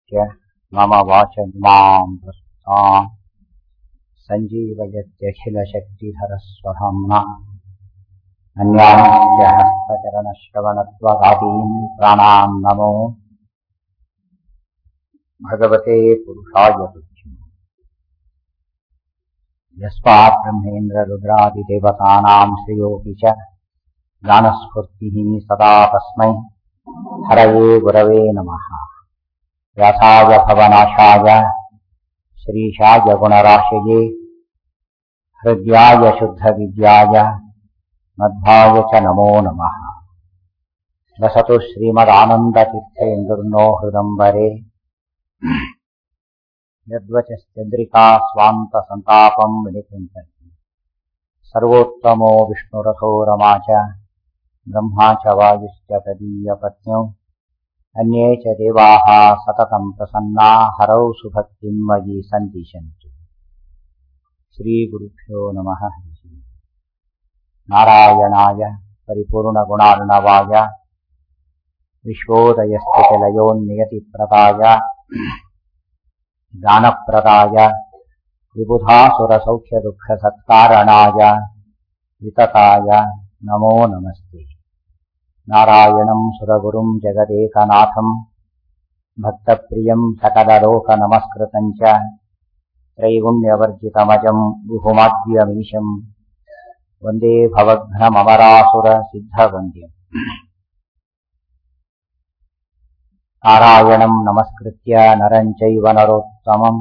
नित्य मम वाचमिमां प्रस्ताम् सञ्जीवयत्यखिलशक्तिधरस्वधाम्ना अन्यान्य हस्तचरणश्रवणत्वगादीन् प्राणान् नमो भगवते पुरुषाय तुभ्यम् यस्मात् ब्रह्मेन्द्ररुद्रादिदेवतानां श्रेयोऽपि च ज्ञानस्फूर्तिः सदा तस्मै हरये गुरवे नमः व्यासाय भवनाशाय श्रीशाय गुणराशये हृद्याय शुद्धविद्याय मध्वाय च नमो नमः लसतु श्रीमदानन्दतीर्थेन्दुर्नो हृदम्बरे यद्वचश्चन्द्रिका स्वान्तसन्तापम् विनिकृन्तति सर्वोत्तमो विष्णुरथो रमा च ब्रह्मा च वायुश्च तदीयपत्न्यौ अन्ये च देवाः सततम् प्रसन्ना हरौ सुभक्तिम् मयि सन्दिशन्तु श्रीगुरुभ्यो नमः नारायणाय परिपूर्णगुणार्णवाय विश्वोदयस्थितिलयोन्नियतिप्रदाय ज्ञानप्रदाय विबुधासुरसौख्यदुःखसत्कारणाय वितताय नमो नमस्ते नारायणम् सुरगुरुम् जगदेकनाथम् भक्तप्रियम् सकललोकनमस्कृतम् च त्रैगुण्यवर्जितमजम् विभुमाद्यमीशम् वन्दे भवघ्नममरासुरसिद्धवन्द्यम् नारायणम् नमस्कृत्य नरम् चैव नरोत्तमम्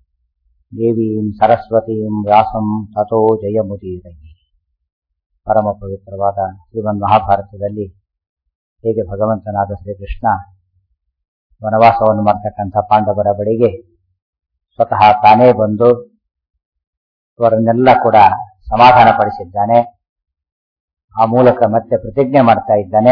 ದೇವೀಂ ಸರಸ್ವತೀಂ ವ್ಯಾಸಂ ತಥೋ ಜಯಮುದೀರಯಿ ಪರಮ ಪವಿತ್ರವಾದ ಶ್ರೀಮನ್ ಮಹಾಭಾರತದಲ್ಲಿ ಹೇಗೆ ಭಗವಂತನಾದ ಶ್ರೀಕೃಷ್ಣ ವನವಾಸವನ್ನು ಮಾಡ್ತಕ್ಕಂಥ ಪಾಂಡವರ ಬಳಿಗೆ ಸ್ವತಃ ತಾನೇ ಬಂದು ಅವರನ್ನೆಲ್ಲ ಕೂಡ ಸಮಾಧಾನ ಪಡಿಸಿದ್ದಾನೆ ಆ ಮೂಲಕ ಮತ್ತೆ ಪ್ರತಿಜ್ಞೆ ಮಾಡ್ತಾ ಇದ್ದಾನೆ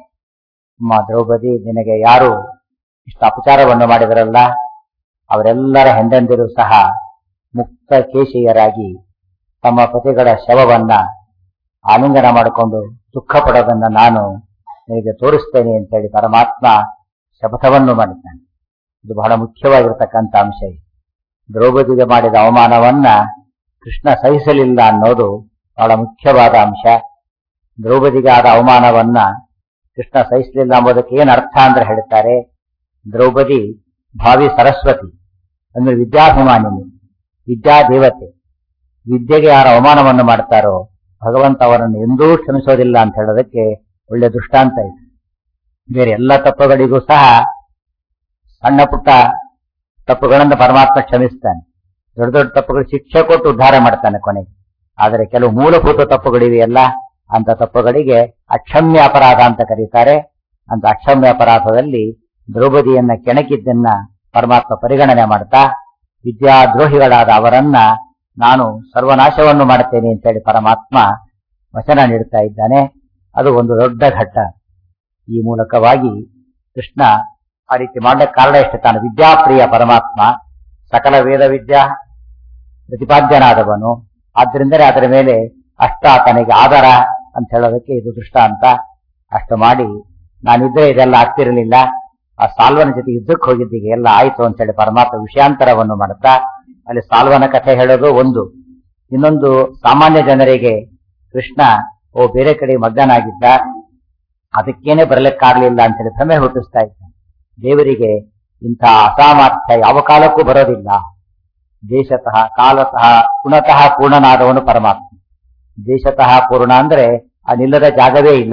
ಅಮ್ಮ ದ್ರೌಪದಿ ನಿನಗೆ ಯಾರು ಇಷ್ಟು ಅಪಚಾರವನ್ನು ಮಾಡಿದರಲ್ಲ ಅವರೆಲ್ಲರ ಹೆಂಡಂದಿರು ಸಹ ಮುಕ್ತ ಕೇಶೀಯರಾಗಿ ತಮ್ಮ ಪತಿಗಳ ಶವವನ್ನ ಆಲಿಂಗನ ಮಾಡಿಕೊಂಡು ದುಃಖ ಪಡೋದನ್ನ ನಾನು ನಿನಗೆ ತೋರಿಸ್ತೇನೆ ಅಂತೇಳಿ ಪರಮಾತ್ಮ ಶಪಥವನ್ನು ಮಾಡಿದ್ದಾನೆ ಇದು ಬಹಳ ಮುಖ್ಯವಾಗಿರತಕ್ಕಂಥ ಅಂಶ ದ್ರೌಪದಿಗೆ ಮಾಡಿದ ಅವಮಾನವನ್ನ ಕೃಷ್ಣ ಸಹಿಸಲಿಲ್ಲ ಅನ್ನೋದು ಬಹಳ ಮುಖ್ಯವಾದ ಅಂಶ ದ್ರೌಪದಿಗೆ ಆದ ಅವಮಾನವನ್ನ ಕೃಷ್ಣ ಸಹಿಸಲಿಲ್ಲ ಎಂಬುದಕ್ಕೆ ಏನು ಅರ್ಥ ಅಂದ್ರೆ ಹೇಳ್ತಾರೆ ದ್ರೌಪದಿ ಭಾವಿ ಸರಸ್ವತಿ ಅಂದ್ರೆ ವಿದ್ಯಾಭಿಮಾನಿನಿ ವಿದ್ಯಾದೇವತೆ ವಿದ್ಯೆಗೆ ಯಾರ ಅವಮಾನವನ್ನು ಮಾಡ್ತಾರೋ ಭಗವಂತ ಅವರನ್ನು ಎಂದೂ ಕ್ಷಮಿಸೋದಿಲ್ಲ ಅಂತ ಹೇಳೋದಕ್ಕೆ ಒಳ್ಳೆ ದೃಷ್ಟಾಂತ ಇದೆ ಬೇರೆ ಎಲ್ಲ ತಪ್ಪುಗಳಿಗೂ ಸಹ ಸಣ್ಣ ಪುಟ್ಟ ತಪ್ಪುಗಳನ್ನು ಪರಮಾತ್ಮ ಕ್ಷಮಿಸ್ತಾನೆ ದೊಡ್ಡ ದೊಡ್ಡ ತಪ್ಪುಗಳು ಶಿಕ್ಷೆ ಕೊಟ್ಟು ಉದ್ಧಾರ ಮಾಡ್ತಾನೆ ಕೊನೆಗೆ ಆದರೆ ಕೆಲವು ಮೂಲಭೂತ ತಪ್ಪುಗಳಿವೆಯಲ್ಲ ಅಂತ ತಪ್ಪುಗಳಿಗೆ ಅಕ್ಷಮ್ಯ ಅಪರಾಧ ಅಂತ ಕರೀತಾರೆ ಅಂತ ಅಕ್ಷಮ್ಯ ಅಪರಾಧದಲ್ಲಿ ದ್ರೌಪದಿಯನ್ನ ಕೆಣಕಿದ್ದನ್ನ ಪರಮಾತ್ಮ ಪರಿಗಣನೆ ಮಾಡ್ತಾ ವಿದ್ಯಾದ್ರೋಹಿಗಳಾದ ಅವರನ್ನ ನಾನು ಸರ್ವನಾಶವನ್ನು ಮಾಡುತ್ತೇನೆ ಅಂತೇಳಿ ಪರಮಾತ್ಮ ವಚನ ನೀಡುತ್ತಾ ಇದ್ದಾನೆ ಅದು ಒಂದು ದೊಡ್ಡ ಘಟ್ಟ ಈ ಮೂಲಕವಾಗಿ ಕೃಷ್ಣ ಆ ರೀತಿ ಮಾಡಲಿಕ್ಕೆ ಕಾರಣ ಎಷ್ಟು ತಾನು ವಿದ್ಯಾಪ್ರಿಯ ಪರಮಾತ್ಮ ಸಕಲ ವೇದ ವಿದ್ಯಾ ಪ್ರತಿಪಾದ್ಯನಾದವನು ಆದ್ರಿಂದಲೇ ಅದರ ಮೇಲೆ ಅಷ್ಟ ತನಗೆ ಆಧಾರ ಅಂತ ಹೇಳೋದಕ್ಕೆ ಇದು ದೃಷ್ಟಾಂತ ಅಷ್ಟು ಮಾಡಿ ನಾನಿದ್ರೆ ಇದೆಲ್ಲ ಆಗ್ತಿರಲಿಲ್ಲ ಆ ಸಾಲ್ವನ ಜೊತೆ ಯುದ್ಧಕ್ಕೆ ಹೋಗಿದ್ದೀಗೆ ಎಲ್ಲ ಆಯ್ತು ಅಂತ ಹೇಳಿ ಪರಮಾತ್ಮ ವಿಷಯಾಂತರವನ್ನು ಮಾಡುತ್ತಾ ಅಲ್ಲಿ ಸಾಲ್ವನ ಕಥೆ ಹೇಳೋದು ಒಂದು ಇನ್ನೊಂದು ಸಾಮಾನ್ಯ ಜನರಿಗೆ ಕೃಷ್ಣ ಓ ಬೇರೆ ಕಡೆ ಮಗ್ನನಾಗಿದ್ದ ಅದಕ್ಕೇನೆ ಬರಲಿಕ್ಕಾಗ್ಲಿಲ್ಲ ಅಂತ ಹೇಳಿ ಭ್ರಮೆ ಹುಟ್ಟಿಸ್ತಾ ಇದ್ದಾನೆ ದೇವರಿಗೆ ಇಂಥ ಅಸಾಮರ್ಥ್ಯ ಯಾವ ಕಾಲಕ್ಕೂ ಬರೋದಿಲ್ಲ ದೇಶತಃ ಕಾಲತಃ ಗುಣತಃ ಪೂರ್ಣನಾದವನು ಪರಮಾತ್ಮ ದೇಶತಃ ಪೂರ್ಣ ಅಂದ್ರೆ ನಿಲ್ಲದ ಜಾಗವೇ ಇಲ್ಲ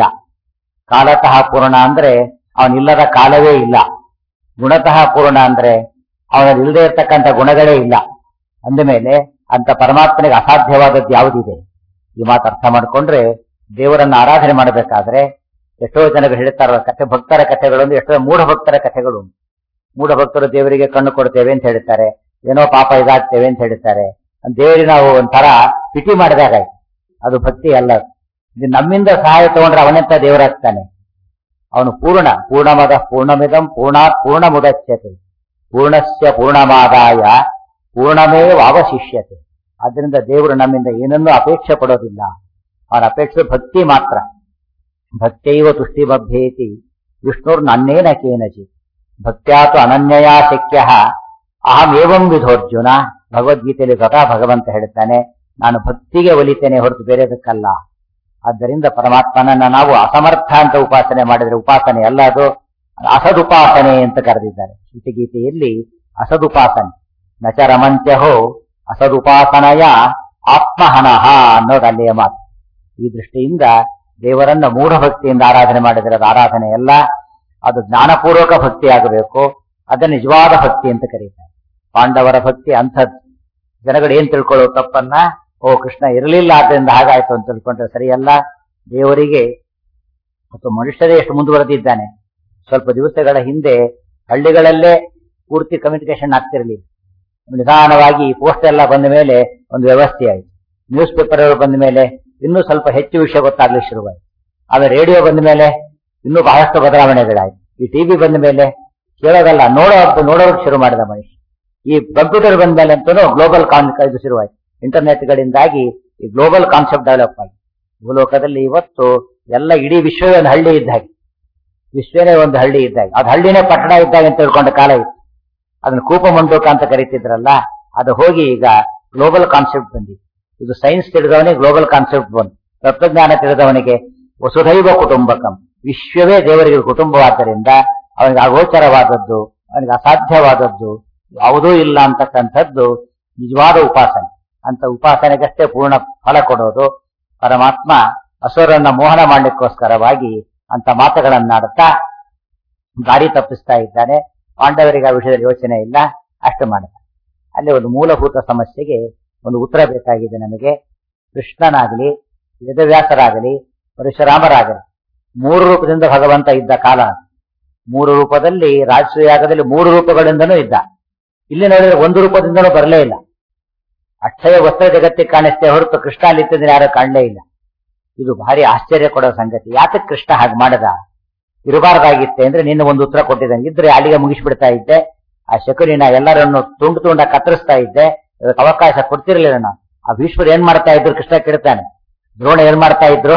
ಕಾಲತಃ ಪೂರ್ಣ ಅಂದ್ರೆ ಅವನಿಲ್ಲದ ಕಾಲವೇ ಇಲ್ಲ ಗುಣತಃ ಪೂರ್ಣ ಅಂದ್ರೆ ಅವನಲ್ಲಿ ಇಲ್ಲದೆ ಇರತಕ್ಕಂಥ ಗುಣಗಳೇ ಇಲ್ಲ ಅಂದಮೇಲೆ ಅಂತ ಪರಮಾತ್ಮನಿಗೆ ಅಸಾಧ್ಯವಾದದ್ದು ಯಾವುದಿದೆ ಈ ಮಾತು ಅರ್ಥ ಮಾಡಿಕೊಂಡ್ರೆ ದೇವರನ್ನ ಆರಾಧನೆ ಮಾಡಬೇಕಾದ್ರೆ ಎಷ್ಟೋ ಜನರು ಹೇಳ್ತಾರ ಕಥೆ ಭಕ್ತರ ಕಥೆಗಳು ಎಷ್ಟೋ ಮೂಢ ಭಕ್ತರ ಕಥೆಗಳು ಮೂಢ ಭಕ್ತರು ದೇವರಿಗೆ ಕಣ್ಣು ಕೊಡ್ತೇವೆ ಅಂತ ಹೇಳ್ತಾರೆ ಏನೋ ಪಾಪ ಇದಾಗ್ತೇವೆ ಅಂತ ಹೇಳ್ತಾರೆ ದೇವರಿಗೆ ನಾವು ಒಂಥರ ಪಿಟಿ ಮಾಡಿದಾಗಾಯ್ತು ಅದು ಭಕ್ತಿ ಅಲ್ಲ ಇದು ನಮ್ಮಿಂದ ಸಹಾಯ ತಗೊಂಡ್ರೆ ಅವನೆಂತ ದೇವರಾಗ್ತಾನೆ ಅವನು ಪೂರ್ಣ ಪೂರ್ಣಮದ ಪೂರ್ಣಮಿದಂ ಪೂರ್ಣಾತ್ ಪೂರ್ಣ ಮುದಚ್ಯತೆ ಪೂರ್ಣಸ್ಯ ಪೂರ್ಣಮಾದಾಯ ಪೂರ್ಣಮೇವ ಅವಶಿಷ್ಯತೆ ಆದ್ರಿಂದ ದೇವರು ನಮ್ಮಿಂದ ಏನನ್ನೂ ಅಪೇಕ್ಷೆ ಪಡೋದಿಲ್ಲ ಅವನ ಅಪೇಕ್ಷೆ ಭಕ್ತಿ ಮಾತ್ರ ಭಕ್ತೈವ ತುಷ್ಟಿಮಭ್ಯೇತಿ ವಿಷ್ಣುರ್ ನನ್ನೇನ ಕೇನಚಿ ಭಕ್ತ್ಯಾತು ಅನನ್ಯಯಾ ಶಕ್ಯ ಅಹಮೇವಂ ವಿಧೋರ್ಜುನ ಭಗವದ್ಗೀತೆಯಲ್ಲಿ ಸ್ವತಃ ಭಗವಂತ ಹೇಳ್ತಾನೆ ನಾನು ಭಕ್ತಿಗೆ ಒಲಿತೇನೆ ಹೊರತು ಬೇರೆದಕ್ಕಲ್ಲ ಆದ್ದರಿಂದ ಪರಮಾತ್ಮನನ್ನ ನಾವು ಅಸಮರ್ಥ ಅಂತ ಉಪಾಸನೆ ಮಾಡಿದ್ರೆ ಉಪಾಸನೆ ಅಲ್ಲ ಅದು ಅಸದುಪಾಸನೆ ಅಂತ ಕರೆದಿದ್ದಾರೆ ಗೀತೆಯಲ್ಲಿ ಅಸದುಪಾಸನೆ ನಚ ರಮಂತ್ಯಹೋ ಅಸದುಪಾಸನಯ ಆತ್ಮಹನಃ ಅನ್ನೋದು ಅಲ್ಲಿಯ ಮಾತು ಈ ದೃಷ್ಟಿಯಿಂದ ದೇವರನ್ನ ಮೂಢ ಭಕ್ತಿಯಿಂದ ಆರಾಧನೆ ಮಾಡಿದರೆ ಅದು ಆರಾಧನೆ ಅಲ್ಲ ಅದು ಜ್ಞಾನಪೂರ್ವಕ ಭಕ್ತಿ ಆಗಬೇಕು ಅದನ್ನ ನಿಜವಾದ ಭಕ್ತಿ ಅಂತ ಕರೀತಾರೆ ಪಾಂಡವರ ಭಕ್ತಿ ಅಂಥದ್ದು ಜನಗಳು ಏನ್ ತಿಳ್ಕೊಳ್ಳೋ ತಪ್ಪನ್ನ ಓ ಕೃಷ್ಣ ಇರಲಿಲ್ಲ ಆದ್ರಿಂದ ಹಾಗಾಯ್ತು ಅಂತ ತಿಳ್ಕೊಂಡ್ರೆ ಸರಿಯಲ್ಲ ದೇವರಿಗೆ ಮತ್ತು ಮನುಷ್ಯರೇ ಎಷ್ಟು ಮುಂದುವರೆದಿದ್ದಾನೆ ಸ್ವಲ್ಪ ದಿವಸಗಳ ಹಿಂದೆ ಹಳ್ಳಿಗಳಲ್ಲೇ ಪೂರ್ತಿ ಕಮ್ಯುನಿಕೇಶನ್ ಆಗ್ತಿರಲಿಲ್ಲ ನಿಧಾನವಾಗಿ ಪೋಸ್ಟ್ ಎಲ್ಲ ಬಂದ ಮೇಲೆ ಒಂದು ವ್ಯವಸ್ಥೆ ಆಯಿತು ನ್ಯೂಸ್ ಪೇಪರ್ ಬಂದ ಮೇಲೆ ಇನ್ನೂ ಸ್ವಲ್ಪ ಹೆಚ್ಚು ವಿಷಯ ಗೊತ್ತಾಗ್ಲಿಕ್ಕೆ ಶುರುವಾಯಿತು ಆಮೇಲೆ ರೇಡಿಯೋ ಬಂದ ಮೇಲೆ ಇನ್ನೂ ಬಹಳಷ್ಟು ಬದಲಾವಣೆಗಳಾಯ್ತು ಈ ಟಿವಿ ಬಂದ ಮೇಲೆ ಕೇಳೋದಲ್ಲ ನೋಡೋ ನೋಡೋಕೆ ಶುರು ಮಾಡಿದ ಮನುಷ್ಯ ಈ ಕಂಪ್ಯೂಟರ್ ಬಂದ ಮೇಲೆ ಅಂತೂ ಗ್ಲೋಬಲ್ ಕಾನ್ ಇದು ಶುರುವಾಯಿತು ಇಂಟರ್ನೆಟ್ಗಳಿಂದಾಗಿ ಈ ಗ್ಲೋಬಲ್ ಕಾನ್ಸೆಪ್ಟ್ ಡೆವಲಪ್ ಆಗಿ ಭೂಲೋಕದಲ್ಲಿ ಇವತ್ತು ಎಲ್ಲ ಇಡೀ ವಿಶ್ವವೇ ಒಂದು ಹಳ್ಳಿ ಇದ್ದ ಹಾಗೆ ವಿಶ್ವನೇ ಒಂದು ಹಳ್ಳಿ ಇದ್ದಾಗ ಅದು ಹಳ್ಳಿನೇ ಪಟ್ಟಣ ಇದ್ದಾಗ ಅಂತ ತಿಳ್ಕೊಂಡ ಕಾಲ ಇತ್ತು ಅದನ್ನ ಕೂಪ ಮಂಡೂಕ ಅಂತ ಕರೀತಿದ್ರಲ್ಲ ಅದು ಹೋಗಿ ಈಗ ಗ್ಲೋಬಲ್ ಕಾನ್ಸೆಪ್ಟ್ ಬಂದಿದೆ ಇದು ಸೈನ್ಸ್ ತಿಳಿದವನಿಗೆ ಗ್ಲೋಬಲ್ ಕಾನ್ಸೆಪ್ಟ್ ಬಂದು ತತ್ವಜ್ಞಾನ ತಿಳಿದವನಿಗೆ ವಸುಧೈವ ಕುಟುಂಬಕಂ ವಿಶ್ವವೇ ದೇವರಿಗೆ ಕುಟುಂಬವಾದ್ದರಿಂದ ಅವನಿಗೆ ಅಗೋಚರವಾದದ್ದು ಅವನಿಗೆ ಅಸಾಧ್ಯವಾದದ್ದು ಯಾವುದೂ ಇಲ್ಲ ಅಂತಕ್ಕಂಥದ್ದು ನಿಜವಾದ ಉಪಾಸನೆ ಅಂತ ಉಪಾಸನೆಗಷ್ಟೇ ಪೂರ್ಣ ಫಲ ಕೊಡೋದು ಪರಮಾತ್ಮ ಅಸುರನ್ನ ಮೋಹನ ಮಾಡಲಿಕ್ಕೋಸ್ಕರವಾಗಿ ಅಂತ ಮಾತುಗಳನ್ನಾಡುತ್ತಾ ದಾರಿ ತಪ್ಪಿಸ್ತಾ ಇದ್ದಾನೆ ಪಾಂಡವರಿಗೆ ಆ ವಿಷಯದಲ್ಲಿ ಯೋಚನೆ ಇಲ್ಲ ಅಷ್ಟು ಮಾಡುತ್ತೆ ಅಲ್ಲಿ ಒಂದು ಮೂಲಭೂತ ಸಮಸ್ಯೆಗೆ ಒಂದು ಉತ್ತರ ಬೇಕಾಗಿದೆ ನಮಗೆ ಕೃಷ್ಣನಾಗಲಿ ವೇದವ್ಯಾಸರಾಗಲಿ ಪರಶುರಾಮರಾಗಲಿ ಮೂರು ರೂಪದಿಂದ ಭಗವಂತ ಇದ್ದ ಕಾಲ ಮೂರು ರೂಪದಲ್ಲಿ ರಾಜಸೂಯಾಗದಲ್ಲಿ ಮೂರು ರೂಪಗಳಿಂದನೂ ಇದ್ದ ಇಲ್ಲಿ ನೋಡಿದ್ರೆ ಒಂದು ರೂಪದಿಂದನೂ ಬರಲೇ ಇಲ್ಲ ಅಕ್ಷಯ ವಸ್ತ್ರ ಜಗತ್ತಿಗೆ ಕಾಣಿಸ್ತೇ ಹೊರತು ಕೃಷ್ಣ ಅಲ್ಲಿದ್ದರೆ ಯಾರು ಕಾಣಲೇ ಇಲ್ಲ ಇದು ಭಾರಿ ಆಶ್ಚರ್ಯ ಕೊಡೋ ಸಂಗತಿ ಯಾತಕ್ಕೆ ಕೃಷ್ಣ ಹಾಗೆ ಮಾಡದ ಇರಬಾರ್ದಾಗಿತ್ತೆ ಅಂದ್ರೆ ನಿನ್ನ ಒಂದು ಉತ್ತರ ಕೊಟ್ಟಿದ್ದಾನೆ ಇದ್ರೆ ಅಲ್ಲಿಗೆ ಮುಗಿಸ್ಬಿಡ್ತಾ ಇದ್ದೆ ಆ ಶಕುನಿನ ಎಲ್ಲರನ್ನು ತುಂಡು ತುಂಡ ಕತ್ತರಿಸ್ತಾ ಇದ್ದೆ ಅದಕ್ಕೆ ಅವಕಾಶ ಕೊಡ್ತಿರ್ಲಿಲ್ಲ ನಾನು ಆ ಭೀಷ್ಮರು ಏನ್ ಮಾಡ್ತಾ ಇದ್ರು ಕೃಷ್ಣ ಕೇಳ್ತಾನೆ ದ್ರೋಣ ಏನ್ ಮಾಡ್ತಾ ಇದ್ರು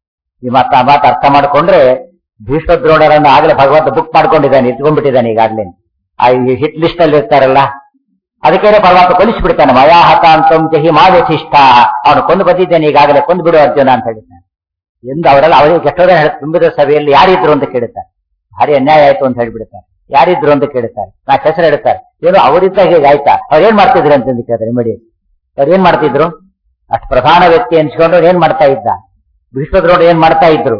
ಈ ಮಾತ ಆ ಮಾತು ಅರ್ಥ ಮಾಡ್ಕೊಂಡ್ರೆ ಭೀಷ್ಮ ದ್ರೋಣರನ್ನು ಆಗಲೇ ಭಗವಂತ ಬುಕ್ ಮಾಡ್ಕೊಂಡಿದ್ದಾನೆ ಇಟ್ಕೊಂಡ್ಬಿಟ್ಟಿದ್ದಾನೆ ಈಗಾಗ್ಲೇ ಆ ಹಿಟ್ ಲಿಸ್ಟ್ ಅಲ್ಲಿ ಇರ್ತಾರಲ್ಲ ಅದಕ್ಕೆ ಪರಮಾತ್ಮ ಕೊಲಿಸ್ಬಿಡ್ತಾನೆ ಮಯಾಹತ ಅಂತಂ ಜಹಿ ಮಾವಶಿಷ್ಟ ಅವನು ಕೊಂದು ಬಂದಿದ್ದೇನೆ ಈಗಾಗಲೇ ಕೊಂದು ಬಿಡು ಅರ್ಜುನ ಅಂತ ಹೇಳಿದ್ದಾನೆ ಎಂದು ಅವರೆಲ್ಲ ಅವರಿಗೆ ಎಷ್ಟೋ ಹೇಳ ತುಂಬಿದ ಸಭೆಯಲ್ಲಿ ಯಾರಿದ್ರು ಅಂತ ಕೇಳುತ್ತಾರೆ ಭಾರಿ ಅನ್ಯಾಯ ಆಯ್ತು ಅಂತ ಹೇಳ್ಬಿಡ್ತಾರೆ ಯಾರಿದ್ರು ಅಂತ ಕೇಳುತ್ತಾರೆ ನಾ ಹೆಸರು ಹೇಳ್ತಾರೆ ಏನು ಅವರಿದ್ದ ಹೇಗೆ ಆಯ್ತಾ ಅವ್ರು ಏನ್ ಮಾಡ್ತಿದ್ರು ಅಂತ ಕೇಳ್ತಾರೆ ಇಮಿಡಿಯೇಟ್ ಅವ್ರು ಏನ್ ಮಾಡ್ತಿದ್ರು ಅಷ್ಟು ಪ್ರಧಾನ ವ್ಯಕ್ತಿ ಅನ್ಸ್ಕೊಂಡು ಏನ್ ಮಾಡ್ತಾ ಇದ್ದ ಭೀಷ್ಮದ್ರೋಡ್ ಏನ್ ಮಾಡ್ತಾ ಇದ್ರು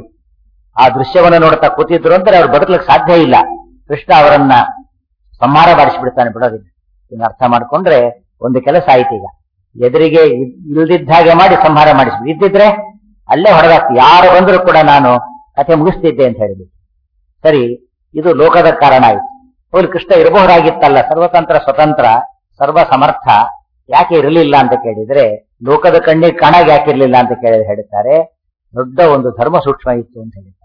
ಆ ದೃಶ್ಯವನ್ನು ನೋಡ್ತಾ ಕೂತಿದ್ರು ಅಂದ್ರೆ ಅವ್ರು ಬದುಕಲಿಕ್ಕೆ ಸಾಧ್ಯ ಇಲ್ಲ ಕೃಷ್ಣ ಅವರನ್ನ ಸಂಹಾರ ಮಾಡಿಸ್ಬಿಡ್ತಾನೆ ಬಿಡೋದಿಲ್ಲ ಇದನ್ನ ಅರ್ಥ ಮಾಡ್ಕೊಂಡ್ರೆ ಒಂದು ಕೆಲಸ ಆಯ್ತು ಈಗ ಎದುರಿಗೆ ಇಲ್ದಿದ್ದ ಹಾಗೆ ಮಾಡಿ ಸಂಹಾರ ಮಾಡಿಸ್ಬಿಟ್ಟು ಇದ್ದಿದ್ರೆ ಅಲ್ಲೇ ಹೊಡೆದಾಕ್ತಿ ಯಾರು ಬಂದರೂ ಕೂಡ ನಾನು ಕಥೆ ಮುಗಿಸ್ತಿದ್ದೆ ಅಂತ ಹೇಳಿದ್ವಿ ಸರಿ ಇದು ಲೋಕದ ಕಾರಣ ಆಯ್ತು ಹೋಗಿ ಕೃಷ್ಣ ಇರಬಹುದಾಗಿತ್ತಲ್ಲ ಸರ್ವತಂತ್ರ ಸ್ವತಂತ್ರ ಸರ್ವ ಸಮರ್ಥ ಯಾಕೆ ಇರಲಿಲ್ಲ ಅಂತ ಕೇಳಿದ್ರೆ ಲೋಕದ ಕಣ್ಣಿಗೆ ಕಾಣಾಗ ಯಾಕೆ ಇರಲಿಲ್ಲ ಅಂತ ಕೇಳಿ ಹೇಳ್ತಾರೆ ದೊಡ್ಡ ಒಂದು ಧರ್ಮ ಸೂಕ್ಷ್ಮ ಇತ್ತು ಅಂತ ಹೇಳಿದ್ದಾರೆ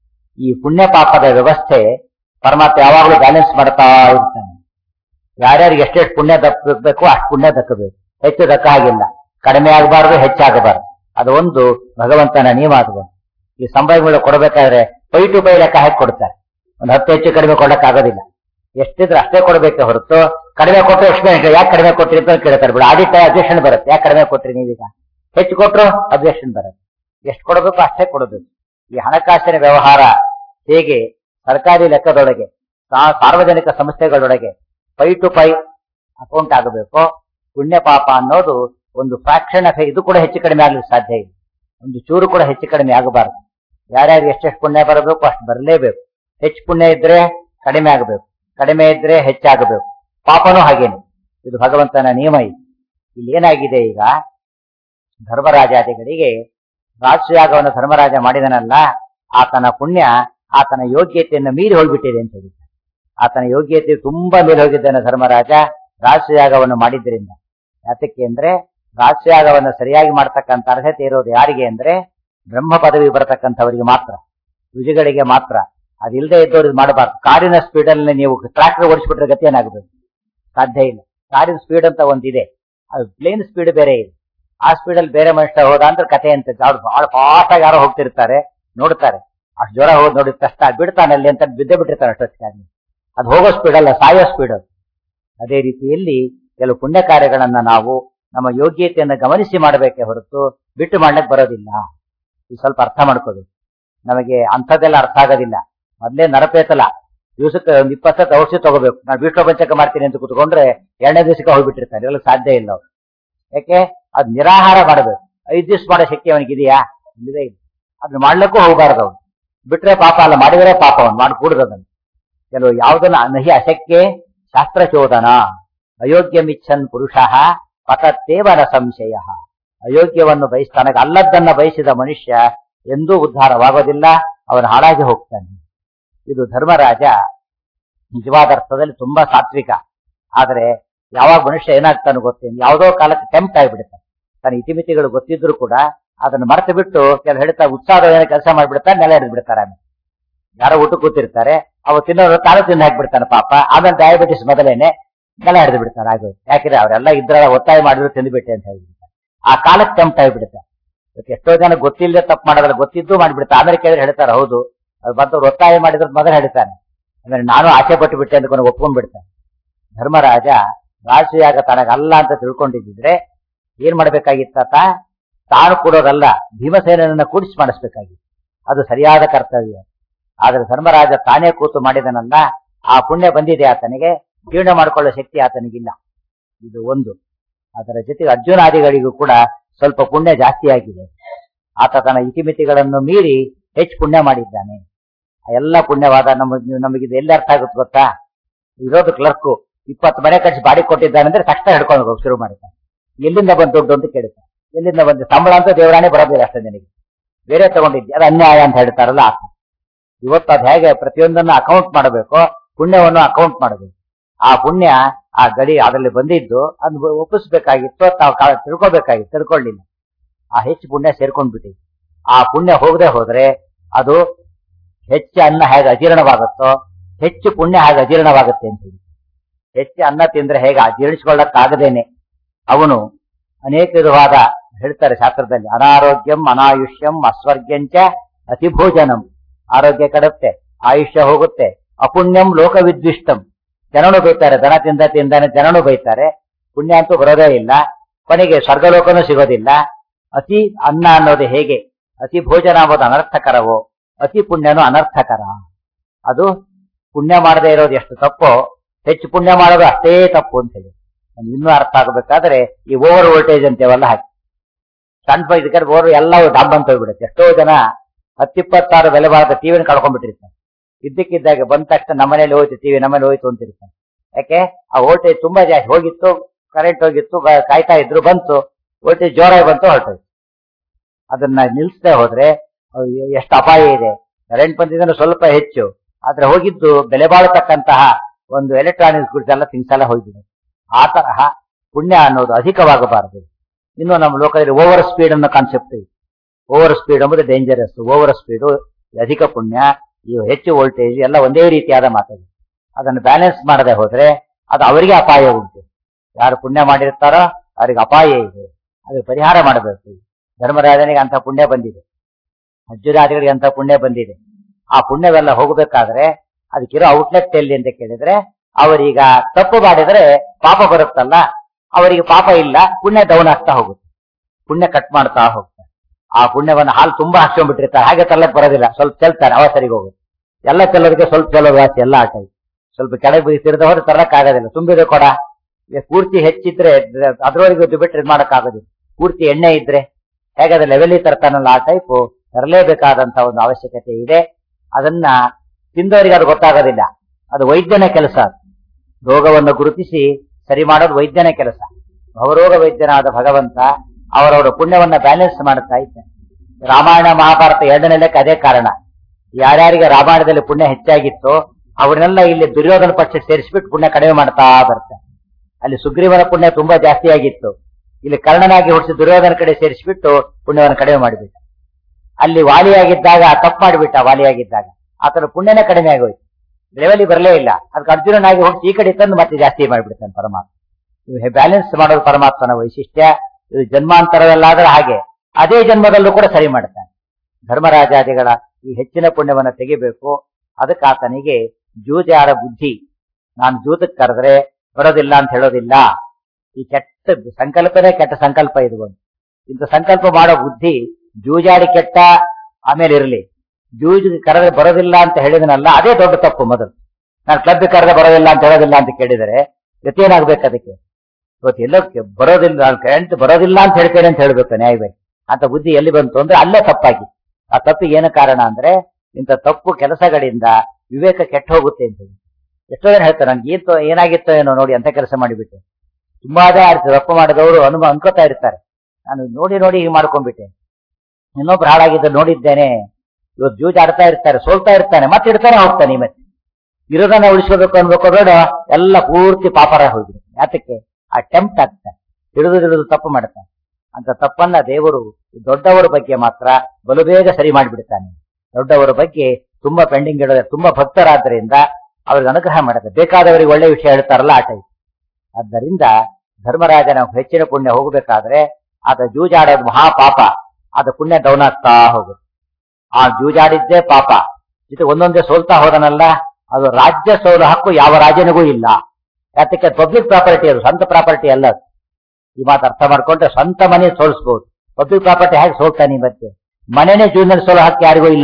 ಈ ಪುಣ್ಯ ಪಾಪದ ವ್ಯವಸ್ಥೆ ಪರಮಾತ್ಮ ಯಾವಾಗಲೂ ಬ್ಯಾಲೆನ್ಸ್ ಮಾಡ್ತಾ ಇರ್ತಾನೆ ಯಾರ್ಯಾರಿಗೆ ಎಷ್ಟೆಷ್ಟು ಪುಣ್ಯ ದಕ್ಕಬೇಕು ಅಷ್ಟು ಪುಣ್ಯ ದಕ್ಕಬೇಕು ಹೆಚ್ಚು ದಕ್ಕ ಹಾಗಿಲ್ಲ ಕಡಿಮೆ ಆಗಬಾರ್ದು ಹೆಚ್ಚಾಗಬಾರ್ದು ಅದು ಒಂದು ಭಗವಂತನ ನಿಯಮ ಅದು ಈ ಸಂಭಾವನೆಗಳು ಕೊಡಬೇಕಾದ್ರೆ ಪೈ ಟು ಪೈ ಲೆಕ್ಕ ಹಾಕಿ ಕೊಡ್ತಾರೆ ಒಂದು ಹತ್ತು ಹೆಚ್ಚು ಕಡಿಮೆ ಕೊಡಕ್ ಆಗೋದಿಲ್ಲ ಎಷ್ಟಿದ್ರೆ ಅಷ್ಟೇ ಕೊಡಬೇಕೆ ಹೊರತು ಕಡಿಮೆ ಕೊಟ್ಟರು ಎಕ್ಸ್ಪ್ಲೇಷನ್ ಯಾಕೆ ಕಡಿಮೆ ಕೊಟ್ರಿ ಅಂತ ಕೇಳ್ತಾರೆ ಬಿಡು ಆಡಿಟ್ ಅಬ್ಜೆಕ್ಷನ್ ಬರುತ್ತೆ ಯಾಕೆ ಕಡಿಮೆ ಕೊಟ್ರಿ ನೀವೀಗ ಹೆಚ್ಚು ಕೊಟ್ಟರು ಅಬ್ಜೆಕ್ಷನ್ ಬರುತ್ತೆ ಎಷ್ಟು ಕೊಡಬೇಕು ಅಷ್ಟೇ ಕೊಡಬೇಕು ಈ ಹಣಕಾಸಿನ ವ್ಯವಹಾರ ಹೇಗೆ ಸರ್ಕಾರಿ ಲೆಕ್ಕದೊಳಗೆ ಸಾರ್ವಜನಿಕ ಸಂಸ್ಥೆಗಳೊಳಗೆ ಪೈ ಟು ಪೈ ಅಕೌಂಟ್ ಆಗಬೇಕು ಪುಣ್ಯ ಪಾಪ ಅನ್ನೋದು ಒಂದು ಫ್ರಾಕ್ಷನ್ ಆಫ್ ಇದು ಕೂಡ ಹೆಚ್ಚು ಕಡಿಮೆ ಆಗ್ಲಿಕ್ಕೆ ಸಾಧ್ಯ ಇಲ್ಲ ಒಂದು ಚೂರು ಕೂಡ ಹೆಚ್ಚು ಕಡಿಮೆ ಆಗಬಾರದು ಯಾರ್ಯಾರು ಎಷ್ಟೆಷ್ಟು ಪುಣ್ಯ ಬರಬೇಕು ಅಷ್ಟು ಬರಲೇಬೇಕು ಹೆಚ್ಚು ಪುಣ್ಯ ಇದ್ರೆ ಕಡಿಮೆ ಆಗಬೇಕು ಕಡಿಮೆ ಇದ್ರೆ ಹೆಚ್ಚಾಗಬೇಕು ಪಾಪನೂ ಹಾಗೇನೆ ಇದು ಭಗವಂತನ ನಿಯಮ ಇದು ಇಲ್ಲಿ ಏನಾಗಿದೆ ಈಗ ಧರ್ಮರಾಜಾದಿಗಳಿಗೆ ರಾಜಯಾಗವನ್ನು ಧರ್ಮರಾಜ ಮಾಡಿದನಲ್ಲ ಆತನ ಪುಣ್ಯ ಆತನ ಯೋಗ್ಯತೆಯನ್ನು ಮೀರಿ ಹೋಗ್ಬಿಟ್ಟಿದೆ ಅಂತ ಹೇಳಿದ್ದಾರೆ ಆತನ ಯೋಗ್ಯತೆ ತುಂಬಾ ಮೇಲೆ ಹೋಗಿದ್ದಾನೆ ಧರ್ಮರಾಜ ರಾಜಯಾಗವನ್ನು ಮಾಡಿದ್ರಿಂದ ಯಾತಕ್ಕೆ ಅಂದ್ರೆ ರಾಜಯಾಗವನ್ನು ಸರಿಯಾಗಿ ಮಾಡ್ತಕ್ಕಂಥ ಅರ್ಹತೆ ಇರೋದು ಯಾರಿಗೆ ಅಂದ್ರೆ ಬ್ರಹ್ಮ ಪದವಿ ಬರತಕ್ಕಂಥವರಿಗೆ ಮಾತ್ರ ರುಜಿಗಳಿಗೆ ಮಾತ್ರ ಅದಿಲ್ಲದೆ ಇದ್ದವ್ರಿಗೆ ಮಾಡಬಾರ್ದು ಕಾರಿನ ಸ್ಪೀಡಲ್ಲಿ ನೀವು ಟ್ರಾಕ್ಟರ್ ಓಡಿಸ್ಬಿಟ್ರೆ ಗತಿ ಏನಾಗಬೇಕು ಸಾಧ್ಯ ಇಲ್ಲ ಕಾರಿನ ಸ್ಪೀಡ್ ಅಂತ ಒಂದಿದೆ ಅದು ಪ್ಲೇನ್ ಸ್ಪೀಡ್ ಬೇರೆ ಇದೆ ಆ ಸ್ಪೀಡಲ್ಲಿ ಬೇರೆ ಮನುಷ್ಯ ಹೋದ ಅಂದ್ರೆ ಕತೆ ಅಂತ ಅವ್ರು ಬಹಳ ಫಾಸ್ಟ್ ಆಗಿ ಯಾರೋ ಹೋಗ್ತಿರ್ತಾರೆ ನೋಡ್ತಾರೆ ಅಷ್ಟು ಜ್ವರ ಹೋದ್ ನೋಡಿದ ಕಷ್ಟ ಬಿಡ್ತಾನಲ್ಲಿ ಅಂತ ಬಿದ್ದೇ ಬಿಟ್ಟಿರ್ತಾನೆ ಅಷ್ಟೊತ್ತಿಗೆ ಅದು ಹೋಗೋ ಸ್ಪೀಡ್ ಅಲ್ಲ ಸಾಯೋ ಸ್ಪೀಡ್ ಅದು ಅದೇ ರೀತಿಯಲ್ಲಿ ಕೆಲವು ಪುಣ್ಯ ಕಾರ್ಯಗಳನ್ನ ನಾವು ನಮ್ಮ ಯೋಗ್ಯತೆಯನ್ನು ಗಮನಿಸಿ ಮಾಡಬೇಕೇ ಹೊರತು ಬಿಟ್ಟು ಮಾಡ್ಲಿಕ್ಕೆ ಬರೋದಿಲ್ಲ ಇದು ಸ್ವಲ್ಪ ಅರ್ಥ ಮಾಡ್ಕೋಬೇಕು ನಮಗೆ ಅಂಥದ್ದೆಲ್ಲ ಅರ್ಥ ಆಗೋದಿಲ್ಲ ಮೊದ್ಲೇ ನರಪೇತಲ ದಿವಸಕ್ಕೆ ಒಂದು ಇಪ್ಪತ್ತು ಔಷಧಿ ತಗೋಬೇಕು ನಾನು ವಿಷ್ಣು ಪಂಚಕ ಮಾಡ್ತೀನಿ ಅಂತ ಕೂತ್ಕೊಂಡ್ರೆ ಎರಡನೇ ದಿವಸಕ್ಕೆ ಹೋಗ್ಬಿಟ್ಟಿರ್ತಾನೆ ಇವೆಲ್ಲ ಸಾಧ್ಯ ಇಲ್ಲ ಅವ್ರು ಯಾಕೆ ಅದ್ ನಿರಾಹಾರ ಮಾಡಬೇಕು ಐದು ದಿವಸ ಮಾಡೋ ಶಕ್ತಿ ಅವನಿಗೆ ಇದೆಯಾ ಇಲ್ಲದೇ ಇಲ್ಲ ಅದನ್ನ ಮಾಡ್ಲಿಕ್ಕೂ ಹೋಗಬಾರ್ದು ಅವನು ಬಿಟ್ರೆ ಪಾಪ ಅಲ್ಲ ಮಾಡಿದರೆ ಪಾಪ ಅವನು ಮಾಡ್ಕೂಡದು ಅದನ್ನು ಕೆಲವು ಯಾವುದನ್ನ ನಹಿ ಅಶಕ್ಯೆ ಶಾಸ್ತ್ರಚೋದನ ಅಯೋಗ್ಯಮಿಚ್ಛನ್ ಪುರುಷ ಪತತ್ತೇವನ ಸಂಶಯ ಅಯೋಗ್ಯವನ್ನು ಬಯಸ್ ತನಗೆ ಅಲ್ಲದ್ದನ್ನ ಬಯಸಿದ ಮನುಷ್ಯ ಎಂದೂ ಉದ್ಧಾರವಾಗೋದಿಲ್ಲ ಅವನು ಹಾಳಾಗಿ ಹೋಗ್ತಾನೆ ಇದು ಧರ್ಮರಾಜ ನಿಜವಾದ ಅರ್ಥದಲ್ಲಿ ತುಂಬಾ ಸಾತ್ವಿಕ ಆದ್ರೆ ಯಾವಾಗ ಮನುಷ್ಯ ಏನಾಗ್ತಾನೆ ಗೊತ್ತೇನು ಯಾವುದೋ ಕಾಲಕ್ಕೆ ಟೆಂಪ್ಟ್ ಆಗಿಬಿಡುತ್ತಾನೆ ತನ್ನ ಇತಿಮಿತಿಗಳು ಗೊತ್ತಿದ್ರು ಕೂಡ ಅದನ್ನು ಮರೆತು ಬಿಟ್ಟು ಕೆಲವು ಹೇಳ್ತಾ ಉತ್ಸಾಹ ಏನೋ ಕೆಲಸ ಮಾಡಿಬಿಡ್ತಾರೆ ನೆಲ ಹಿಡಿದು ಬಿಡ್ತಾರೆ ಆಮೇಲೆ ಯಾರೋ ಊಟ ಕೂತಿರ್ತಾರೆ ಅವ ತಿನ್ನೋರು ತಾನು ತಿಂದು ಹಾಕ್ಬಿಡ್ತಾನೆ ಪಾಪ ಆಮೇಲೆ ಡಯಾಬಿಟಿಸ್ ಮೊದಲೇನೆ ನೆಲ ಹಿಡಿದು ಬಿಡ್ತಾರೆ ಹಾಗೆ ಯಾಕಂದ್ರೆ ಅವರೆಲ್ಲ ಇದ್ರ ಒತ್ತಾಯ ಮಾಡಿದ್ರು ತಿಂದುಬಿಟ್ಟೆ ಅಂತ ಹೇಳ್ಬಿಡ್ತಾರೆ ಆ ಕಾಲಕ್ಕೆ ಟೆಂಪ್ಟ್ ಆಗಿಬಿಡುತ್ತೆ ಇವತ್ತು ಎಷ್ಟೋ ಜನ ಗೊತ್ತಿಲ್ಲದೆ ತಪ್ಪು ಮಾಡೋದ್ರ ಗೊತ್ತಿದ್ದು ಮಾಡಿಬಿಡ್ತಾರೆ ಆಮೇಲೆ ಕೇಳಿದ್ರೆ ಹೇಳ್ತಾರೆ ಹೌದು ಅದು ಬಂದವ್ರು ಒತ್ತಾಯ ಮಾಡಿದ್ರು ಮೊದಲು ಹೇಳ್ತಾನೆ ಆಮೇಲೆ ನಾನು ಆಸೆ ಪಟ್ಟು ಬಿಟ್ಟೆ ಅಂತ ಕೊನೆಗೆ ಒಪ್ಕೊಂಡ್ಬಿಡ್ತಾನೆ ಧರ್ಮರಾಜ ರಾಶಿಯಾಗ ತನಗಲ್ಲ ಅಂತ ತಿಳ್ಕೊಂಡಿದ್ದಿದ್ರೆ ಏನ್ ಮಾಡ್ಬೇಕಾಗಿತ್ತಾತ ತಾನು ಕೊಡೋದಲ್ಲ ಭೀಮಸೇನನ್ನ ಕೂಡಿಸಿ ಮಾಡಿಸ್ಬೇಕಾಗಿತ್ತು ಅದು ಸರಿಯಾದ ಕರ್ತವ್ಯ ಆದ್ರೆ ಧರ್ಮರಾಜ ತಾನೇ ಕೂತು ಮಾಡಿದನಲ್ಲ ಆ ಪುಣ್ಯ ಬಂದಿದೆ ಆತನಿಗೆ ಜೀರ್ಣ ಮಾಡಿಕೊಳ್ಳೋ ಶಕ್ತಿ ಆತನಿಗಿಲ್ಲ ಇದು ಒಂದು ಅದರ ಜೊತೆಗೆ ಅರ್ಜುನಾದಿಗಳಿಗೂ ಕೂಡ ಸ್ವಲ್ಪ ಪುಣ್ಯ ಜಾಸ್ತಿ ಆಗಿದೆ ಆತ ತನ್ನ ಇತಿಮಿತಿಗಳನ್ನು ಮೀರಿ ಹೆಚ್ಚು ಪುಣ್ಯ ಮಾಡಿದ್ದಾನೆ ಆ ಎಲ್ಲ ಪುಣ್ಯವಾದ ನಮ್ಮ ನಮಗಿದು ಎಲ್ಲಿ ಅರ್ಥ ಆಗುತ್ತೆ ಗೊತ್ತಾ ಇರೋದು ಕ್ಲರ್ಕು ಇಪ್ಪತ್ತು ಮನೆ ಕಟ್ಸಿ ಬಾಡಿ ಕೊಟ್ಟಿದ್ದಾನೆ ಅಂದ್ರೆ ತಕ್ಷಣ ಹಿಡ್ಕೊಂಡು ಹೋಗಿ ಶುರು ಮಾಡಿದ್ದಾನೆ ಎಲ್ಲಿಂದ ಬಂದು ದುಡ್ಡು ಅಂತ ಕೇಳುತ್ತೆ ಎಲ್ಲಿಂದ ಬಂದು ಸಂಬಳ ಅಂತ ದೇವರಾಣೆ ಬರೋದಿಲ್ಲ ಅಷ್ಟೇ ನಿನಗೆ ಬೇರೆ ತಗೊಂಡಿದ್ದೆ ಅದು ಅನ್ಯಾಯ ಅಂತ ಹೇಳ್ತಾರಲ್ಲ ಆತ ಇವತ್ತು ಅದು ಹೇಗೆ ಪ್ರತಿಯೊಂದನ್ನು ಅಕೌಂಟ್ ಮಾಡಬೇಕು ಪುಣ್ಯವನ್ನು ಅಕೌಂಟ್ ಮಾಡಬೇಕು ಆ ಪುಣ್ಯ ಆ ಗಡಿ ಅದರಲ್ಲಿ ಬಂದಿದ್ದು ಅದು ಒಪ್ಪಿಸ್ಬೇಕಾಗಿತ್ತು ತಾವು ಕಾ- ತಿಳ್ಕೊಬೇಕಾಗಿತ್ತು ತಿಳ್ಕೊಳ್ಳಿಲ್ಲ ಆ ಹೆಚ್ಚು ಪುಣ್ಯ ಸೇರ್ಕೊಂಡ್ಬಿಟ್ಟಿದೆ ಆ ಪುಣ್ಯ ಹೋಗದೆ ಹೋದ್ರೆ ಅದು ಹೆಚ್ಚು ಅನ್ನ ಹೇಗೆ ಅಜೀರ್ಣವಾಗುತ್ತೋ ಹೆಚ್ಚು ಪುಣ್ಯ ಹೇಗೆ ಅಜೀರ್ಣವಾಗುತ್ತೆ ಅಂತ ಹೇಳಿ ಹೆಚ್ಚು ಅನ್ನ ತಿಂದ್ರೆ ಹೇಗೆ ಜೀರ್ಣಿಸ್ಕೊಳ್ಳಕ್ಕಾಗದೇನೆ ಅವನು ಅನೇಕ ವಿಧವಾದ ಹೇಳ್ತಾರೆ ಶಾಸ್ತ್ರದಲ್ಲಿ ಅನಾರೋಗ್ಯಂ ಅನಾಯುಷ್ಯಂ ಅಸ್ವರ್ಗ್ಯಂಚ ಅತಿಭೋಜನಂ ಆರೋಗ್ಯ ಕಡುತ್ತೆ ಆಯುಷ್ಯ ಹೋಗುತ್ತೆ ಅಪುಣ್ಯಂ ಲೋಕವಿದ್ವಿಷ್ಟಂ ಜನನು ಬೈತಾರೆ ದನ ತಿಂದ ತಿಂದಾನೆ ಜನನು ಬೈತಾರೆ ಪುಣ್ಯ ಅಂತೂ ಬರೋದೇ ಇಲ್ಲ ಕೊನೆಗೆ ಸ್ವರ್ಗಲೋಕನೂ ಸಿಗೋದಿಲ್ಲ ಅತಿ ಅನ್ನ ಅನ್ನೋದು ಹೇಗೆ ಅತಿ ಭೋಜನ ಅನ್ನೋದು ಅನರ್ಥಕರವೋ ಅತಿ ಪುಣ್ಯನೂ ಅನರ್ಥಕರ ಅದು ಪುಣ್ಯ ಮಾಡದೇ ಇರೋದು ಎಷ್ಟು ತಪ್ಪೋ ಹೆಚ್ಚು ಪುಣ್ಯ ಮಾಡೋದು ಅಷ್ಟೇ ತಪ್ಪು ಅಂತ ಹೇಳಿ ನಮ್ಗೆ ಇನ್ನೂ ಅರ್ಥ ಆಗಬೇಕಾದ್ರೆ ಈ ಓವರ್ ವೋಲ್ಟೇಜ್ ಅಂತೇವಲ್ಲ ಹಾಕಿ ಸಣ್ಣ ಇದಕ್ಕೆ ಓವರ್ ಎಲ್ಲ ಡಂಬ್ ಅಂತ ಹೋಗ್ಬಿಡುತ್ತೆ ಎಷ್ಟೋ ಜನ ಹತ್ತಿಪ್ಪತ್ತಾರು ಬೆಲೆ ಬಾರದ ಟಿವಿನ ಕಳ್ಕೊಂಡ್ಬಿಟ್ಟಿರ್ತಾರೆ ಇದ್ದಕ್ಕಿದ್ದಾಗ ಬಂದ ತಕ್ಷಣ ನಮ್ಮನೇಲಿ ಹೋಯ್ತು ಟಿವಿ ನಮ್ಮನೇಲಿ ಹೋಯ್ತು ಅಂತಿರ್ತಾನೆ ಯಾಕೆ ಆ ವೋಲ್ಟೇಜ್ ತುಂಬಾ ಜಾಸ್ತಿ ಹೋಗಿತ್ತು ಕರೆಂಟ್ ಹೋಗಿತ್ತು ಗ- ಕಾಯ್ತಾ ಇದ್ರು ಬಂತು ವೋಲ್ಟೇಜ್ ಜೋರಾಗಿ ಬಂತು ಹೊರಟೋಯ್ತು ಅದನ್ನ ನಿಲ್ಸದೆ ಹೋದ್ರೆ ಅದು ಎಷ್ಟು ಅಪಾಯ ಇದೆ ಕರೆಂಟ್ ಬಂದಿದ್ದನ್ನು ಸ್ವಲ್ಪ ಹೆಚ್ಚು ಆದ್ರೆ ಹೋಗಿದ್ದು ಬೆಲೆ ಬಾಳತಕ್ಕಂತಹ ಒಂದು ಎಲೆಕ್ಟ್ರಾನಿಕ್ಸ್ ಗುಡ್ಸ್ ಎಲ್ಲ ಥಿಂಗ್ಸ್ ಎಲ್ಲ ಹೋಗಿದೆ ಆ ತರಹ ಪುಣ್ಯ ಅನ್ನೋದು ಅಧಿಕವಾಗಬಾರದು ಇನ್ನು ನಮ್ಮ ಲೋಕದಲ್ಲಿ ಓವರ್ ಸ್ಪೀಡ್ ಅನ್ನೋ ಕಾನ್ಸೆಪ್ಟ್ ಇದೆ ಓವರ್ ಸ್ಪೀಡ್ ಎಂಬುದು ಡೇಂಜರಸ್ ಓವರ್ ಸ್ಪೀಡು ಅಧಿಕ ಪುಣ್ಯ ಈ ಹೆಚ್ಚು ವೋಲ್ಟೇಜ್ ಎಲ್ಲ ಒಂದೇ ರೀತಿಯಾದ ಮಾತುಗಳು ಅದನ್ನು ಬ್ಯಾಲೆನ್ಸ್ ಮಾಡದೆ ಹೋದ್ರೆ ಅದು ಅವರಿಗೆ ಅಪಾಯ ಉಂಟು ಯಾರು ಪುಣ್ಯ ಮಾಡಿರ್ತಾರೋ ಅವರಿಗೆ ಅಪಾಯ ಇದೆ ಅದು ಪರಿಹಾರ ಮಾಡಬೇಕು ಧರ್ಮರಾಜನಿಗೆ ಅಂತ ಪುಣ್ಯ ಬಂದಿದೆ ಅಜ್ಜುರಾದಿಗಳಿಗೆ ಅಂತ ಪುಣ್ಯ ಬಂದಿದೆ ಆ ಪುಣ್ಯವೆಲ್ಲ ಹೋಗಬೇಕಾದ್ರೆ ಅದಕ್ಕಿರೋ ಔಟ್ಲೆಟ್ ಎಲ್ಲಿ ಅಂತ ಕೇಳಿದ್ರೆ ಅವರೀಗ ತಪ್ಪು ಮಾಡಿದ್ರೆ ಪಾಪ ಬರುತ್ತಲ್ಲ ಅವರಿಗೆ ಪಾಪ ಇಲ್ಲ ಪುಣ್ಯ ಡೌನ್ ಆಗ್ತಾ ಹೋಗುತ್ತೆ ಪುಣ್ಯ ಕಟ್ ಮಾಡ್ತಾ ಹೋಗ್ತಾರೆ ಆ ಪುಣ್ಯವನ್ನು ಹಾಲು ತುಂಬಾ ಹಾಕ್ಸ್ಕೊಂಡ್ಬಿಟ್ಟಿರ್ತಾರೆ ಹಾಗೆ ತಲ್ಲಕ್ ಬರೋದಿಲ್ಲ ಸ್ವಲ್ಪ ಚೆಲ್ತಾರೆ ಅವ ಸರಿಗೆ ಹೋಗುತ್ತೆ ಎಲ್ಲ ಚೆಲ್ಲೋದಕ್ಕೆ ಸ್ವಲ್ಪ ಚೆಲ್ಲೋದು ವಾಸಿ ಎಲ್ಲ ಆಟ ಇದೆ. ಸ್ವಲ್ಪ ಕೆಳಗೆ ಬಿಸಿರಿದ ಹೊರ ತರಕ್ ಆಗೋದಿಲ್ಲ ತುಂಬಿದ ಕೊಡ ಈಗ ಪೂರ್ತಿ ಹೆಚ್ಚಿದ್ರೆ ಅದ್ರವರೆಗೆ ಇದು ಬಿಟ್ಟರೆ ಮಾಡಕ್ ಆಗೋದಿಲ್ಲ ಪೂರ್ತಿ ಎಣ್ಣೆ ಇದ್ರೆ ಹೇಗೆ ಅದು ಲೆವೆಲ್ ತರ್ತಾನಲ್ಲ ಆ ಟೈಪು ತರಲೇಬೇಕಾದಂತ ಒಂದು ಅವಶ್ಯಕತೆ ಇದೆ ಅದನ್ನ ತಿಂದವರಿಗೆ ಅದು ಗೊತ್ತಾಗೋದಿಲ್ಲ ಅದು ವೈದ್ಯನ ಕೆಲಸ ಅದು. ರೋಗವನ್ನು ಗುರುತಿಸಿ ಸರಿ ಮಾಡೋದು ವೈದ್ಯನ ಕೆಲಸ ಭವರೋಗ ವೈದ್ಯನಾದ ಭಗವಂತ ಅವರವರ ಪುಣ್ಯವನ್ನ ಬ್ಯಾಲೆನ್ಸ್ ಮಾಡುತ್ತಾ ಇದ್ದಾನೆ ರಾಮಾಯಣ ಮಹಾಭಾರತ ಎರಡನೇ ಲೆಕ್ಕ ಅದೇ ಕಾರಣ ಯಾರ್ಯಾರಿಗೆ ರಾಮಾಯಣದಲ್ಲಿ ಪುಣ್ಯ ಹೆಚ್ಚಾಗಿತ್ತೋ ಅವರನ್ನೆಲ್ಲ ಇಲ್ಲಿ ದುರ್ಯೋಧನ ಪಕ್ಷ ಸೇರಿಸ್ಬಿಟ್ಟು ಪುಣ್ಯ ಕಡಿಮೆ ಮಾಡ್ತಾ ಬರ್ತಾರೆ ಅಲ್ಲಿ ಸುಗ್ರೀವನ ಪುಣ್ಯ ತುಂಬಾ ಜಾಸ್ತಿ ಆಗಿತ್ತು ಇಲ್ಲಿ ಕರ್ಣನಾಗಿ ಹುಟ್ಟಿಸಿ ದುರ್ಯೋಧನ ಕಡೆ ಸೇರಿಸ್ಬಿಟ್ಟು ಪುಣ್ಯವನ್ನು ಕಡಿಮೆ ಮಾಡಿಬಿಟ್ಟ ಅಲ್ಲಿ ವಾಲಿಯಾಗಿದ್ದಾಗ ತಪ್ಪು ಮಾಡಿಬಿಟ್ಟ ವಾಲಿಯಾಗಿದ್ದಾಗ ಆತನ ಪುಣ್ಯನೇ ಕಡಿಮೆ ಆಗೋಯ್ತು ಲೆವೆಲಿ ಬರಲೇ ಇಲ್ಲ ಅದಕ್ಕೆ ಅರ್ಜುನನಾಗಿ ಹುಟ್ಟಿಸಿ ಈ ಕಡೆ ತಂದು ಮತ್ತೆ ಜಾಸ್ತಿ ಮಾಡಿಬಿಡ್ತಾನೆ ಪರಮಾತ್ಮ ಇವು ಬ್ಯಾಲೆನ್ಸ್ ಮಾಡೋದು ಪರಮಾತ್ಮನ ವೈಶಿಷ್ಟ್ಯ ಇದು ಜನ್ಮಾಂತರದಲ್ಲಾದ್ರೆ ಹಾಗೆ ಅದೇ ಜನ್ಮದಲ್ಲೂ ಕೂಡ ಸರಿ ಮಾಡ್ತಾನೆ ಧರ್ಮರಾಜಾದಿಗಳ ಈ ಹೆಚ್ಚಿನ ಪುಣ್ಯವನ್ನು ತೆಗಿಬೇಕು ಅದಕ್ಕೆ ಆತನಿಗೆ ಜೂಜಾರ ಬುದ್ಧಿ ನಾನು ಜೂತಕ್ಕೆ ಕರೆದ್ರೆ ಬರೋದಿಲ್ಲ ಅಂತ ಹೇಳೋದಿಲ್ಲ ಈ ಕೆಟ್ಟ ಸಂಕಲ್ಪನೇ ಕೆಟ್ಟ ಸಂಕಲ್ಪ ಇದು ಒಂದು ಇಂಥ ಸಂಕಲ್ಪ ಮಾಡೋ ಬುದ್ಧಿ ಜೂಜಾಡಿ ಕೆಟ್ಟ ಆಮೇಲೆ ಇರಲಿ ಜೂಜಿಗೆ ಕರೆದ್ರೆ ಬರೋದಿಲ್ಲ ಅಂತ ಹೇಳಿದನಲ್ಲ ಅದೇ ದೊಡ್ಡ ತಪ್ಪು ಮೊದಲು ನಾನು ಕ್ಲಬ್ ಕರೆದ್ರೆ ಬರೋದಿಲ್ಲ ಅಂತ ಹೇಳೋದಿಲ್ಲ ಅಂತ ಕೇಳಿದರೆ ಗತಿ ಏನಾಗ್ಬೇಕು ಅದಕ್ಕೆ ಇವತ್ತು ಎಲ್ಲೋ ಕೆ- ಬರೋದಿಲ್ಲ ನಾನು ಕರೆಂಟ್ ಬರೋದಿಲ್ಲ ಅಂತ ಹೇಳ್ತೇನೆ ಅಂತ ಹೇಳ್ಬೇಕು ನ್ಯಾಯವಾಗಿ ಅಂತ ಬುದ್ಧಿ ಎಲ್ಲಿ ಬಂತು ಅಂದ್ರೆ ಅಲ್ಲೇ ತಪ್ಪಾಗಿ ಆ ತಪ್ಪಿಗೆ ಏನು ಕಾರಣ ಅಂದ್ರೆ ಇಂಥ ತಪ್ಪು ಕೆಲಸಗಳಿಂದ ವಿವೇಕ ಕೆಟ್ಟ ಹೋಗುತ್ತೆ ಅಂತ ಹೇಳಿ ಎಷ್ಟೋ ಜನ ಹೇಳ್ತಾರೆ ನನ್ಗೆ ಏನ್ ತೋ- ಏನಾಗಿತ್ತೋ ಏನೋ ನೋಡಿ ಅಂತ ಕೆಲಸ ಮಾಡಿಬಿಟ್ಟೆ ತುಂಬಾ ಇರ್ತದೆ ತಪ್ಪು ಮಾಡಿದವರು ಅನುಭವ ಅನ್ಕೋತಾ ಇರ್ತಾರೆ ನಾನು ನೋಡಿ ನೋಡಿ ಹೀಗೆ ಮಾಡ್ಕೊಂಡ್ಬಿಟ್ಟೆ ಇನ್ನೊಬ್ರು ಹಾಳಾಗಿದ್ದ ನೋಡಿದ್ದೇನೆ ಇವತ್ತು ಜೂಜ್ ಆಡ್ತಾ ಇರ್ತಾರೆ ಸೋಲ್ತಾ ಇರ್ತಾನೆ ಮತ್ತೆ ಇಡ್ತಾನೆ ಹೋಗ್ತಾನೆ ಮತ್ತೆ ಇರೋದನ್ನ ಉಳಿಸ್ಕೋಬೇಕು ಅನ್ಬೇಕು ಬೇಡ ಎಲ್ಲ ಪೂರ್ತಿ ಪಾಪರ ಹೋಗಿದೆ ಯಾತಕ್ಕೆ ಆ ಟೆಂಪ್ಟ್ ಆಗ್ತಾನೆ ಹಿಡಿದು ಹಿಡಿದು ತಪ್ಪು ಮಾಡ್ತಾನೆ ಅಂತ ತಪ್ಪನ್ನ ದೇವರು ದೊಡ್ಡವರ ಬಗ್ಗೆ ಮಾತ್ರ ಬಲು ಬೇಗ ಸರಿ ಮಾಡಿಬಿಡ್ತಾನೆ ದೊಡ್ಡವರ ಬಗ್ಗೆ ತುಂಬಾ ಪೆಂಡಿಂಗ್ ಇಡೋದು ತುಂಬಾ ಭಕ್ತರಾದ್ರಿಂದ ಅವ್ರಿಗೆ ಅನುಗ್ರಹ ಮಾಡುತ್ತೆ ಬೇಕಾದವರಿಗೆ ಒಳ್ಳೆ ವಿಷಯ ಹೇಳ್ತಾರಲ್ಲ ಆ ಟೈಪ್ ಆದ್ದರಿಂದ ಧರ್ಮರಾಜನ ಹೆಚ್ಚಿನ ಪುಣ್ಯ ಹೋಗಬೇಕಾದ್ರೆ ಆತ ಜೂಜಾಡೋದು ಮಹಾಪಾಪ ಆತ ಪುಣ್ಯ ಡೌನ್ ಆಗ್ತಾ ಹೋಗುತ್ತೆ ಆ ಜೂಜಾಡಿದ್ದೇ ಪಾಪ ಜೊತೆ ಒಂದೊಂದೇ ಸೋಲ್ತಾ ಹೋದನಲ್ಲ ಅದು ರಾಜ್ಯ ಸೋಲು ಹಕ್ಕು ಯಾವ ರಾಜನಿಗೂ ಇಲ್ಲ ಯಾತಕ್ಕೆ ಪಬ್ಲಿಕ್ ಪ್ರಾಪರ್ಟಿ ಅದು ಸ್ವಂತ ಪ್ರಾಪರ್ಟಿ ಅಲ್ಲ ಅದು. ಈ ಮಾತು ಅರ್ಥ ಮಾಡ್ಕೊಂಡ್ರೆ ಸ್ವಂತ ಮನೆ ಸೋಲಿಸಬಹುದು ಪಬ್ಲಿಕ್ ಪ್ರಾಪರ್ಟಿ ಹೇಗೆ ಸೋಲ್ತಾನೆ ಈ ಮಧ್ಯೆ ಮನೆನೇ ಜೂನಲ್ಲಿ ಸೋಲೋ ಹಕ್ಕು ಯಾರಿಗೂ ಇಲ್ಲ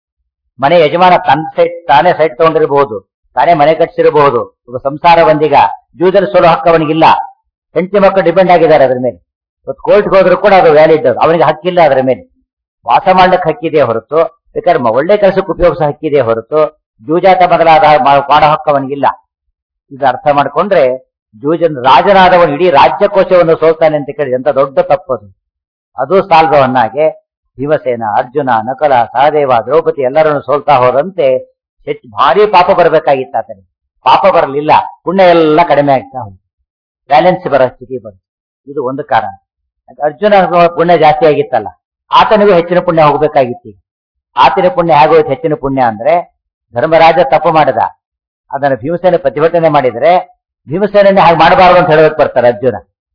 ಮನೆ ಯಜಮಾನ ತನ್ನ ಸೈಟ್ ತಾನೇ ಸೈಟ್ ತಗೊಂಡಿರಬಹುದು ತಾನೇ ಮನೆ ಕಟ್ಟಿಸಿರಬಹುದು ಒಬ್ಬ ಸಂಸಾರ ಬಂದಿಗ ಜೂದಲ್ಲಿ ಸೋಲೋ ಹಕ್ಕು ಅವನಿಗಿಲ್ಲ ಹೆಂಡತಿ ಮಕ್ಕಳು ಡಿಪೆಂಡ್ ಆಗಿದ್ದಾರೆ ಅದ್ರ ಮೇಲೆ ಇವತ್ತು ಕೋರ್ಟ್ಗೆ ಹೋದ್ರು ಕೂಡ ಅದು ವ್ಯಾಲಿಡ್ ಅದು ಅವನಿಗೆ ಹಕ್ಕಿಲ್ಲ ಅದರ ಮೇಲೆ ವಾಸ ಮಾಡ್ಲಿಕ್ಕೆ ಹಕ್ಕಿದೆ ಹೊರತು ಬೇಕಾದ್ರೆ ಮ- ಒಳ್ಳೆ ಕೆಲಸಕ್ಕೆ ಉಪಯೋಗಿಸೋ ಹಕ್ಕಿದೆ ಹೊರತು ಜೂಜಾಟ ಮೊದಲಾದ ಮಾ- ಮಾಡೋ ಹಕ್ಕು ಅವನಿಗಿಲ್ಲ ಇದು ಅರ್ಥ ಮಾಡ್ಕೊಂಡ್ರೆ ಜೂಜನ್ ರಾಜನಾದವನು ಇಡೀ ರಾಜ್ಯಕೋಶವನ್ನು ಸೋಲ್ತಾನೆ ಅಂತ ಕೇಳಿದ ಎಂತ ದೊಡ್ಡ ತಪ್ಪದು ಅದು ಸಾಲ್ಗವನ್ನಾಗೆ ಭೀಮಸೇನ ಅರ್ಜುನ ನಕಲ ಸಹದೇವ ದ್ರೌಪದಿ ಎಲ್ಲರನ್ನು ಸೋಲ್ತಾ ಹೋದಂತೆ ಹೆಚ್ಚು ಭಾರಿ ಪಾಪ ಬರಬೇಕಾಗಿತ್ತು ಆತನಿಗೆ ಪಾಪ ಬರಲಿಲ್ಲ ಪುಣ್ಯ ಎಲ್ಲ ಕಡಿಮೆ ಆಗ್ತಾ ಹೋಯ್ತು ಬ್ಯಾಲೆನ್ಸ್ ಬರೋ ಸ್ಥಿತಿ ಬಂತು ಇದು ಒಂದು ಕಾರಣ ಅರ್ಜುನ ಪುಣ್ಯ ಜಾಸ್ತಿ ಆಗಿತ್ತಲ್ಲ ಆತನಿಗೂ ಹೆಚ್ಚಿನ ಪುಣ್ಯ ಹೋಗ್ಬೇಕಾಗಿತ್ತು ಈಗ. ಆತನ ಪುಣ್ಯ ಹೇಗೋಯ್ತು ಹೆಚ್ಚಿನ ಪುಣ್ಯ ಅಂದ್ರೆ ಧರ್ಮರಾಜ ತಪ್ಪು ಮಾಡಿದ ಅದನ್ನು ಭೀಮಸೇನ ಪ್ರತಿಭಟನೆ ಮಾಡಿದ್ರೆ ಭೀಮಸೇನನ್ನೇ ಹಾಗೆ ಮಾಡಬಾರದು ಅಂತ ಹೇಳಬೇಕು ಬರ್ತಾರೆ ಅರ್ಜುನ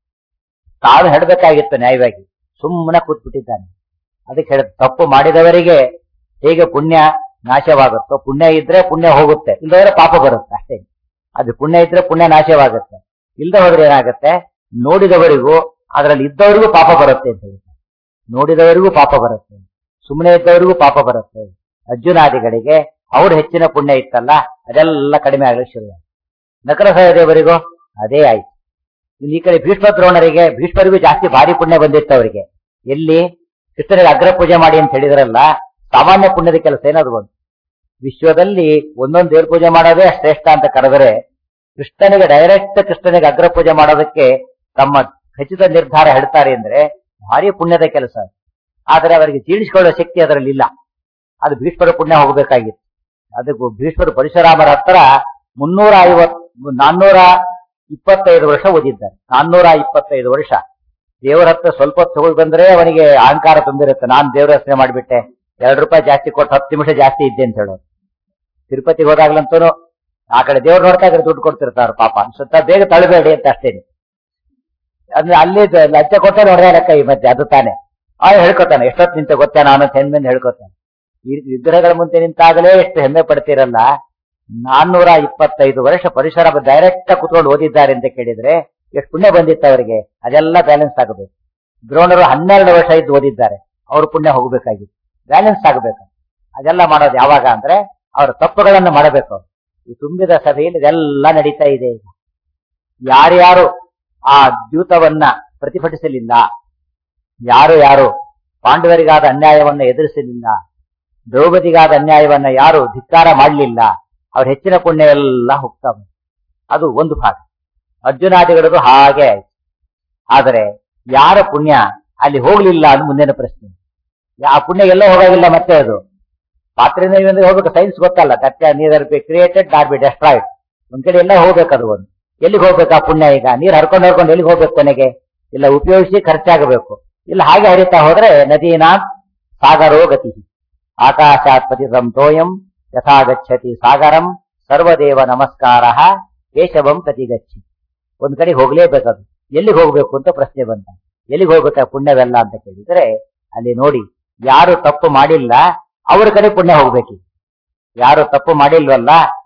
ತಾನು ಹೇಳಬೇಕಾಗಿತ್ತು ನ್ಯಾಯವಾಗಿ ಸುಮ್ಮನೆ ಕೂತ್ಬಿಟ್ಟಿದ್ದಾನೆ ಅದಕ್ಕೆ ಹೇಳ ತಪ್ಪು ಮಾಡಿದವರಿಗೆ ಹೇಗೆ ಪುಣ್ಯ ನಾಶವಾಗುತ್ತೋ ಪುಣ್ಯ ಇದ್ರೆ ಪುಣ್ಯ ಹೋಗುತ್ತೆ ಇಲ್ಲದ್ರೆ ಪಾಪ ಬರುತ್ತೆ ಅಷ್ಟೇ ಅದು ಪುಣ್ಯ ಇದ್ರೆ ಪುಣ್ಯ ನಾಶವಾಗುತ್ತೆ ಇಲ್ಲದೆ ಹೋದ್ರೆ ಏನಾಗುತ್ತೆ ನೋಡಿದವರಿಗೂ ಅದರಲ್ಲಿ ಇದ್ದವರಿಗೂ ಪಾಪ ಬರುತ್ತೆ ಅಂತ ಹೇಳ್ತಾರೆ ನೋಡಿದವರಿಗೂ ಪಾಪ ಬರುತ್ತೆ ಸುಮ್ಮನೆ ಇದ್ದವರಿಗೂ ಪಾಪ ಬರುತ್ತೆ ಅರ್ಜುನಾದಿಗಳಿಗೆ ಅವ್ರು ಹೆಚ್ಚಿನ ಪುಣ್ಯ ಇತ್ತಲ್ಲ ಅದೆಲ್ಲ ಕಡಿಮೆ ಆಗಲಿಕ್ಕೆ ಶುರು ನಕಲ ಸಹದೇವರಿಗೂ ಅದೇ ಆಯ್ತು ಇನ್ನು ಈ ಕಡೆ ಭೀಷ್ಮ ದ್ರೋಣರಿಗೆ ಭೀಷ್ಮರಿಗೂ ಜಾಸ್ತಿ ಭಾರಿ ಪುಣ್ಯ ಬಂದಿತ್ತು ಅವರಿಗೆ ಎಲ್ಲಿ ಕೃಷ್ಣನಿಗೆ ಅಗ್ರ ಪೂಜೆ ಮಾಡಿ ಅಂತ ಹೇಳಿದ್ರಲ್ಲ ಸಾಮಾನ್ಯ ಪುಣ್ಯದ ಕೆಲಸ ಏನದು ಒಂದು ವಿಶ್ವದಲ್ಲಿ ಒಂದೊಂದು ದೇವ್ರ ಪೂಜೆ ಮಾಡೋದೇ ಶ್ರೇಷ್ಠ ಅಂತ ಕರೆದರೆ ಕೃಷ್ಣನಿಗೆ ಡೈರೆಕ್ಟ್ ಕೃಷ್ಣನಿಗೆ ಅಗ್ರ ಪೂಜೆ ಮಾಡೋದಕ್ಕೆ ತಮ್ಮ ಖಚಿತ ನಿರ್ಧಾರ ಹೇಳ್ತಾರೆ ಅಂದ್ರೆ ಭಾರಿ ಪುಣ್ಯದ ಕೆಲಸ ಅದು. ಆದರೆ ಅವರಿಗೆ ಜೀರ್ಣಿಸಿಕೊಳ್ಳುವ ಶಕ್ತಿ ಅದರಲ್ಲಿ ಇಲ್ಲ ಅದು ಭೀಷ್ಮರ ಪುಣ್ಯ ಹೋಗಬೇಕಾಗಿತ್ತು ಅದಕ್ಕೂ ಭೀಷ್ಮರು ಪರಶುರಾಮರ ಹತ್ರ ಮುನ್ನೂರ ಐವತ್ ನಾನ್ನೂರ ಇಪ್ಪತ್ತೈದು ವರ್ಷ ಓದಿದ್ದಾರೆ ನಾನ್ನೂರ ಇಪ್ಪತ್ತೈದು ವರ್ಷ ದೇವರ ಹತ್ರ ಸ್ವಲ್ಪ ಹೊತ್ತು ಹೋಗಿ ಬಂದ್ರೆ ಅವನಿಗೆ ಅಹಂಕಾರ ತುಂಬಿರುತ್ತೆ ನಾನು ದೇವರ ಹೆಸರು ಮಾಡಿಬಿಟ್ಟೆ ಎರಡು ರೂಪಾಯಿ ಜಾಸ್ತಿ ಕೊಟ್ಟು ಹತ್ತು ನಿಮಿಷ ಜಾಸ್ತಿ ಇದ್ದೆ ಅಂತ ಹೇಳೋದು ತಿರುಪತಿಗೆ ಹೋದಾಗ್ಲಂತೂ ಆ ಕಡೆ ದೇವ್ರು ನೋಡ್ತಾ ಇದ್ರೆ ದುಡ್ಡು ಕೊಡ್ತಿರ್ತಾರ ಪಾಪ ಅನ್ಸುತ್ತಾ ಬೇಗ ತಳಬೇಡಿ ಅಂತ ಅಷ್ಟೇನೆ ಅಂದ್ರೆ ಅಲ್ಲಿ ದ- ಲಂಚ ಕೊಟ್ಟೆ ನೋಡ್ದೆ ಲೆಕ್ಕ ಈ ಮಧ್ಯೆ ಅದು ತಾನೆ ಆ ಹೇಳ್ಕೊತಾನೆ ಎಷ್ಟೊತ್ತು ನಿಂತ ಗೊತ್ತಾ ನಾನು ಅಂತ ಹೆಮ್ಮೆಂದು ಹೇಳ್ಕೊತಾನೆ ಈ ವಿಗ್ರಹಗಳ ಮುಂದೆ ನಿಂತಾಗಲೇ ಎಷ್ಟು ಹೆಮ್ಮೆ ಪಡ್ತಿರಲ್ಲ ನಾನ್ನೂರ ಇಪ್ಪತ್ತೈದು ವರ್ಷ ಪರಿಸರ ಡೈರೆಕ್ಟ್ ಕುತ್ಕೊಂಡು ಓದಿದ್ದಾರೆ ಅಂತ ಕೇಳಿದ್ರೆ ಎಷ್ಟು ಪುಣ್ಯ ಬಂದಿತ್ತು ಅವರಿಗೆ ಅದೆಲ್ಲ ಬ್ಯಾಲೆನ್ಸ್ ಆಗಬೇಕು ದ್ರೋಣರು ಹನ್ನೆರಡು ವರ್ಷ ಇದ್ದು ಓದಿದ್ದಾರೆ ಅವ್ರ ಪುಣ್ಯ ಹೋಗ್ಬೇಕಾಗಿತ್ತು ಬ್ಯಾಲೆನ್ಸ್ ಆಗಬೇಕು ಅದೆಲ್ಲ ಮಾಡೋದು ಯಾವಾಗ ಅಂದ್ರೆ ಅವರ ತಪ್ಪುಗಳನ್ನು ಮಾಡಬೇಕು ಈ ತುಂಬಿದ ಸಭೆಯಲ್ಲಿ ಇದೆಲ್ಲ ನಡೀತಾ ಇದೆ ಈಗ ಯಾರ್ಯಾರು ಆ ದ್ಯೂತವನ್ನ ಪ್ರತಿಭಟಿಸಲಿಲ್ಲ ಯಾರು ಯಾರು ಪಾಂಡವರಿಗಾದ ಅನ್ಯಾಯವನ್ನ ಎದುರಿಸಲಿಲ್ಲ ದ್ರೌಪದಿಗಾದ ಅನ್ಯಾಯವನ್ನ ಯಾರು ಧಿಕ್ಕಾರ ಮಾಡಲಿಲ್ಲ ಅವ್ರ ಹೆಚ್ಚಿನ ಪುಣ್ಯ ಎಲ್ಲ ಹೋಗ್ತಾವೆ ಅದು ಒಂದು ಭಾಗ ಅರ್ಜುನಾದಿಗಳದು ಹಾಗೆ ಆಯ್ತು ಆದರೆ ಯಾರ ಪುಣ್ಯ ಅಲ್ಲಿ ಹೋಗ್ಲಿಲ್ಲ ಅದು ಮುಂದಿನ ಪ್ರಶ್ನೆ ಆ ಪುಣ್ಯ ಎಲ್ಲ ಹೋಗೋದಿಲ್ಲ ಮತ್ತೆ ಅದು ಪಾತ್ರೆಯಿಂದ ಇವಂದ್ರೆ ಹೋಗ್ಬೇಕು ಸೈನ್ಸ್ ಗೊತ್ತಲ್ಲ that neither be created not be destroyed ಒಂದ್ ಕಡೆ ಎಲ್ಲ ಹೋಗ್ಬೇಕು ಅದು ಒಂದು ಎಲ್ಲಿಗೆ ಹೋಗ್ಬೇಕು ಆ ಪುಣ್ಯ ಈಗ ನೀರು ಹರ್ಕೊಂಡು ಹರ್ಕೊಂಡು ಎಲ್ಲಿಗೆ ಹೋಗ್ಬೇಕು ಕೊನೆಗೆ ಇಲ್ಲ ಉಪಯೋಗಿಸಿ ಖರ್ಚಾಗಬೇಕು ಇಲ್ಲ ಹಾಗೆ ಹರಿತಾ ಹೋದ್ರೆ ನದೀನಾ ಸಾಗರೋ ಗತಿ ಆಕಾಶಾತ್ ಪತಿತಂ ತೋಯಂ ಯಥಾ ಗಚ್ಚತಿ ಸಾಗರಂ ಸರ್ವದೇವ ನಮಸ್ಕಾರ ಕೇಶವಂ ಪ್ರತಿಗಚ್ಚಿ ಒಂದ್ ಕಡೆ ಹೋಗ್ಲೇಬೇಕದು ಎಲ್ಲಿಗೆ ಹೋಗ್ಬೇಕು ಅಂತ ಪ್ರಶ್ನೆ ಬಂತ ಎಲ್ಲಿಗೆ ಹೋಗ್ಬೇಕಾ ಪುಣ್ಯವೆಲ್ಲ ಅಂತ ಕೇಳಿದ್ರೆ ಅಲ್ಲಿ ನೋಡಿ ಯಾರು ತಪ್ಪು ಮಾಡಿಲ್ಲ ಅವ್ರ ಕಡೆ ಪುಣ್ಯ ಹೋಗ್ಬೇಕು ಯಾರು ತಪ್ಪು ಮಾಡಿಲ್ವಲ್ಲ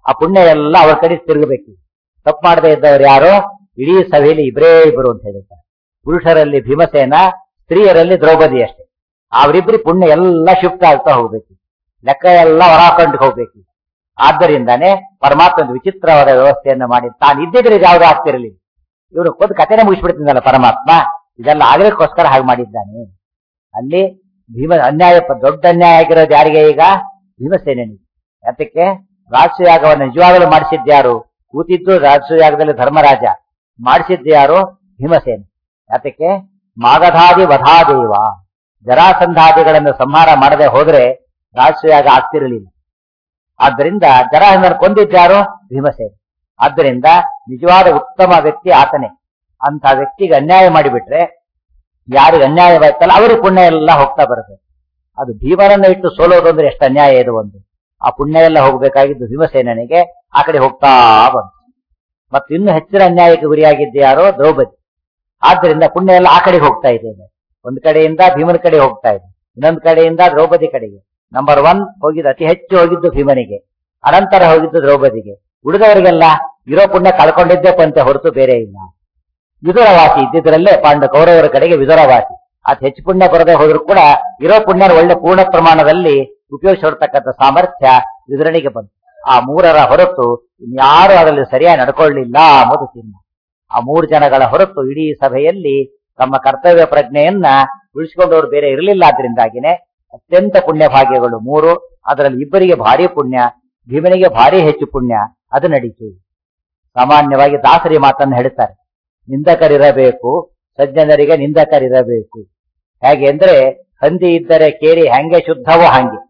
ಆ ಪುಣ್ಯ ಎಲ್ಲ ಅವ್ರ ಕಡೆ ತಿರುಗಬೇಕು ತಪ್ಪು ಮಾಡದೇ ಇದ್ದವ್ರು ಯಾರು ಇಡೀ ಸಭೆಯಲ್ಲಿ ಇಬ್ಬರೇ ಇಬ್ಬರು ಅಂತ ಹೇಳಿದ್ದಾರೆ ಪುರುಷರಲ್ಲಿ ಭೀಮಸೇನ ಸ್ತ್ರೀಯರಲ್ಲಿ ದ್ರೌಪದಿ ಅಷ್ಟೇ ಅವರಿಬ್ಬರಿ ಪುಣ್ಯ ಎಲ್ಲ ಶಿಫ್ಟ್ ಆಗ್ತಾ ಹೋಗ್ಬೇಕು ಲೆಕ್ಕ ಎಲ್ಲ ಹೊರಾಕೊಂಡು ಹೋಗ್ಬೇಕು ಆದ್ದರಿಂದಾನೇ ಪರಮಾತ್ಮ ಒಂದು ವಿಚಿತ್ರವಾದ ವ್ಯವಸ್ಥೆಯನ್ನ ಮಾಡಿ ತಾನು ಇದ್ದಿದ್ರೆ ಇದು ಯಾವ್ದು ಆಗ್ತಿರಲಿಲ್ಲ ಇವನು ಖುದ್ ಕಥೆನೇ ಮುಗಿಸ್ಬಿಡ್ತಿದ್ದಲ್ಲ ಪರಮಾತ್ಮ ಇದೆಲ್ಲ ಆಗ್ಲಿಕ್ಕೋಸ್ಕರ ಹಾಗೆ ಮಾಡಿದ್ದಾನೆ ಅಲ್ಲಿ ಭೀಮ ಅನ್ಯಾಯ ಪ- ದೊಡ್ಡ ಅನ್ಯಾಯ ಆಗಿರೋದು ಯಾರಿಗೆ ಈಗ ಭೀಮಸೇನಿಗೆ ಯಾತಕ್ಕೆ ರಾಜಸೂಯಾಗವನ್ನು ನಿಜವಾಗಲೂ ಮಾಡಿಸಿದ್ಯಾರು ಕೂತಿದ್ದು ರಾಜಸೂಯಾಗದಲ್ಲಿ ಧರ್ಮರಾಜ ಮಾಡಿಸಿದ್ಯಾರು ಭೀಮಸೇನ ಯಾತಕ್ಕೆ ಮಾಗಧಾದಿ ವಧಾದೇವ ಜರಾಸಂಧಾದಿಗಳನ್ನು ಸಂಹಾರ ಮಾಡದೆ ಹೋದ್ರೆ ರಾಜಸೂಯಾಗ ಆಗ್ತಿರಲಿಲ್ಲ ಆದ್ದರಿಂದ ಜರಾಸಂಧನ ಕೊಂದಿದ್ಯಾರು ಭೀಮಸೇನ ಆದ್ದರಿಂದ ನಿಜವಾದ ಉತ್ತಮ ವ್ಯಕ್ತಿ ಆತನೇ ಅಂತ ವ್ಯಕ್ತಿಗೆ ಅನ್ಯಾಯ ಮಾಡಿಬಿಟ್ರೆ ಯಾರಿಗೆ ಅನ್ಯಾಯವಾಯ್ತಲ್ಲ ಅವರಿಗೆ ಪುಣ್ಯ ಎಲ್ಲ ಹೋಗ್ತಾ ಬರುತ್ತೆ ಅದು ಭೀಮನನ್ನ ಇಟ್ಟು ಸೋಲೋದು ಅಂದ್ರೆ ಎಷ್ಟು ಅನ್ಯಾಯ ಇದು ಒಂದು ಆ ಪುಣ್ಯ ಎಲ್ಲ ಹೋಗ್ಬೇಕಾಗಿದ್ದು ಭೀಮಸೇನನಿಗೆ ಆ ಕಡೆ ಹೋಗ್ತಾ ಬಂತು ಮತ್ತು ಇನ್ನು ಹೆಚ್ಚಿನ ಅನ್ಯಾಯಕ್ಕೆ ಗುರಿಯಾಗಿದ್ದು ಯಾರೋ ದ್ರೌಪದಿ ಆದ್ದರಿಂದ ಪುಣ್ಯ ಎಲ್ಲ ಆ ಕಡೆಗೆ ಹೋಗ್ತಾ ಇದೆ ಈಗ. ಒಂದು ಕಡೆಯಿಂದ ಭೀಮನ ಕಡೆ ಹೋಗ್ತಾ ಇದೆ ಇನ್ನೊಂದು ಕಡೆಯಿಂದ ದ್ರೌಪದಿ ಕಡೆಗೆ ನಂಬರ್ ಒನ್ ಹೋಗಿದ್ದು ಅತಿ ಹೆಚ್ಚು ಹೋಗಿದ್ದು ಭೀಮನಿಗೆ ಅನಂತರ ಹೋಗಿದ್ದು ದ್ರೌಪದಿಗೆ ಉಳಿದವರಿಗೆಲ್ಲ ಇರೋ ಪುಣ್ಯ ಕಳ್ಕೊಂಡಿದ್ದೇ ಪಂತೆ ಹೊರತು ಬೇರೆ ಇಲ್ಲ ವಿದುರವಾಸಿ ಇದ್ದಿದ್ರಲ್ಲೇ ಪಾಂಡ ಕೌರವರ ಕಡೆಗೆ ವಿದುರವಾಸಿ ಅತಿ ಹೆಚ್ಚು ಪುಣ್ಯ ಬರದೆ ಹೋದ್ರು ಕೂಡ ಇರೋ ಪುಣ್ಯ ಒಳ್ಳೆ ಪೂರ್ಣ ಪ್ರಮಾಣದಲ್ಲಿ ಉಪಯೋಗಿಸಿರ್ತಕ್ಕಂಥ ಸಾಮರ್ಥ್ಯ ವಿದುರನಿಗೆ ಬಂತು ಆ ಮೂರರ ಹೊರತು ಇನ್ಯಾರು ಅದರಲ್ಲಿ ಸರಿಯಾಗಿ ನಡ್ಕೊಳ್ಳಿಲ್ಲ ಎಂಬುದು ಚಿನ್ನ ಆ ಮೂರು ಜನಗಳ ಹೊರತು ಇಡೀ ಸಭೆಯಲ್ಲಿ ತಮ್ಮ ಕರ್ತವ್ಯ ಪ್ರಜ್ಞೆಯನ್ನ ಉಳಿಸಿಕೊಂಡವರು ಬೇರೆ ಇರಲಿಲ್ಲ ಆದ್ರಿಂದಾಗಿನೇ ಅತ್ಯಂತ ಪುಣ್ಯ ಭಾಗ್ಯಗಳು ಮೂರು ಅದರಲ್ಲಿ ಇಬ್ಬರಿಗೆ ಭಾರಿ ಪುಣ್ಯ ಭೀಮನಿಗೆ ಭಾರಿ ಹೆಚ್ಚು ಪುಣ್ಯ ಅದು ನಡೀತು ಸಾಮಾನ್ಯವಾಗಿ ದಾಸರಿ ಮಾತನ್ನು ಹೇಳ್ತಾರೆ ನಿಂದಕರಿರಬೇಕು ಸಜ್ಜನರಿಗೆ ನಿಂದಕರಿರಬೇಕು ಹೇಗೆ ಅಂದ್ರೆ ಹಂದಿ ಇದ್ದರೆ ಕೇರಿ ಹೆಂಗೆ ಶುದ್ಧವೋ ಹಾಗೆ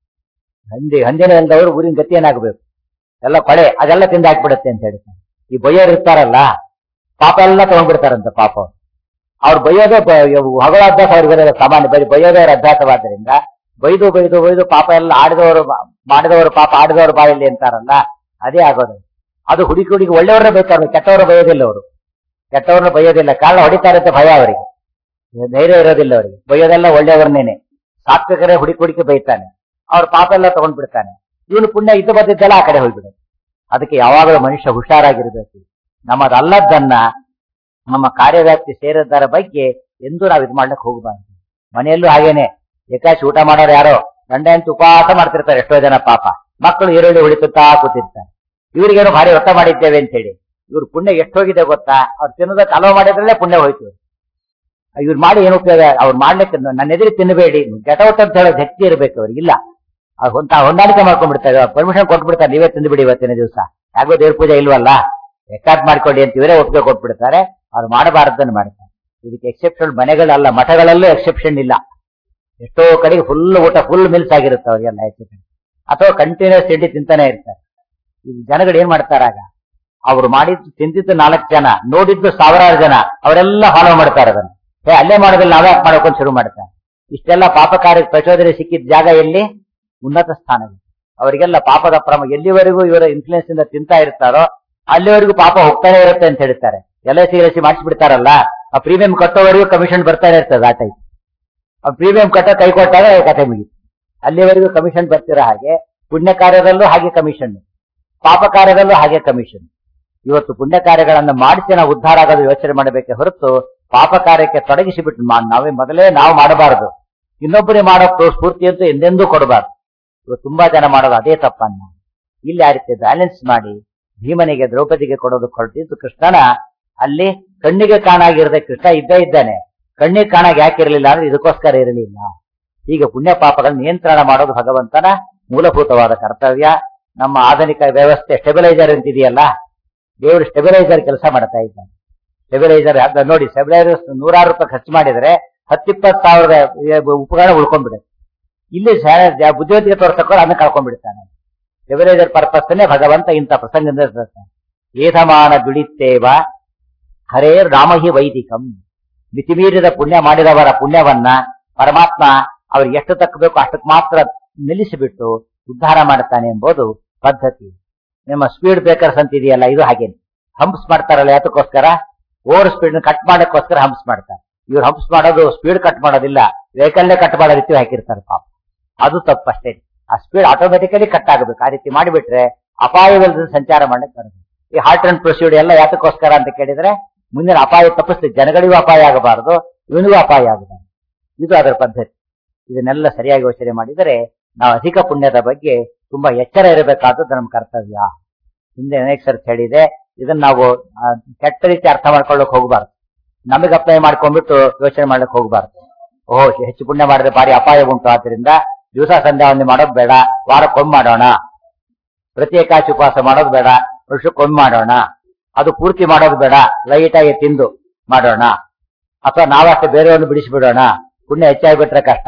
ಹಂದಿ ಹಂದಿನ ಇಲ್ದವರು ಊರಿನ ಗತಿ ಏನಾಗಬೇಕು ಎಲ್ಲ ಕೊಳೆ ಅದೆಲ್ಲ ತಿಂದು ಹಾಕ್ಬಿಡುತ್ತೆ ಅಂತ ಹೇಳ್ತಾರೆ ಈ ಬೈಯೋರು ಇರ್ತಾರಲ್ಲ ಪಾಪ ಎಲ್ಲ ತಗೊಂಡ್ಬಿಡ್ತಾರಂತ ಪಾಪ ಅವ್ರು. ಅವ್ರು ಬೈಯೋದೇ ಬ- ಹೊಗಳ ಅಭ್ಯಾಸ ಅವ್ರಿಗೆ ಸಾಮಾನ್ಯ ಬರೀ ಬೈಯೋದೇ ಅವ್ರ ಅಭ್ಯಾಸವಾದ್ರಿಂದ ಬೈದು ಬೈದು ಬೈದು ಪಾಪ ಎಲ್ಲ ಆಡಿದವರು ಮಾಡಿದವರು ಪಾಪ ಆಡಿದವರು ಬಾಯಲ್ಲಿ ಅಂತಾರಲ್ಲ ಅದೇ ಆಗೋದು ಅದು ಹುಡುಕಿ ಹುಡುಕಿ ಒಳ್ಳೆಯವ್ರನ್ನ ಬೈತಾರೆ ಕೆಟ್ಟವರು ಬೈಯೋದಿಲ್ಲ ಅವರು ಕೆಟ್ಟವ್ರನ್ನ ಬೈಯೋದಿಲ್ಲ ಕಾರಣ ಹೊಡಿತಾರೆ ಅಂತ ಭಯ ಅವರಿಗೆ ಧೈರ್ಯ ಇರೋದಿಲ್ಲ ಅವರಿಗೆ ಬೈಯೋದೆಲ್ಲ ಒಳ್ಳೆಯವ್ರನ್ನೇನೆ ಸಾತ್ವಿಕರೇ ಹುಡುಕಿ ಹುಡುಕಿ ಬೈತಾನೆ ಅವ್ರ ಪಾಪ ಎಲ್ಲ ತಗೊಂಡ್ಬಿಡ್ತಾನೆ ಇವನು ಪುಣ್ಯ ಇದ್ದು ಬಂದಿದ್ದೆಲ್ಲ ಆ ಕಡೆ ಹೋಗ್ಬಿಡುತ್ತೆ ಅದಕ್ಕೆ ಯಾವಾಗಲೂ ಮನುಷ್ಯ ಹುಷಾರಾಗಿರ್ಬೇಕು ನಮ್ಮದಲ್ಲದ್ದನ್ನ ನಮ್ಮ ಕಾರ್ಯವ್ಯಾಪ್ತಿ ಸೇರಿದ್ದರ ಬಗ್ಗೆ ಎಂದೂ ನಾವು ಇದು ಮಾಡ್ಲಿಕ್ಕೆ ಹೋಗಬಾರ್ದು ಮನೆಯಲ್ಲೂ ಹಾಗೇನೆ ಏಕಾಶಿ ಊಟ ಮಾಡೋರು ಯಾರೋ ಗಂಡ ಅಂತ ಉಪವಾಸ ಮಾಡ್ತಿರ್ತಾರೆ ಎಷ್ಟೋ ಜನ ಪಾಪ ಮಕ್ಕಳು ಈರುಳ್ಳಿ ಉಳಿಸುತ್ತಾ ಕೂತಿರ್ತಾರೆ ಇವರಿಗೇನೋ ಭಾರಿ ವ್ರತ ಮಾಡಿದ್ದೇವೆ ಅಂತ ಹೇಳಿ ಇವ್ರ ಪುಣ್ಯ ಎಷ್ಟು ಹೋಗಿದೆ ಗೊತ್ತಾ ಅವ್ರು ತಿನ್ನೋದಕ್ಕೆ ಅಲೋ ಮಾಡಿದ್ರಲ್ಲೇ ಪುಣ್ಯ ಹೋಯ್ತು ಇವ್ರು ಮಾಡಿ ಏನು ಉಪಯೋಗ ಅವ್ರು ಮಾಡ್ಲಿಕ್ಕೆ ನನ್ನ ಎದುರು ತಿನ್ನಬೇಡಿ ಗೆಟೌಟ್ ಅಂತ ಹೇಳೋದು ಹೆಚ್ಚು ಇರ್ಬೇಕು ಅವ್ರಿಗೆ ಇಲ್ಲ ಅವ್ರು ಹೊಂದ ಹೊಂದಾಣಿಕೆ ಮಾಡ್ಕೊಂಡ್ಬಿಡ್ತಾರೆ ಪರ್ಮಿಷನ್ ಕೊಟ್ಬಿಡ್ತಾರೆ ನೀವೇ ತಿಂದ್ಬಿಡಿ ಇವತ್ತಿನ ದಿವಸ ಯಾಕೋ ದೇವ್ರ ಪೂಜೆ ಇಲ್ವಲ್ಲ ರೆಕಾರ್ಡ್ ಮಾಡ್ಕೊಳ್ಳಿ ಅಂತ ಇವರೇ ಒಪ್ಪಿಗೆ ಕೊಟ್ಬಿಡ್ತಾರೆ ಅವ್ರು ಮಾಡಬಾರದನ್ನು ಮಾಡ್ತಾರೆ ಇದಕ್ಕೆ ಎಕ್ಸೆಪ್ಷನ್ ಮನೆಗಳಲ್ಲ ಮಠಗಳಲ್ಲೂ ಎಕ್ಸೆಪ್ಷನ್ ಇಲ್ಲ ಎಷ್ಟೋ ಕಡೆಗೆ ಫುಲ್ ಊಟ ಫುಲ್ ಮಿಲ್ಸ್ ಆಗಿರುತ್ತೆ ಅವರಿಗೆಲ್ಲ ಹೆಚ್ಚು ಕಡಿಮೆ. ಅಥವಾ ಕಂಟಿನ್ಯೂಸ್ ತಿಂಡಿ ತಿಂತಾನೆ ಇರ್ತಾರೆ ಈ ಜನಗಳು ಏನ್ ಮಾಡ್ತಾರಾಗ ಅವ್ರು ಮಾಡಿದ್ದು ತಿಂದಿದ್ದು ನಾಲ್ಕು ಜನ ನೋಡಿದ್ದು ಸಾವಿರಾರು ಜನ ಅವರೆಲ್ಲ ಫಾಲೋ ಮಾಡ್ತಾರೆ ಅದನ್ನ ಏ ಅಲ್ಲೇ ಮಾಡೋದಿಲ್ಲ ನಾವೇ ಯಾಕ್ ಮಾಡ್ಕೊಂಡು ಶುರು ಮಾಡ್ತಾರೆ ಇಷ್ಟೆಲ್ಲ ಪಾಪಕಾರ್ಯ ಪ್ರಚೋದನೆ ಸಿಕ್ಕಿದ ಜಾಗ ಎಲ್ಲಿ ಉನ್ನತ ಸ್ಥಾನದಲ್ಲಿ ಅವರಿಗೆಲ್ಲ ಪಾಪದ ಪ್ರಮ ಎಲ್ಲಿವರೆಗೂ ಇವರ ಇನ್ಫ್ಲೂಯೆನ್ಸ್ ಇಂದ ತಿಂತಾ ಇರ್ತಾರೋ ಅಲ್ಲಿವರೆಗೂ ಪಾಪ ಹೋಗ್ತಾನೆ ಇರುತ್ತೆ ಅಂತ ಹೇಳ್ತಾರೆ L I C L C ಮಾಡಿಸ್ಬಿಡ್ತಾರಲ್ಲ ಆ ಪ್ರೀಮಿಯಂ ಕಟ್ಟೋವರೆಗೂ ಕಮಿಷನ್ ಬರ್ತಾನೆ ಇರ್ತದೆ ಆ ಟೈಪ್ ಆ ಪ್ರೀಮಿಯಂ ಕಟ್ಟೋ ಕೈ ಕೊಟ್ಟಾಗ ಕತೆ ಮುಗಿತು ಅಲ್ಲಿವರೆಗೂ ಕಮಿಷನ್ ಬರ್ತಿರೋ ಹಾಗೆ ಪುಣ್ಯ ಕಾರ್ಯದಲ್ಲೂ ಹಾಗೆ ಕಮಿಷನ್ ಪಾಪ ಕಾರ್ಯದಲ್ಲೂ ಹಾಗೆ ಕಮಿಷನ್ ಇವತ್ತು ಪುಣ್ಯ ಕಾರ್ಯಗಳನ್ನು ಮಾಡಿಸಿ ನಾವು ಉದ್ಧಾರ ಆಗೋದು ಯೋಚನೆ ಮಾಡಬೇಕೆ ಹೊರತು ಪಾಪ ಕಾರ್ಯಕ್ಕೆ ತೊಡಗಿಸಿಬಿಟ್ಟು ಮಾ- ನಾವೇ ಮೊದಲೇ ನಾವು ಮಾಡಬಾರದು ಇನ್ನೊಬ್ಬರಿಗೆ ಮಾಡೋ ಪ್ರೋ- ಸ್ಫೂರ್ತಿ ಅಂತೂ ಎಂದೆಂದೂ ಕೊಡಬಾರ್ದು ಇವತ್ತು ತುಂಬಾ ಜನ ಮಾಡೋದು ಅದೇ ತಪ್ಪನ್ನ ಇಲ್ಲಿ ಆ ರೀತಿ ಬ್ಯಾಲೆನ್ಸ್ ಮಾಡಿ ಭೀಮನಿಗೆ ದ್ರೌಪದಿಗೆ ಕೊಡೋದು ಹೊರಟಿದ್ದು ಕೃಷ್ಣನ ಅಲ್ಲಿ ಕಣ್ಣಿಗೆ ಕಾಣಾಗಿರದೆ ಕೃಷ್ಣ ಇದ್ದೇ ಇದ್ದಾನೆ ಕಣ್ಣಿಗೆ ಕಾಣಾಗಿ ಯಾಕೆ ಇರಲಿಲ್ಲ ಅಂದ್ರೆ ಇದಕ್ಕೋಸ್ಕರ ಇರಲಿಲ್ಲ ಈಗ ಪುಣ್ಯ ಪಾಪಗಳನ್ನ ನಿಯಂತ್ರಣ ಮಾಡೋದು ಭಗವಂತನ ಮೂಲಭೂತವಾದ ಕರ್ತವ್ಯ ನಮ್ಮ ಆಧುನಿಕ ವ್ಯವಸ್ಥೆ ಸ್ಟೆಬಿಲೈಸರ್ ಅಂತಿದೆಯಲ್ಲ ದೇವರು ಸ್ಟೆಬಿಲೈಸರ್ ಕೆಲಸ ಮಾಡ್ತಾ ಇದ್ದಾನೆ ಸ್ಟೆಬಿಲೈಸರ್ ಅದ ನೋಡಿ ಸ್ಟೆಬಿಲೈಸರ್ ನೂರಾರು ರೂಪಾಯಿ ಖರ್ಚು ಮಾಡಿದ್ರೆ ಹತ್ತಿಪ್ಪತ್ತು ಸಾವಿರದ ಉಪಕರಣ ಉಳ್ಕೊಂಡ್ಬಿಡುತ್ತೆ ಇಲ್ಲಿ ಸ- ಜ- ಬುದ್ಧಿವಂತಿಕೆ ತೋರ್ಸಕ್ಕೋರು ಅದನ್ನ ಕಳ್ಕೊಂಡ್ಬಿಡ್ತಾನೆ ಸ್ಟೆಬಿಲೈಸರ್ ಪರ್ಪಸ್ನೇ ಭಗವಂತ ಇಂಥ ಪ್ರಸಂಗದಿಂದ ತರ್ತಾನೆ. ಏಧಮಾನ ದುಡಿತ್ತೇವ ಹರೇ ರಾಮಹಿ ವೈದಿಕಂ ಮಿತಿಮೀರಿದ ಪುಣ್ಯ ಮಾಡಿದವರ ಪುಣ್ಯವನ್ನ ಪರಮಾತ್ಮ ಅವ್ರಿಗೆ ಎಷ್ಟು ತಕ್ಕಬೇಕು ಅಷ್ಟಕ್ಕೆ ಮಾತ್ರ ನಿಲ್ಲಿಸಿಬಿಟ್ಟು ಉದ್ಧಾರ ಮಾಡುತ್ತಾನೆ ಎಂಬುದು ಪದ್ಧತಿ ನಿಮ್ಮ ಸ್ಪೀಡ್ ಬ್ರೇಕರ್ಸ್ ಅಂತ ಇದೆಯಲ್ಲ ಇದು ಹಾಗೇನೆ ಹಂಪ್ಸ್ ಮಾಡ್ತಾರಲ್ಲ ಯಾತಕ್ಕೋಸ್ಕರ ಓವರ್ ಸ್ಪೀಡ್ ಕಟ್ ಮಾಡಕ್ಕೋಸ್ಕರ ಹಂಪ್ಸ್ ಮಾಡ್ತಾರೆ ಇವ್ರು ಹಂಪ್ಸ್ ಮಾಡೋದು ಸ್ಪೀಡ್ ಕಟ್ ಮಾಡೋದಿಲ್ಲ ವೆಹಿಕಲ್ನೇ ಕಟ್ ಮಾಡೋ ರೀತಿ ಹಾಕಿರ್ತಾರೆ ಪಾಪ ಅದು ತಪ್ಪಷ್ಟೇ ಆ ಸ್ಪೀಡ್ ಆಟೋಮೆಟಿಕಲಿ ಕಟ್ ಆಗಬೇಕು ಆ ರೀತಿ ಮಾಡಿಬಿಟ್ರೆ ಅಪಾಯವಿಲ್ಲದ ಸಂಚಾರ ಮಾಡಕ್ಕೆ ಬರುತ್ತೆ ಈ ಹಾರ್ಟ್ ಅಂಡ್ ಪ್ರೊಸೀಡ್ ಎಲ್ಲ ಯಾತಕ್ಕೋಸ್ಕರ ಅಂತ ಕೇಳಿದ್ರೆ ಮುಂದಿನ ಅಪಾಯ ತಪ್ಪಿಸ್ಲಿ ಜನಗಳಿಗೂ ಅಪಾಯ ಆಗಬಾರದು ಇವನಿಗೂ ಅಪಾಯ ಆಗಬಾರದು ಇದು ಅದರ ಪದ್ಧತಿ ಇದನ್ನೆಲ್ಲ ಸರಿಯಾಗಿ ಯೋಚನೆ ಮಾಡಿದರೆ ನಾವು ಅಧಿಕ ಪುಣ್ಯದ ಬಗ್ಗೆ ತುಂಬಾ ಎಚ್ಚರ ಇರಬೇಕಾದದ್ದು ನಮ್ಮ ಕರ್ತವ್ಯ ಹಿಂದೆ ಅನೇಕ ಸರ್ತಿ ಹೇಳಿದೆ ಇದನ್ನ ನಾವು ಆ, ಕೆಟ್ಟ ರೀತಿ ಅರ್ಥ ಮಾಡ್ಕೊಳ್ಳಕ್ ಹೋಗಬಾರ್ದು ನಮಗೆ ಅಪ್ಲೈ ಮಾಡ್ಕೊಂಡ್ಬಿಟ್ಟು ಯೋಚನೆ ಮಾಡ್ಲಿಕ್ಕೆ ಹೋಗಬಾರ್ದು ಓಹೋ ಹೆಚ್ಚು ಪುಣ್ಯ ಮಾಡಿದ್ರೆ ಭಾರಿ ಅಪಾಯ ಉಂಟು ಆದ್ರಿಂದ ದಿವಸ ಸಂಧ್ಯಾವಂದನೆ ಮಾಡೋದು ಬೇಡ ವಾರಕ್ಕೊಮ್ಮೆ ಮಾಡೋಣ ಪ್ರತಿ ಏಕಾಚಿ ಉಪವಾಸ ಮಾಡೋದು ಬೇಡ ವರ್ಷಕ್ಕೊಮ್ಮೆ ಮಾಡೋಣ ಅದು ಪೂರ್ತಿ ಮಾಡೋದು ಬೇಡ ಲೈಟ್ ಆಗಿ ತಿಂದು ಮಾಡೋಣ ಅಥವಾ ನಾವಷ್ಟೇ ಬೇರೆಯವ್ರನ್ನ ಬಿಡಿಸಿಬಿಡೋಣ ಪುಣ್ಯ ಹೆಚ್ಚಾಗ್ಬಿಟ್ರೆ ಕಷ್ಟ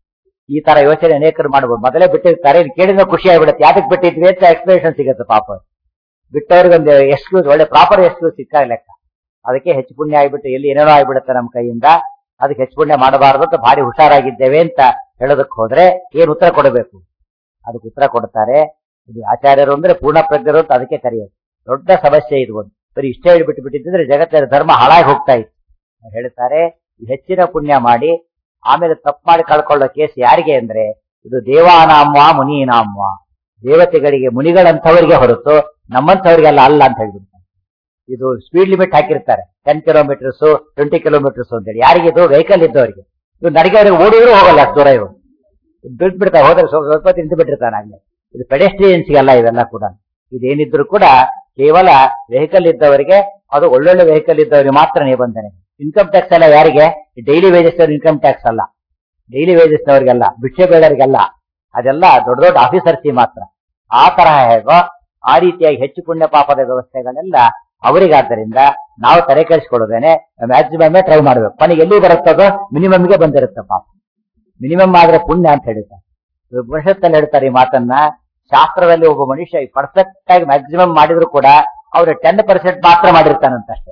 ಈ ತರ ಯೋಚನೆ ಅನೇಕರು ಮಾಡಬಹುದು ಮೊದಲೇ ಬಿಟ್ಟಿರ್ತಾರೆ ಇದು ಕೇಳಿದ್ರೆ ಖುಷಿ ಆಗ್ಬಿಡುತ್ತೆ ಯಾತಕ್ಕೆ ಬಿಟ್ಟಿದ್ವಿ ಅಂತ ಎಕ್ಸ್ಪ್ಲೇಷನ್ ಸಿಗುತ್ತೆ ಪಾಪ ಬಿಟ್ಟವ್ರಿಗೆ ಒಂದು ಎಕ್ಸ್ಕ್ಯೂಸ್ ಒಳ್ಳೆ ಪ್ರಾಪರ್ ಎಕ್ಸ್ಕ್ಯೂಸ್ ಸಿಕ್ಕಾಗ ಲೆಕ್ಕ ಅದಕ್ಕೆ ಹೆಚ್ಚು ಪುಣ್ಯ ಆಗ್ಬಿಟ್ಟು ಎಲ್ಲಿ ಏನೇನೋ ಆಗ್ಬಿಡುತ್ತೆ ನಮ್ಮ ಕೈಯಿಂದ ಅದಕ್ಕೆ ಹೆಚ್ಚು ಪುಣ್ಯ ಮಾಡಬಾರದು ಅಂತ ಭಾರಿ ಹುಷಾರಾಗಿದ್ದೇವೆ ಅಂತ ಹೇಳೋದಕ್ಕೆ ಹೋದ್ರೆ ಏನ್ ಉತ್ತರ ಕೊಡಬೇಕು ಅದಕ್ಕೆ ಉತ್ತರ ಕೊಡ್ತಾರೆ ಇದು ಆಚಾರ್ಯರು ಅಂದ್ರೆ ಪೂರ್ಣ ಪ್ರಜ್ಞರು ಅಂತ ಅದಕ್ಕೆ ಕರೆಯೋದು ದೊಡ್ಡ ಸಮಸ್ಯೆ ಇದು ಒಂದು ಬರೀ ಇಷ್ಟೇ ಹೇಳ್ಬಿಟ್ಟು ಬಿಟ್ಟಿದ್ರೆ ಜಗತ್ತಿನ ಧರ್ಮ ಹಾಳಾಗಿ ಹೋಗ್ತಾ ಇತ್ತು ಅವ್ರು ಹೇಳ್ತಾರೆ ಈ ಹೆಚ್ಚಿನ ಪುಣ್ಯ ಮಾಡಿ ಆಮೇಲೆ ತಪ್ಪು ಮಾಡಿ ಕಳ್ಕೊಳ್ಳೋ ಕೇಸ್ ಯಾರಿಗೆ ಅಂದ್ರೆ ಇದು ದೇವಾನಾಮ್ವ ಮುನೀನಾಮ್ವ ದೇವತೆಗಳಿಗೆ ಮುನಿಗಳಂಥವರಿಗೆ ಹೊರತು ನಮ್ಮಂಥವ್ರಿಗೆಲ್ಲ ಅಲ್ಲ ಅಂತ ಹೇಳ್ಬಿಡ್ತಾರೆ ಇದು ಸ್ಪೀಡ್ ಲಿಮಿಟ್ ಹಾಕಿರ್ತಾರೆ ಟೆನ್ ಕಿಲೋಮೀಟರ್ಸ್ ಟ್ವೆಂಟಿ ಕಿಲೋಮೀಟರ್ಸ್ ಅಂತೇಳಿ ಯಾರಿಗೆ ಇದು ವೆಹಿಕಲ್ ಇದ್ದವರಿಗೆ ಇದು ನಡಿಗೆವರಿಗೆ ಓಡಿದ್ರು ಹೋಗಲ್ಲ ಅಷ್ಟು ದೂರ ಇವರು ಬಿಟ್ಟು ಬಿಡ್ತಾರೆ ಹೋದ್ರೆ ಸ್ವಲ್ಪ ಸ್ವಲ್ಪ ನಿಂತು ಬಿಟ್ಟಿರ್ತಾನೆ ಆಗ್ಲೇ ಇದು ಪೆಡೆಸ್ಟ್ರಿಯನ್ಸ್ಗೆಲ್ಲ ಇವೆಲ್ಲ ಕೂಡ ಇದೇನಿದ್ರು ಕೂಡ ಕೇವಲ ವೆಹಿಕಲ್ ಇದ್ದವರಿಗೆ ಅದು ಒಳ್ಳೊಳ್ಳೆ ವೆಹಿಕಲ್ ಇದ್ದವರಿಗೆ ಮಾತ್ರ ನಿಬಂಧನೆ ಇನ್ಕಮ್ ಟ್ಯಾಕ್ಸ್ ಎಲ್ಲ ಯಾರಿಗೆ ಡೈಲಿ ವೇಜಸ್ ಇನ್ಕಮ್ ಟ್ಯಾಕ್ಸ್ ಅಲ್ಲ ಡೈಲಿ ವೇಜಸ್ ನವರಿಗೆಲ್ಲ ಭಿಕ್ಷೆ ಬೇಡರಿಗೆಲ್ಲ ಅದೆಲ್ಲ ದೊಡ್ಡ ದೊಡ್ಡ ಆಫೀಸರ್ಸಿ ಮಾತ್ರ ಆ ತರಹ ಹೇಗೋ ಆ ರೀತಿಯಾಗಿ ಹೆಚ್ಚು ಪುಣ್ಯ ಪಾಪದ ವ್ಯವಸ್ಥೆಗಳೆಲ್ಲ ಅವರಿಗಾದ್ದರಿಂದ ನಾವು ತಲೆ ಕೆಡಿಸ್ಕೊಳ್ಳೋದೇನೆ ಮ್ಯಾಕ್ಸಿಮಮ್ ಟ್ರೈ ಮಾಡ್ಬೇಕು ಕೊನೆಗೆ ಎಲ್ಲಿ ಬರುತ್ತದೋ ಮಿನಿಮಮ್ಗೆ ಬಂದಿರುತ್ತೆ ಪಾಪ ಮಿನಿಮಮ್ ಆದ್ರೆ ಪುಣ್ಯ ಅಂತ ಹೇಳ್ತಾರೆ ಉಪನಿಷತ್ತಲ್ಲಿ ಹೇಳ್ತಾರೆ ಈ ಮಾತನ್ನ ಶಾಸ್ತ್ರದಲ್ಲಿ ಒಬ್ಬ ಮನುಷ್ಯ ಪರ್ಫೆಕ್ಟ್ ಆಗಿ ಮ್ಯಾಕ್ಸಿಮಮ್ ಮಾಡಿದ್ರು ಕೂಡ ಅವ್ರು ಟೆನ್ ಪರ್ಸೆಂಟ್ ಮಾತ್ರ ಮಾಡಿರ್ತಾನಂತಷ್ಟೇ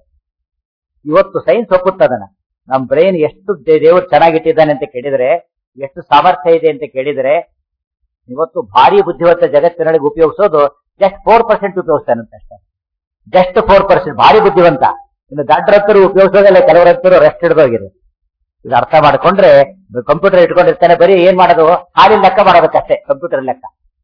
ಇವತ್ತು ಸೈನ್ಸ್ ಒಪ್ಪುತ್ತದನ ನಮ್ ಬ್ರೈನ್ ಎಷ್ಟು ದೇ- ದೇವ್ರು ಚೆನ್ನಾಗಿಟ್ಟಿದ್ದಾನೆ ಅಂತ ಕೇಳಿದ್ರೆ ಎಷ್ಟು ಸಾಮರ್ಥ್ಯ ಇದೆ ಅಂತ ಕೇಳಿದ್ರೆ ಇವತ್ತು ಭಾರಿ ಬುದ್ಧಿವಂತ ಜಗತ್ತಿನೊಳಗೆ ಉಪಯೋಗಿಸೋದು ಜಸ್ಟ್ ಫೋರ್ ಪರ್ಸೆಂಟ್ ಉಪಯೋಗಿಸ್ತಾನಂತಷ್ಟೇ ಜಸ್ಟ್ ಫೋರ್ ಪರ್ಸೆಂಟ್ ಭಾರಿ ಬುದ್ಧಿವಂತ ಇನ್ನು ದಡ್ಡರತ್ತರು ಉಪಯೋಗಿಸೋದಿಲ್ಲ ಕೆಲವರತ್ತರು ರೆಸ್ಟ್ ಹಿಡಿದೋಗಿರು ಇದು ಅರ್ಥ ಮಾಡ್ಕೊಂಡ್ರೆ ಕಂಪ್ಯೂಟರ್ ಇಟ್ಕೊಂಡಿರ್ತಾನೆ ಬರೀ ಏನ್ ಮಾಡೋದು ಹಾಲಿನ ಲೆಕ್ಕ ಮಾಡೋದಕ್ಕಷ್ಟೇ ಕಂಪ್ಯೂಟರ್ ಲೆಕ್ಕ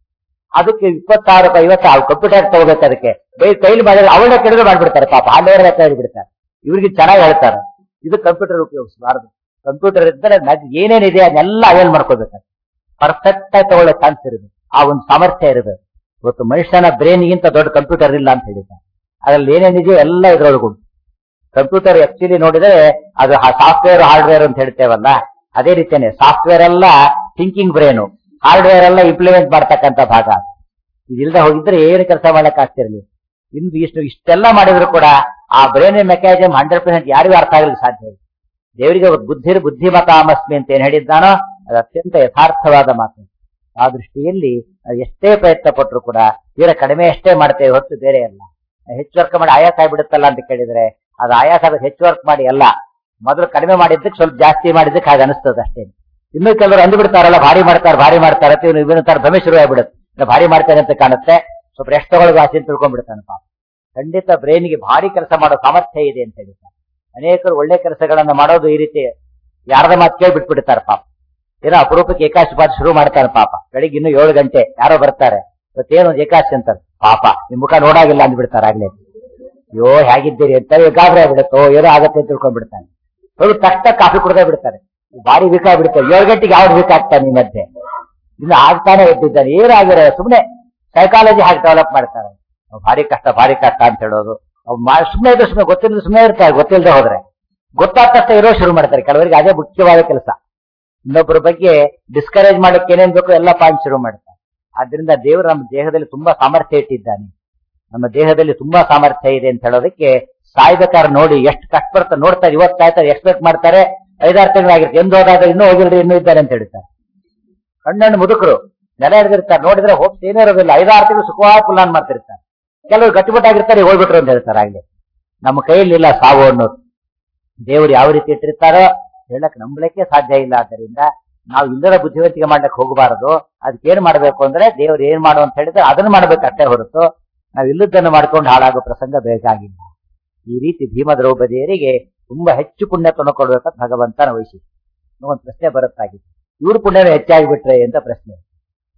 ಅದಕ್ಕೆ ಇಪ್ಪತ್ತಾರು ಐವತ್ತು ಕಂಪ್ಯೂಟರ್ ತಗೋಬೇಕು ಅದಕ್ಕೆ ಬೈ ಕೈಲಿ ಮಾಡಿದ್ರೆ ಅವಳೇ ಕೆಳಗೆ ಮಾಡ್ಬಿಡ್ತಾರೆ ಪಾಪ ಹಾಲೇರ ಲೆಕ್ಕ ಹೇಳ್ಬಿಡ್ತಾರೆ ಇವ್ರಿಗೆ ಚೆನ್ನಾಗಿ ಹೇಳ್ತಾರೆ ಇದು ಕಂಪ್ಯೂಟರ್ ಉಪಯೋಗಿಸಬಾರದು ಕಂಪ್ಯೂಟರ್ ಇದ್ದರೆ ನದ್ ಏನೇನಿದೆ ಅದನ್ನೆಲ್ಲ ಅವೇಲ್ ಮಾಡ್ಕೋಬೇಕು ಪರ್ಫೆಕ್ಟ್ ಆಗಿ ತಗೊಳ್ಳೋ ಚಾನ್ಸ್ ಇರಬೇಕು ಆ ಒಂದು ಸಾಮರ್ಥ್ಯ ಇರಬೇಕು ಇವತ್ತು ಮನುಷ್ಯನ ಬ್ರೈನ್ಗಿಂತ ದೊಡ್ಡ ಕಂಪ್ಯೂಟರ್ ಇಲ್ಲ ಅಂತ ಹೇಳಿದ್ದಾರೆ ಅದ್ರಲ್ಲಿ ಏನೇನಿದೆಯೋ ಎಲ್ಲ ಇದ್ರೊಳಗುಂಟು ಕಂಪ್ಯೂಟರ್ ಆಕ್ಚುಲಿ ನೋಡಿದ್ರೆ ಅದು ಸಾಫ್ಟ್ವೇರ್ ಹಾರ್ಡ್ವೇರ್ ಅಂತ ಹೇಳ್ತೇವಲ್ಲ ಅದೇ ರೀತಿಯೇ ಸಾಫ್ಟ್ವೇರ್ ಎಲ್ಲ ಥಿಂಕಿಂಗ್ ಬ್ರೇನು ಹಾರ್ಡ್ವೇರ್ ಎಲ್ಲ ಇಂಪ್ಲಿಮೆಂಟ್ ಮಾಡ್ತಕ್ಕಂಥ ಭಾಗ ಇದಿಲ್ಲದೆ ಹೋಗಿದ್ರೆ ಏನು ಕೆಲಸ ಮಾಡಕ್ ಆಗ್ತಿರ್ಲಿ ಇಂದು ಇಷ್ಟು ಇಷ್ಟೆಲ್ಲ ಮಾಡಿದ್ರು ಕೂಡ ಆ ಬ್ರೇನ್ ಮೆಕ್ಯಾನಿಸಮ್ ಹಂಡ್ರೆಡ್ ಪರ್ಸೆಂಟ್ ಯಾರಿಗೂ ಅರ್ಥ ಆಗಲಿಕ್ಕೆ ಸಾಧ್ಯ ಇಲ್ಲ ದೇವರಿಗೆ ಬುದ್ಧಿ ಬುದ್ಧಿಮತಾಮಸ್ಮಿ ಅಂತ ಏನ್ ಹೇಳಿದ್ದಾನೋ ಅದು ಅತ್ಯಂತ ಯಥಾರ್ಥವಾದ ಮಾತು ಆ ದೃಷ್ಟಿಯಲ್ಲಿ ನಾವು ಎಷ್ಟೇ ಪ್ರಯತ್ನ ಪಟ್ಟರು ಕೂಡ ತೀರ ಕಡಿಮೆ ಅಷ್ಟೇ ಮಾಡ್ತೇವೆ ಹೊತ್ತು ಬೇರೆ ಅಲ್ಲ ಹೆಚ್ಚು ವರ್ಕ್ ಮಾಡಿ ಆಯಾಸ ಆಗ್ಬಿಡುತ್ತಲ್ಲ ಅಂತ ಕೇಳಿದ್ರೆ ಅದು ಆಯಾಸ ಅದಕ್ಕೆ ಹೆಚ್ಚು ವರ್ಕ್ ಮಾಡಿ ಅಲ್ಲ ಮೊದಲು ಕಡಿಮೆ ಮಾಡಿದ್ದಕ್ಕೆ ಸ್ವಲ್ಪ ಜಾಸ್ತಿ ಮಾಡಿದ್ದಕ್ಕೆ ಹಾಗೆ ಅನಿಸ್ತದೆ ಅಷ್ಟೇ ಇನ್ನು ಕೆಲವರು ಅಂದ್ಬಿಡ್ತಾರಲ್ಲ ಭಾರಿ ಮಾಡ್ತಾರೆ ಭಾರಿ ಮಾಡ್ತಾರೆ ಅಂತ ಇವನು ಇವನ ತರ ಭ್ರಮೆ ಶುರು ಆಗ್ಬಿಡುತ್ತೆ ಇನ್ನು ಭಾರಿ ಮಾಡ್ತಾನೆ ಅಂತ ಕಾಣುತ್ತೆ ಸ್ವಲ್ಪ ರೆಸ್ಟ್ ತಗೊಳ್ಳೋದು ಆಸೆ ತಿಳ್ಕೊಂಡ್ಬಿಡ್ತಾನೆ ಪಾಪ ಖಂಡಿತ ಬ್ರೈನ್ಗೆ ಭಾರಿ ಕೆಲಸ ಮಾಡೋ ಸಾಮರ್ಥ್ಯ ಇದೆ ಅಂತ ಹೇಳ್ತಾರೆ ಅನೇಕರು ಒಳ್ಳೆ ಕೆಲಸಗಳನ್ನ ಮಾಡೋದು ಈ ರೀತಿ ಯಾರದ ಮಾತು ಕೇಳಿ ಬಿಟ್ಬಿಡ್ತಾರೆ ಪಾಪ ಏನೋ ಅಪರೂಪಕ್ಕೆ ಏಕಾಶಿ ಪಾಠ ಶುರು ಮಾಡ್ತಾರೆ ಪಾಪ ಬೆಳಿಗ್ಗೆ ಇನ್ನು ಏಳು ಗಂಟೆ ಯಾರೋ ಬರ್ತಾರೆ ಇವತ್ತೇನು ಒಂದು ಏಕಾಶಿ ಅಂತಾರೆ ಪಾಪ ನಿಮ್ ಮುಖ ನೋಡಾಗಿಲ್ಲ ಅಂದ್ಬಿಡ್ತಾರೆ ಆಗ್ಲೇ ಅಯ್ಯೋ ಹೇಗಿದ್ದೀರಿ ಅಂತ ಗಾಬರಿ ಆಗ್ಬಿಡುತ್ತೋ ಏನೋ ಆಗತ್ತೆ ಅಂತ ತಿಳ್ಕೊಂಡ್ಬಿಡ್ತಾನೆ ಅವರು ತಕ್ಷಣ ಕಾಫಿ ಕುಡ್ದೇ ಬಿಡ್ತಾರೆ ಭಾರಿ ವೀಕ್ ಆಗ್ಬಿಡ್ತಾರೆ ಏಳು ಗಂಟೆಗೆ ಯಾವ್ದು ವೀಕ್ ಆಗ್ತಾನೆ ಈ ಮಧ್ಯೆ ಇನ್ನು ಆಗ್ತಾನೆ ಎದ್ದಿದ್ದಾನೆ ಏನಾಗಿರೋ ಸುಮ್ನೆ ಸೈಕಾಲಜಿ ಹಾಗೆ ಡೆವಲಪ್ ಮಾಡ್ತಾರೆ ಅವ್ ಭಾರಿ ಕಷ್ಟ ಭಾರಿ ಕಷ್ಟ ಅಂತ ಹೇಳೋದು ಸುಮ್ಮನೆ ಇದ್ರೆ ಸುಮ್ಮನೆ ಗೊತ್ತಿಲ್ಲದೆ ಸುಮ್ಮನೆ ಇರ್ತಾರೆ ಗೊತ್ತಿಲ್ಲದೆ ಹೋದ್ರೆ ಗೊತ್ತಾದ ತಕ್ಷಣ ಇರೋ ಶುರು ಮಾಡ್ತಾರೆ ಕೆಲವರಿಗೆ ಅದೇ ಮುಖ್ಯವಾದ ಕೆಲಸ ಇನ್ನೊಬ್ಬರ ಬಗ್ಗೆ ಡಿಸ್ಕರೇಜ್ ಮಾಡಕ್ಕೆ ಏನೇನ್ ಬೇಕೋ ಎಲ್ಲ ಪಾಯಿಂಟ್ ಶುರು ಮಾಡ್ತಾರೆ ಆದ್ರಿಂದ ದೇವರು ನಮ್ಮ ದೇಹದಲ್ಲಿ ತುಂಬಾ ಸಾಮರ್ಥ್ಯ ಇಟ್ಟಿದ್ದಾನೆ ನಮ್ಮ ದೇಹದಲ್ಲಿ ತುಂಬಾ ಸಾಮರ್ಥ್ಯ ಇದೆ ಅಂತ ಹೇಳೋದಕ್ಕೆ ಸಾಯ್ಬೇಕಾದ್ರೆ ನೋಡಿ ಎಷ್ಟು ಕಷ್ಟಪಡ್ತಾರೆ ನೋಡ್ತಾರೆ ಇವತ್ತು ಸಾಯ್ತಾರೆ ಎಕ್ಸ್ಪೆಕ್ಟ್ ಮಾಡ್ತಾರೆ ಐದಾರು ತಿಂಗಳಾಗಿರುತ್ತೆ ಎಂದು ಹೋದಾಗ ಇನ್ನೂ ಹೋಗಿಲ್ರಿ ಇನ್ನೂ ಇದ್ದಾರೆ ಅಂತ ಹೇಳ್ತಾರೆ ಕಣ್ಣಣ್ಣು ಮುದುಕರು ನೆಲ ಹಿಡಿದಿರ್ತಾರೆ ನೋಡಿದ್ರೆ ಹೋಗ್ಸ್ ಏನೇ ಇರೋದಿಲ್ಲ ಐದಾರು ತಿಂಗಳು ಸುಖವಾಗಿ ಪ್ಲಾನ್ ಮಾಡ್ತಿರ್ತಾರೆ ಕೆಲವರು ಗಟ್ಟಿಮುಟ್ಟಾಗಿರ್ತಾರೆ ಹೋಗ್ಬಿಟ್ರು ಅಂತ ಹೇಳ್ತಾರೆ ಆಗ್ಲಿ ನಮ್ಮ ಕೈಯಲ್ಲಿಲ್ಲ ಸಾವು ಅನ್ನೋದು ದೇವರು ಯಾವ ರೀತಿ ಇಟ್ಟಿರ್ತಾರೋ ಹೇಳಕ್ ನಂಬಲಿಕ್ಕೆ ಸಾಧ್ಯ ಇಲ್ಲ ಆದ್ದರಿಂದ ನಾವು ಇಲ್ಲದ ಬುದ್ಧಿವಂತಿಕೆ ಮಾಡ್ಲಿಕ್ಕೆ ಹೋಗಬಾರದು ಅದಕ್ಕೆ ಏನ್ ಮಾಡ್ಬೇಕು ಅಂದ್ರೆ ದೇವ್ರು ಏನ್ ಮಾಡು ಅಂತ ಹೇಳಿದ್ರೆ ಅದನ್ನ ಮಾಡ್ಬೇಕಷ್ಟೇ ಹೊರತು ನಾವು ಇಲ್ಲದನ್ನು ಮಾಡ್ಕೊಂಡು ಹಾಳಾಗೋ ಪ್ರಸಂಗ ಬೇಕಾಗಿಲ್ಲ ಈ ರೀತಿ ಭೀಮ ದ್ರೌಪದಿಯರಿಗೆ ತುಂಬಾ ಹೆಚ್ಚು ಪುಣ್ಯ ತಂದುಕೊಡ್ಬೇಕಂತ ಭಗವಂತನ ವೈಶಿಷ್ಟ್ಯ ಒಂದು ಪ್ರಶ್ನೆ ಬರುತ್ತಾಗಿದೆ ಇವ್ರ ಪುಣ್ಯವೇ ಹೆಚ್ಚಾಗಿ ಬಿಟ್ರೆ ಅಂತ ಪ್ರಶ್ನೆ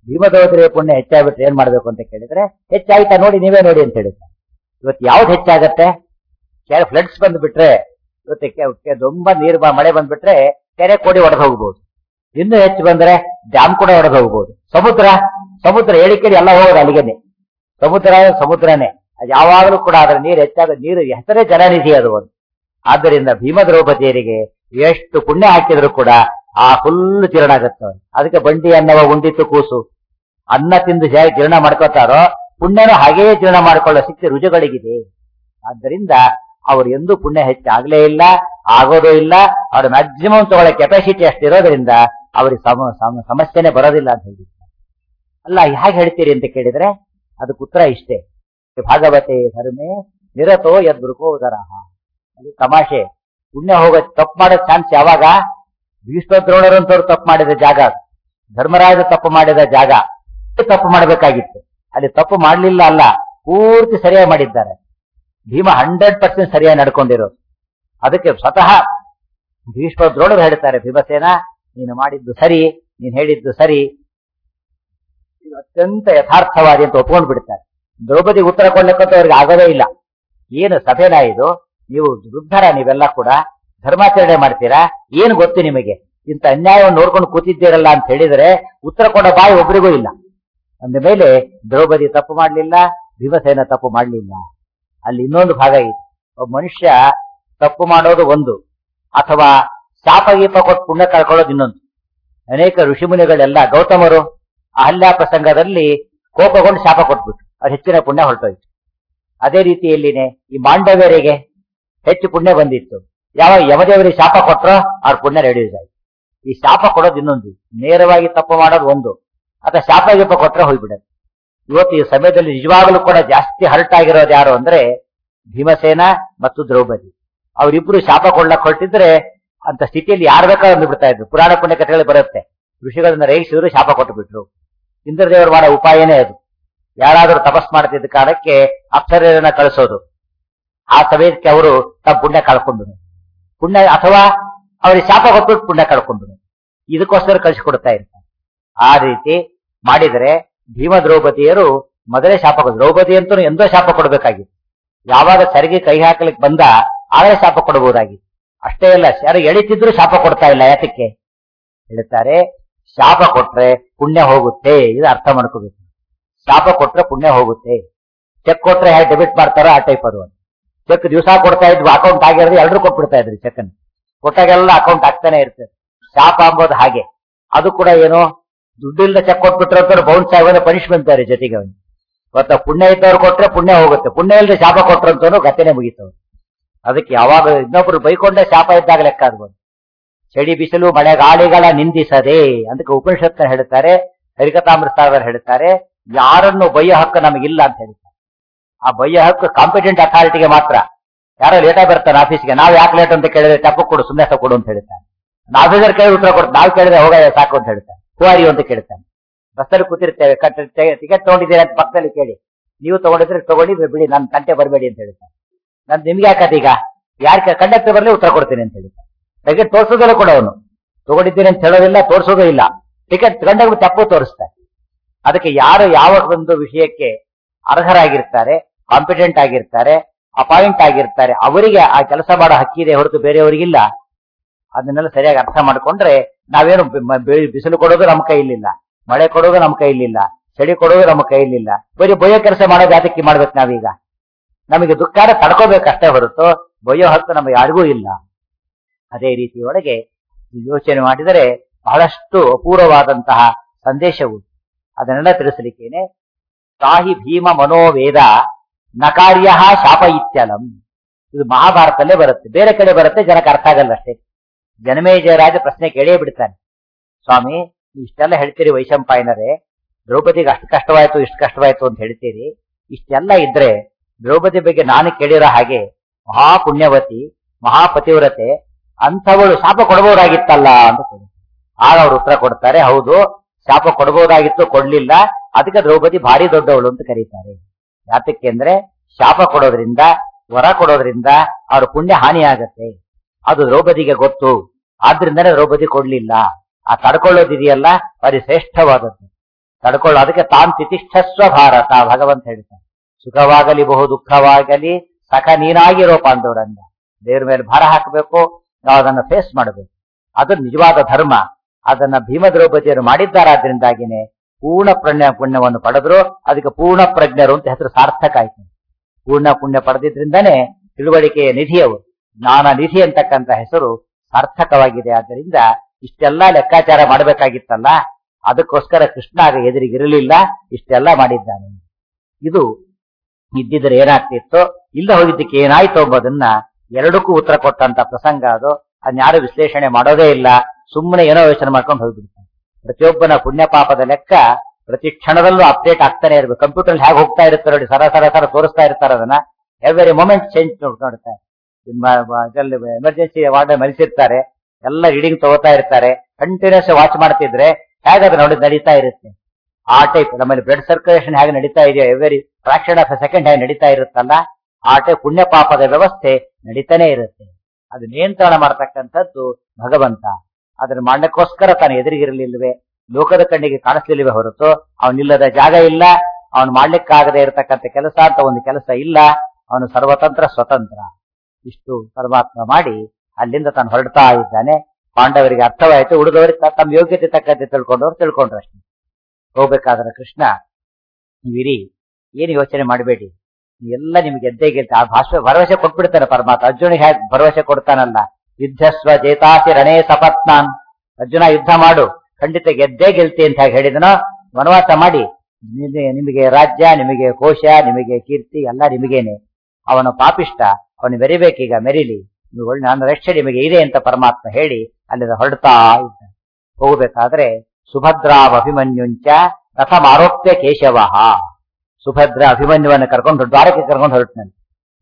ಭೀಮದ್ರೌಪದಿಯ ಪುಣ್ಯ ಹೆಚ್ಚಾಗ್ಬಿಟ್ರೆ ಏನ್ ಮಾಡ್ಬೇಕು ಅಂತ ಕೇಳಿದ್ರೆ ಹೆಚ್ಚಾಯ್ತಾ ನೋಡಿ ನೀವೇ ನೋಡಿ ಅಂತ ಹೇಳಿದ್ರು ಇವತ್ತು ಯಾವ್ದು ಹೆಚ್ಚಾಗತ್ತೆ ಕೆರೆ ಫ್ಲಡ್ಸ್ ಬಂದ್ಬಿಟ್ರೆ ಇವತ್ತು ಕೆ- ಕೆ- ತುಂಬಾ ನೀರು ಬ- ಮಳೆ ಬಂದ್ಬಿಟ್ರೆ ಕೆರೆ ಕೋಡಿ ಒಡೆದು ಹೋಗ್ಬೋದು ಇನ್ನು ಹೆಚ್ಚು ಬಂದ್ರೆ ಡ್ಯಾಮ್ ಕೂಡ ಒಡೆದು ಹೋಗ್ಬೋದು ಸಮುದ್ರ ಸಮುದ್ರ ಹೇಳಿಕೆಲಿ ಎಲ್ಲ ಹೋಗೋದು ಅಲ್ಲಿಗೆನೆ ಸಮುದ್ರ ಸಮುದ್ರನೇ ಅದು ಯಾವಾಗಲೂ ಕೂಡ ಅದರ ನೀರು ಹೆಚ್ಚಾಗ ನೀರು ಹೆಸರೇ ಜಲನಿಧಿ ಅದು ಒಂದು ಆದ್ದರಿಂದ ಭೀಮ ದ್ರೌಪದಿಯರಿಗೆ ಎಷ್ಟು ಪುಣ್ಯ ಹಾಕಿದ್ರು ಕೂಡ ಆ ಫುಲ್ ಜೀರ್ಣ ಆಗತ್ತೆ ಅವ್ರಿಗೆ. ಅದಕ್ಕೆ ಬಂಡಿ ಅನ್ನವ ಉಂಡಿತ್ತು ಕೂಸು ಅನ್ನ ತಿಂದು ಹೇಗೆ ಜೀರ್ಣ ಮಾಡ್ಕೋತಾರೋ ಪುಣ್ಯನೂ ಹಾಗೆಯೇ ಜೀರ್ಣ ಮಾಡ್ಕೊಳ್ಳೋ ಶಕ್ತಿ ರುಜುಗಳಿಗಿದೆ ಆದ್ದರಿಂದ ಅವ್ರು ಎಂದೂ ಪುಣ್ಯ ಹೆಚ್ಚಾಗ್ಲೇ ಇಲ್ಲ ಆಗೋದೂ ಇಲ್ಲ ಅವ್ರ ಮ್ಯಾಕ್ಸಿಮಮ್ ತಗೊಳ್ಳೋ ಕೆಪಾಸಿಟಿ ಅಷ್ಟಿರೋದ್ರಿಂದ ಅವ್ರಿಗೆ ಸಮ ಸಮ- ಸಮಸ್ಯೆನೆ ಬರೋದಿಲ್ಲ ಅಂತ ಹೇಳಿದ್ರು ಅಲ್ಲ ಹೇಗೆ ಹೇಳ್ತೀರಿ ಅಂತ ಕೇಳಿದ್ರೆ ಅದಕ್ಕೆ ಉತ್ತರ ಇಷ್ಟೇ ಭಾಗವತೆ ಧರ್ಮೇ ನಿರತೋ ಯದ್ರುಕೋದರ ಅಲ್ಲಿ ತಮಾಷೆ ಪುಣ್ಯ ಹೋಗೋ ತಪ್ಪು ಮಾಡೋ ಚಾನ್ಸ್ ಯಾವಾಗ ಭೀಷ್ಮದ್ರೋಣರಂತವ್ರು ತಪ್ಪು ಮಾಡಿದ ಜಾಗ ಅದು. ಧರ್ಮರಾಜ ತಪ್ಪು ಮಾಡಿದ ಜಾಗ ತಪ್ಪು ಮಾಡಬೇಕಾಗಿತ್ತು ಅಲ್ಲಿ ತಪ್ಪು ಮಾಡಲಿಲ್ಲ ಅಲ್ಲ ಪೂರ್ತಿ ಸರಿಯಾಗಿ ಮಾಡಿದ್ದಾರೆ ಭೀಮ ಹಂಡ್ರೆಡ್ ಪರ್ಸೆಂಟ್ ಸರಿಯಾಗಿ ನಡ್ಕೊಂಡಿರೋದು ಅದಕ್ಕೆ ಸ್ವತಃ ಭೀಷ್ಮ ದ್ರೋಣರು ಹೇಳ್ತಾರೆ ಭೀಮಸೇನ ನೀನು ಮಾಡಿದ್ದು ಸರಿ ನೀನು ಹೇಳಿದ್ದು ಸರಿ ಇದು ಅತ್ಯಂತ ಯಥಾರ್ಥವಾದಿ ಅಂತ ಒಪ್ಕೊಂಡು ಬಿಡ್ತಾರೆ ದ್ರೌಪದಿ ಉತ್ತರ ಕೊಡ್ಲಿಕ್ಕಂತ ಅವ್ರಿಗೆ ಆಗೋದೇ ಇಲ್ಲ ಏನು ಸಭೆನಾ ಇದು ನೀವು ವೃದ್ಧರ ನೀವೆಲ್ಲ ಕೂಡ ಧರ್ಮಾಚರಣೆ ಮಾಡ್ತೀರಾ ಏನು ಗೊತ್ತು ನಿಮಗೆ ಇಂಥ ಅನ್ಯಾಯವನ್ನು ನೋಡ್ಕೊಂಡು ಕೂತಿದ್ದೀರಲ್ಲ ಅಂತ ಹೇಳಿದ್ರೆ ಉತ್ತರ ಕೊಡೋ ಬಾಯಿ ಒಬ್ರಿಗೂ ಇಲ್ಲ ಅಂದ ಮೇಲೆ ದ್ರೌಪದಿ ತಪ್ಪು ಮಾಡಲಿಲ್ಲ ಭೀಮಸೇನ ತಪ್ಪು ಮಾಡಲಿಲ್ಲ ಅಲ್ಲಿ ಇನ್ನೊಂದು ಭಾಗ ಇದೆ ಒಬ್ಬ ಮನುಷ್ಯ ತಪ್ಪು ಮಾಡೋದು ಒಂದು ಅಥವಾ ಶಾಪ ಗೀಪ ಕೊಟ್ಟು ಪುಣ್ಯ ಕಳ್ಕೊಳ್ಳೋದು ಇನ್ನೊಂದು ಅನೇಕ ಋಷಿಮುನಿಗಳೆಲ್ಲ ಗೌತಮರು ಅಹಲ್ಯ ಪ್ರಸಂಗದಲ್ಲಿ ಕೋಪಗೊಂಡು ಶಾಪ ಕೊಟ್ಬಿಟ್ರು ಅವ್ರು ಹೆಚ್ಚಿನ ಪುಣ್ಯ ಹೊರಟೋಯ್ತು ಅದೇ ರೀತಿಯಲ್ಲಿನೇ ಈ ಮಾಂಡವ್ಯರಿಗೆ ಹೆಚ್ಚು ಪುಣ್ಯ ಬಂದಿತ್ತು ಯಾವಾಗ ಯಮದೇವರಿಗೆ ಶಾಪ ಕೊಟ್ರೋ ಅವ್ರ ಪುಣ್ಯ ರೆಡ್ಯೂಸ್ ಆಯ್ತು ಈ ಶಾಪ ಕೊಡೋದು ಇನ್ನೊಂದು ನೇರವಾಗಿ ತಪ್ಪು ಮಾಡೋದು ಒಂದು ಅಥವಾ ಶಾಪ ಗೀಪ ಕೊಟ್ರೆ ಹೋಗ್ಬಿಡೋದು ಇವತ್ತು ಈ ಸಮಯದಲ್ಲಿ ನಿಜವಾಗಲೂ ಕೂಡ ಜಾಸ್ತಿ ಹರ್ಟ್ ಆಗಿರೋದು ಯಾರು ಅಂದ್ರೆ ಭೀಮಸೇನ ಮತ್ತು ದ್ರೌಪದಿ ಅವರಿಬ್ರು ಶಾಪ ಕೊಡ್ಲಕ್ ಹೊರಟಿದ್ರೆ ಅಂತ ಸ್ಥಿತಿಯಲ್ಲಿ ಯಾರು ಬೇಕಾದ್ರೂ ಬಿಡ್ತಾ ಇದ್ರು ಪುರಾಣ ಪುಣ್ಯ ಕಥೆಗಳು ಬರುತ್ತೆ ಋಷಿಗಳನ್ನ ರೇಗಿಸಿದ್ರು ಶಾಪ ಕೊಟ್ಟು ಬಿಟ್ರು ಇಂದ್ರದೇವರು ಮಾಡೋ ಉಪಾಯನೇ ಅದು ಯಾರಾದ್ರೂ ತಪಸ್ ಮಾಡ್ತಿದ್ದ ಕಾಲಕ್ಕೆ ಅಪ್ಸರನ್ನ ಕಳಿಸೋದು ಆ ಸಮಯಕ್ಕೆ ಅವರು ತಮ್ಮ ಪುಣ್ಯ ಕಳ್ಕೊಂಡ್ರು ಪುಣ್ಯ ಅಥವಾ ಅವರಿಗೆ ಶಾಪ ಕೊಟ್ಬಿಟ್ಟು ಪುಣ್ಯ ಕಳ್ಕೊಂಡ್ರು ಇದಕ್ಕೋಸ್ಕರ ಕಳಿಸಿಕೊಡ್ತಾ ಇರ್ತಾರೆ ಆ ರೀತಿ ಮಾಡಿದರೆ ಭೀಮ ದ್ರೌಪದಿಯರು ಮೊದಲೇ ಶಾಪ ಕೊಡ್ ದ್ರೌಪದಿ ಅಂತೂ ಎಂದೋ ಶಾಪ ಕೊಡಬೇಕಾಗಿತ್ತು ಯಾವಾಗ ಸರಿಗೆ ಕೈ ಹಾಕಲಿಕ್ಕೆ ಬಂದ ಆಗಲೇ ಶಾಪ ಕೊಡಬಹುದಾಗಿತ್ತು ಅಷ್ಟೇ ಅಲ್ಲ ಯಾರು ಎಳಿತಿದ್ರು ಶಾಪ ಕೊಡ್ತಾ ಇಲ್ಲ ಯಾತಕ್ಕೆ ಹೇಳ್ತಾರೆ ಶಾಪ ಕೊಟ್ರೆ ಪುಣ್ಯ ಹೋಗುತ್ತೆ ಇದು ಅರ್ಥ ಮಾಡ್ಕೋಬೇಕು ಶಾಪ ಕೊಟ್ರೆ ಪುಣ್ಯ ಹೋಗುತ್ತೆ ಚೆಕ್ ಕೊಟ್ರೆ ಹೇಗೆ ಡೆಬಿಟ್ ಮಾಡ್ತಾರೋ ಆ ಟೈಪ್ ಅದು ಚೆಕ್ ದಿವಸ ಕೊಡ್ತಾ ಇದ್ವು ಅಕೌಂಟ್ ಆಗಿರೋದು ಎಲ್ಲರೂ ಕೊಟ್ಬಿಡ್ತಾ ಇದ್ರಿ ಚೆಕ್ ಅನ್ನು ಕೊಟ್ಟಾಗೆಲ್ಲ ಅಕೌಂಟ್ ಆಗ್ತಾನೆ ಇರ್ತದೆ ಶಾಪ ಅಂಬೋದು ಹಾಗೆ ಅದು ಕೂಡ ಏನು ದುಡ್ಡಿಲ್ದ ಚೆಕ್ ಕೊಟ್ಬಿಟ್ರೆ ಬೌನ್ಸ್ ಆಗೋದು ಪನಿಷ್ಮೆಂಟ್ ಬೇರೆ ಜೊತೆಗೆ ಅವನು ಗೊತ್ತಾ ಪುಣ್ಯ ಇದ್ದವ್ರು ಕೊಟ್ರೆ ಪುಣ್ಯ ಹೋಗುತ್ತೆ ಪುಣ್ಯ ಇಲ್ಲದೆ ಶಾಪ ಕೊಟ್ರಂತೂ ಗತಿನೇ ಮುಗೀತವ್ರು ಅದಕ್ಕೆ ಯಾವಾಗ ಇನ್ನೊಬ್ರು ಬೈಕೊಂಡೆ ಶಾಪ ಇದ್ದಾಗ ಲೆಕ್ಕ ಆಗ್ಬೋದು ಚಳಿ ಬಿಸಿಲು ಮಳೆ ಗಾಳಿಗಳ ನಿಂದಿಸದೆ ಅದಕ್ಕೆ ಉಪನಿಷತ್ ಹೇಳ್ತಾರೆ ಹರಿಕತಾಮೃತ ಹೇಳ್ತಾರೆ ಯಾರನ್ನು ಬಯ್ಯೋ ಹಕ್ಕು ನಮಗಿಲ್ಲ ಅಂತ ಹೇಳ್ತಾರೆ ಆ ಬಯ್ಯೋ ಹಕ್ಕು ಕಾಂಪಿಟೆಂಟ್ ಅಥಾರಿಟಿಗೆ ಮಾತ್ರ ಯಾರೋ ಲೇಟಾಗಿ ಬರ್ತಾನೆ ಆಫೀಸ್ಗೆ ನಾವ್ ಯಾಕೆ ಲೇಟ್ ಅಂತ ಕೇಳಿದ್ರೆ ತಪ್ಪು ಕೊಡು ಸುಮ್ಮನೆ ಕೊಡು ಅಂತ ಹೇಳ್ತಾನೆ ಆಫೀಸರ್ ಕೇಳಿ ಉತ್ತರ ಕೊಡ್ತಾರೆ ನಾವು ಕೇಳಿದ್ರೆ ಹೋಗ ಸಾಕು ಅಂತ ಹೇಳ್ತಾನೆ ಹುವಾರಿ ಅಂತ ಕೇಳ್ತಾನೆ ಬಸ್ಸಲ್ಲಿ ಕೂತಿರ್ತೇವೆ ಟಿಕೆಟ್ ತಗೊಂಡಿದ್ದೀರಾ ಅಂತ ಪಕ್ಕದಲ್ಲಿ ಕೇಳಿ ನೀವು ತಗೊಂಡಿದ್ರೆ ತಗೊಳ್ಳಿ ಬಿಡಿ ನನ್ನ ತಂಟೆ ಬರಬೇಡಿ ಅಂತ ಹೇಳ್ತಾನೆ ನಾನು ನಿಮ್ಗೆ ಯಾಕತ್ ಈಗ ಯಾರ ಕಂಡಕ್ಟರ್ ಬರಲಿ ಉತ್ತರ ಕೊಡ್ತೀನಿ ಅಂತ ಹೇಳ್ತಾನೆ ಟಿಕೆಟ್ ತೋರಿಸೋದಿಲ್ಲ ಕೂಡ ಅವನು ತಗೊಂಡಿದ್ದೀನಿ ಅಂತ ಹೇಳೋದಿಲ್ಲ ತೋರಿಸೋದೇ ಇಲ್ಲ ಟಿಕೆಟ್ ತಗೊಂಡಾಗ ತಪ್ಪು ತೋರಿಸ್ತಾರೆ ಅದಕ್ಕೆ ಯಾರು ಯಾವ ಒಂದು ವಿಷಯಕ್ಕೆ ಅರ್ಹರಾಗಿರ್ತಾರೆ ಕಾಂಪಿಟೆಂಟ್ ಆಗಿರ್ತಾರೆ ಅಪಾಯಿಂಟ್ ಆಗಿರ್ತಾರೆ ಅವರಿಗೆ ಆ ಕೆಲಸ ಮಾಡೋ ಹಕ್ಕಿದೆ ಹೊರತು ಬೇರೆಯವರಿಗಿಲ್ಲ ಅದನ್ನೆಲ್ಲ ಸರಿಯಾಗಿ ಅರ್ಥ ಮಾಡ್ಕೊಂಡ್ರೆ ನಾವೇನು ಬಿ- ಮ- ಬಿ- ಬಿಸಿಲು ಕೊಡೋದು ನಮ್ಮ ಕೈಲಿಲ್ಲ ಮಳೆ ಕೊಡೋದು ನಮ್ಮ ಕೈಲಿಲ್ಲ ಚಳಿ ಕೊಡೋದು ನಮ್ಮ ಕೈಲಿಲ್ಲ ಬರೀ ಬೊಯ್ಯೋ ಕೆಲಸ ಮಾಡೋದು ಯಾತಕ್ಕೆ ಮಾಡ್ಬೇಕು ನಾವೀಗ ನಮಗೆ ದುಃಖಾರ ತಡ್ಕೋಬೇಕಷ್ಟೇ ಹೊರತು ಬೊಯ್ಯೋ ಹಕ್ಕು ನಮಗೆ ಯಾರಿಗೂ ಇಲ್ಲ ಅದೇ ರೀತಿಯೊಳಗೆ ಯೋಚನೆ ಮಾಡಿದರೆ ಬಹಳಷ್ಟು ಅಪೂರ್ವವಾದಂತಹ ಸಂದೇಶವು ಅದನ್ನೆಲ್ಲ ತಿಳಿಸಲಿಕ್ಕೇನೆ ಸಾಹಿ ಭೀಮ ಮನೋವೇದ ನಕಾರ್ಯ ಶಾಪ ಇತ್ಯಲಂ ಇದು ಮಹಾಭಾರತಲ್ಲೇ ಬರುತ್ತೆ ಬೇರೆ ಕಡೆ ಬರುತ್ತೆ ಜನಕ್ಕೆ ಅರ್ಥ ಆಗಲ್ಲ ಅಷ್ಟೇ ಜನಮೇಜಯರಾಜ ಪ್ರಶ್ನೆ ಕೇಳೇ ಬಿಡ್ತಾನೆ ಸ್ವಾಮಿ ನೀವು ಇಷ್ಟೆಲ್ಲ ಹೇಳ್ತೀರಿ ವೈಶಂಪಾಯನರೇ ದ್ರೌಪದಿಗೆ ಅಷ್ಟು ಕಷ್ಟವಾಯ್ತು ಇಷ್ಟು ಕಷ್ಟವಾಯ್ತು ಅಂತ ಹೇಳ್ತೀರಿ ಇಷ್ಟೆಲ್ಲ ಇದ್ರೆ ದ್ರೌಪದಿ ಬಗ್ಗೆ ನಾನು ಕೇಳಿರೋ ಹಾಗೆ ಮಹಾಪುಣ್ಯವತಿ ಮಹಾಪತಿವ್ರತೆ ಅಂಥವಳು ಶಾಪ ಕೊಡಬಹುದಾಗಿತ್ತಲ್ಲ ಅಂತ ಕೇಳಿ ಆಗ ಅವ್ರು ಉತ್ತರ ಕೊಡ್ತಾರೆ ಹೌದು ಶಾಪ ಕೊಡಬಹುದಾಗಿತ್ತು ಕೊಡ್ಲಿಲ್ಲ ಅದಕ್ಕೆ ದ್ರೌಪದಿ ಭಾರಿ ದೊಡ್ಡವಳು ಅಂತ ಕರೀತಾರೆ ಯಾತಕ್ಕೆ ಅಂದ್ರೆ ಶಾಪ ಕೊಡೋದ್ರಿಂದ ವರ ಕೊಡೋದ್ರಿಂದ ಅವ್ರ ಪುಣ್ಯ ಹಾನಿ ಆಗತ್ತೆ ಅದು ದ್ರೌಪದಿಗೆ ಗೊತ್ತು ಆದ್ರಿಂದನೇ ದ್ರೌಪದಿ ಕೊಡ್ಲಿಲ್ಲ ಆ ತಡ್ಕೊಳ್ಳೋದಿದೆಯಲ್ಲ ಭಾರಿ ಶ್ರೇಷ್ಠವಾದದ್ದು ತಡ್ಕೊಳ್ಳೋ ಅದಕ್ಕೆ ತಾನ್ ತಿತಿಷ್ಠಸ್ವ ಭಾರತ ಭಗವಂತ ಹೇಳ್ತಾನೆ ಸುಖವಾಗಲಿ ಬಹು ದುಃಖವಾಗಲಿ ಸಖ ನೀನಾಗಿರೋ ಪಾಂಡವರಂಗ ದೇವ್ರ ಮೇಲೆ ಭಾರ ಹಾಕಬೇಕು ನಾವು ಅದನ್ನ ಫೇಸ್ ಮಾಡಬೇಕು ಅದು ನಿಜವಾದ ಧರ್ಮ ಅದನ್ನ ಭೀಮ ದ್ರೌಪದಿಯರು ಮಾಡಿದ್ದಾರಾದ್ರಿಂದಾಗಿನೇ ಪೂರ್ಣ ಪುಣ್ಯ ಪುಣ್ಯವನ್ನು ಪಡೆದ್ರು ಅದಕ್ಕೆ ಪೂರ್ಣ ಪ್ರಜ್ಞರು ಅಂತ ಹೆಸರು ಸಾರ್ಥಕ ಆಯ್ತು ಪೂರ್ಣ ಪುಣ್ಯ ಪಡೆದಿದ್ರಿಂದಾನೇ ತಿಳುವಳಿಕೆಯ ನಿಧಿಯವರು ಜ್ಞಾನ ನಿಧಿ ಅಂತಕ್ಕಂಥ ಹೆಸರು ಸಾರ್ಥಕವಾಗಿದೆ ಆದ್ದರಿಂದ ಇಷ್ಟೆಲ್ಲ ಲೆಕ್ಕಾಚಾರ ಮಾಡಬೇಕಾಗಿತ್ತಲ್ಲ ಅದಕ್ಕೋಸ್ಕರ ಕೃಷ್ಣ ಆಗ ಎದುರಿಗಿರಲಿಲ್ಲ ಇಷ್ಟೆಲ್ಲ ಮಾಡಿದ್ದಾನೆ ಇದು ಇದ್ದಿದ್ರೆ ಏನಾಗ್ತಿತ್ತು ಇಲ್ಲ ಹೋಗಿದ್ದಕ್ಕೆ ಏನಾಯ್ತು ಎಂಬುದನ್ನ ಎರಡಕ್ಕೂ ಉತ್ತರ ಕೊಟ್ಟಂತ ಪ್ರಸಂಗ ಅದು ಅದ್ಯಾರು ವಿಶ್ಲೇಷಣೆ ಮಾಡೋದೇ ಇಲ್ಲ ಸುಮ್ಮನೆ ಏನೋ ಯೋಚನೆ ಮಾಡ್ಕೊಂಡು ಹೋಗ್ಬಿಡ್ತಾನೆ ಪ್ರತಿಯೊಬ್ಬನ ಪುಣ್ಯ ಪಾಪದ ಲೆಕ್ಕ ಪ್ರತಿ ಕ್ಷಣದಲ್ಲೂ ಅಪ್ಡೇಟ್ ಆಗ್ತಾನೆ ಇರ್ಬೇಕು ಕಂಪ್ಯೂಟರ್ ಹೇಗೆ ಹೋಗ್ತಾ ಇರುತ್ತೆ ನೋಡಿ ಸರ ಸರ ಸರ ತೋರಿಸ್ತಾ ಇರ್ತಾರೆ ಅದನ್ನ ಎವ್ರಿ ಮೊಮೆಂಟ್ ಚೇಂಜ್ ನೋಡ್ತಾರೆ ಎಮರ್ಜೆನ್ಸಿ ವಾರ್ಡ್ ಮರಿಸಿರ್ತಾರೆ ಎಲ್ಲ ರೀಡಿಂಗ್ ತಗೋತಾ ಇರ್ತಾರೆ ಕಂಟಿನ್ಯೂಸ್ ವಾಚ್ ಮಾಡ್ತಿದ್ರೆ ಹೇಗೆ ಅದು ನೋಡಿ ನಡೀತಾ ಇರುತ್ತೆ ಆ ಟೈಪ್ ನಮ್ಮಲ್ಲಿ ಬ್ಲಡ್ ಸರ್ಕ್ಯುಲೇಷನ್ ಹೇಗೆ ನಡೀತಾ ಇದೆಯೋ every fraction of a second ಹೇಗೆ ನಡೀತಾ ಇರುತ್ತಲ್ಲ ಆ ಟೈಪ್ ಪುಣ್ಯ ಪಾಪದ ವ್ಯವಸ್ಥೆ ನಡೀತಾನೆ ಇರುತ್ತೆ ಅದು ನಿಯಂತ್ರಣ ಮಾಡತಕ್ಕಂಥದ್ದು ಭಗವಂತ ಅದನ್ನ ಮಾಡಕ್ಕೋಸ್ಕರ ತಾನು ಎದುರಿಗಿರಲಿಲ್ವೇ ಲೋಕದ ಕಣ್ಣಿಗೆ ಕಾಣಿಸ್ಲಿಲ್ವೇ ಹೊರತು ಅವನಿಲ್ಲದ ಜಾಗ ಇಲ್ಲ ಅವನು ಮಾಡ್ಲಿಕ್ಕಾಗದೆ ಇರತಕ್ಕಂಥ ಕೆಲಸ ಅಂತ ಒಂದು ಕೆಲಸ ಇಲ್ಲ ಅವನು ಸರ್ವತಂತ್ರ ಸ್ವತಂತ್ರ ಇಷ್ಟು ಪರಮಾತ್ಮ ಮಾಡಿ ಅಲ್ಲಿಂದ ತಾನು ಹೊರಡ್ತಾ ಇದ್ದಾನೆ ಪಾಂಡವರಿಗೆ ಅರ್ಥವಾಯಿತು ಉಳಿದವರಿಗೆ ತ- ತಮ್ಮ ಯೋಗ್ಯತೆ ತಕ್ಕಂತೆ ತಿಳ್ಕೊಂಡವ್ರು ತಿಳ್ಕೊಂಡ್ರು ಅಷ್ಟೇ ಹೋಗ್ಬೇಕಾದ್ರೆ ಕೃಷ್ಣ ನೀವಿರಿ ಏನು ಯೋಚನೆ ಮಾಡಬೇಡಿ ಎಲ್ಲ ನಿಮ್ಗೆ ಗೆದ್ದೇ ಗೆಲ್ತ ಆ ಭಾಷೆ ಭರವಸೆ ಕೊಟ್ಬಿಡ್ತಾನೆ ಪರಮಾತ್ಮ ಅರ್ಜುನಿಗೆ ಹೇಗೆ ಭರವಸೆ ಕೊಡ್ತಾನಲ್ಲ ಯುದ್ಧಸ್ವ ಜೇತಾಸಿ ರಣೇ ಸಪತ್ನಾನ್ ಅರ್ಜುನ ಯುದ್ಧ ಮಾಡು ಖಂಡಿತ ಗೆದ್ದೇ ಗೆಲ್ತಿ ಅಂತ ಹೇಗೆ ಹೇಳಿದನೋ ವನವಾಸ ಮಾಡಿ ನಿಮಗೆ- ನಿಮಗೆ ರಾಜ್ಯ ನಿಮಗೆ ಕೋಶ ನಿಮಗೆ ಕೀರ್ತಿ ಎಲ್ಲ ನಿಮಗೇನೆ ಅವನ ಪಾಪಿಷ್ಟ ಅವನು ಮೆರಿಬೇಕೀಗ ಮೆರಿಲಿ ನೀವು ಒಳ್ಳೆ ನನ್ನ ರಕ್ಷೆ ನಿಮಗೆ ಇದೆ ಅಂತ ಪರಮಾತ್ಮ ಹೇಳಿ ಅಲ್ಲಿಂದ ಹೊರಡ್ತಾ ಇದ್ದ ಹೋಗಬೇಕಾದ್ರೆ ಸುಭದ್ರಾ ಅಭಿಮನ್ಯುಂಚ ರಥಮಾರೋಪ್ಯ ಕೇಶವ ಸುಭದ್ರ ಅಭಿಮನ್ಯುವನ್ನು ಕರ್ಕೊಂಡು ದ್ವಾರಕ್ಕೆ ಕರ್ಕೊಂಡು ಹೊರಟನಂತೆ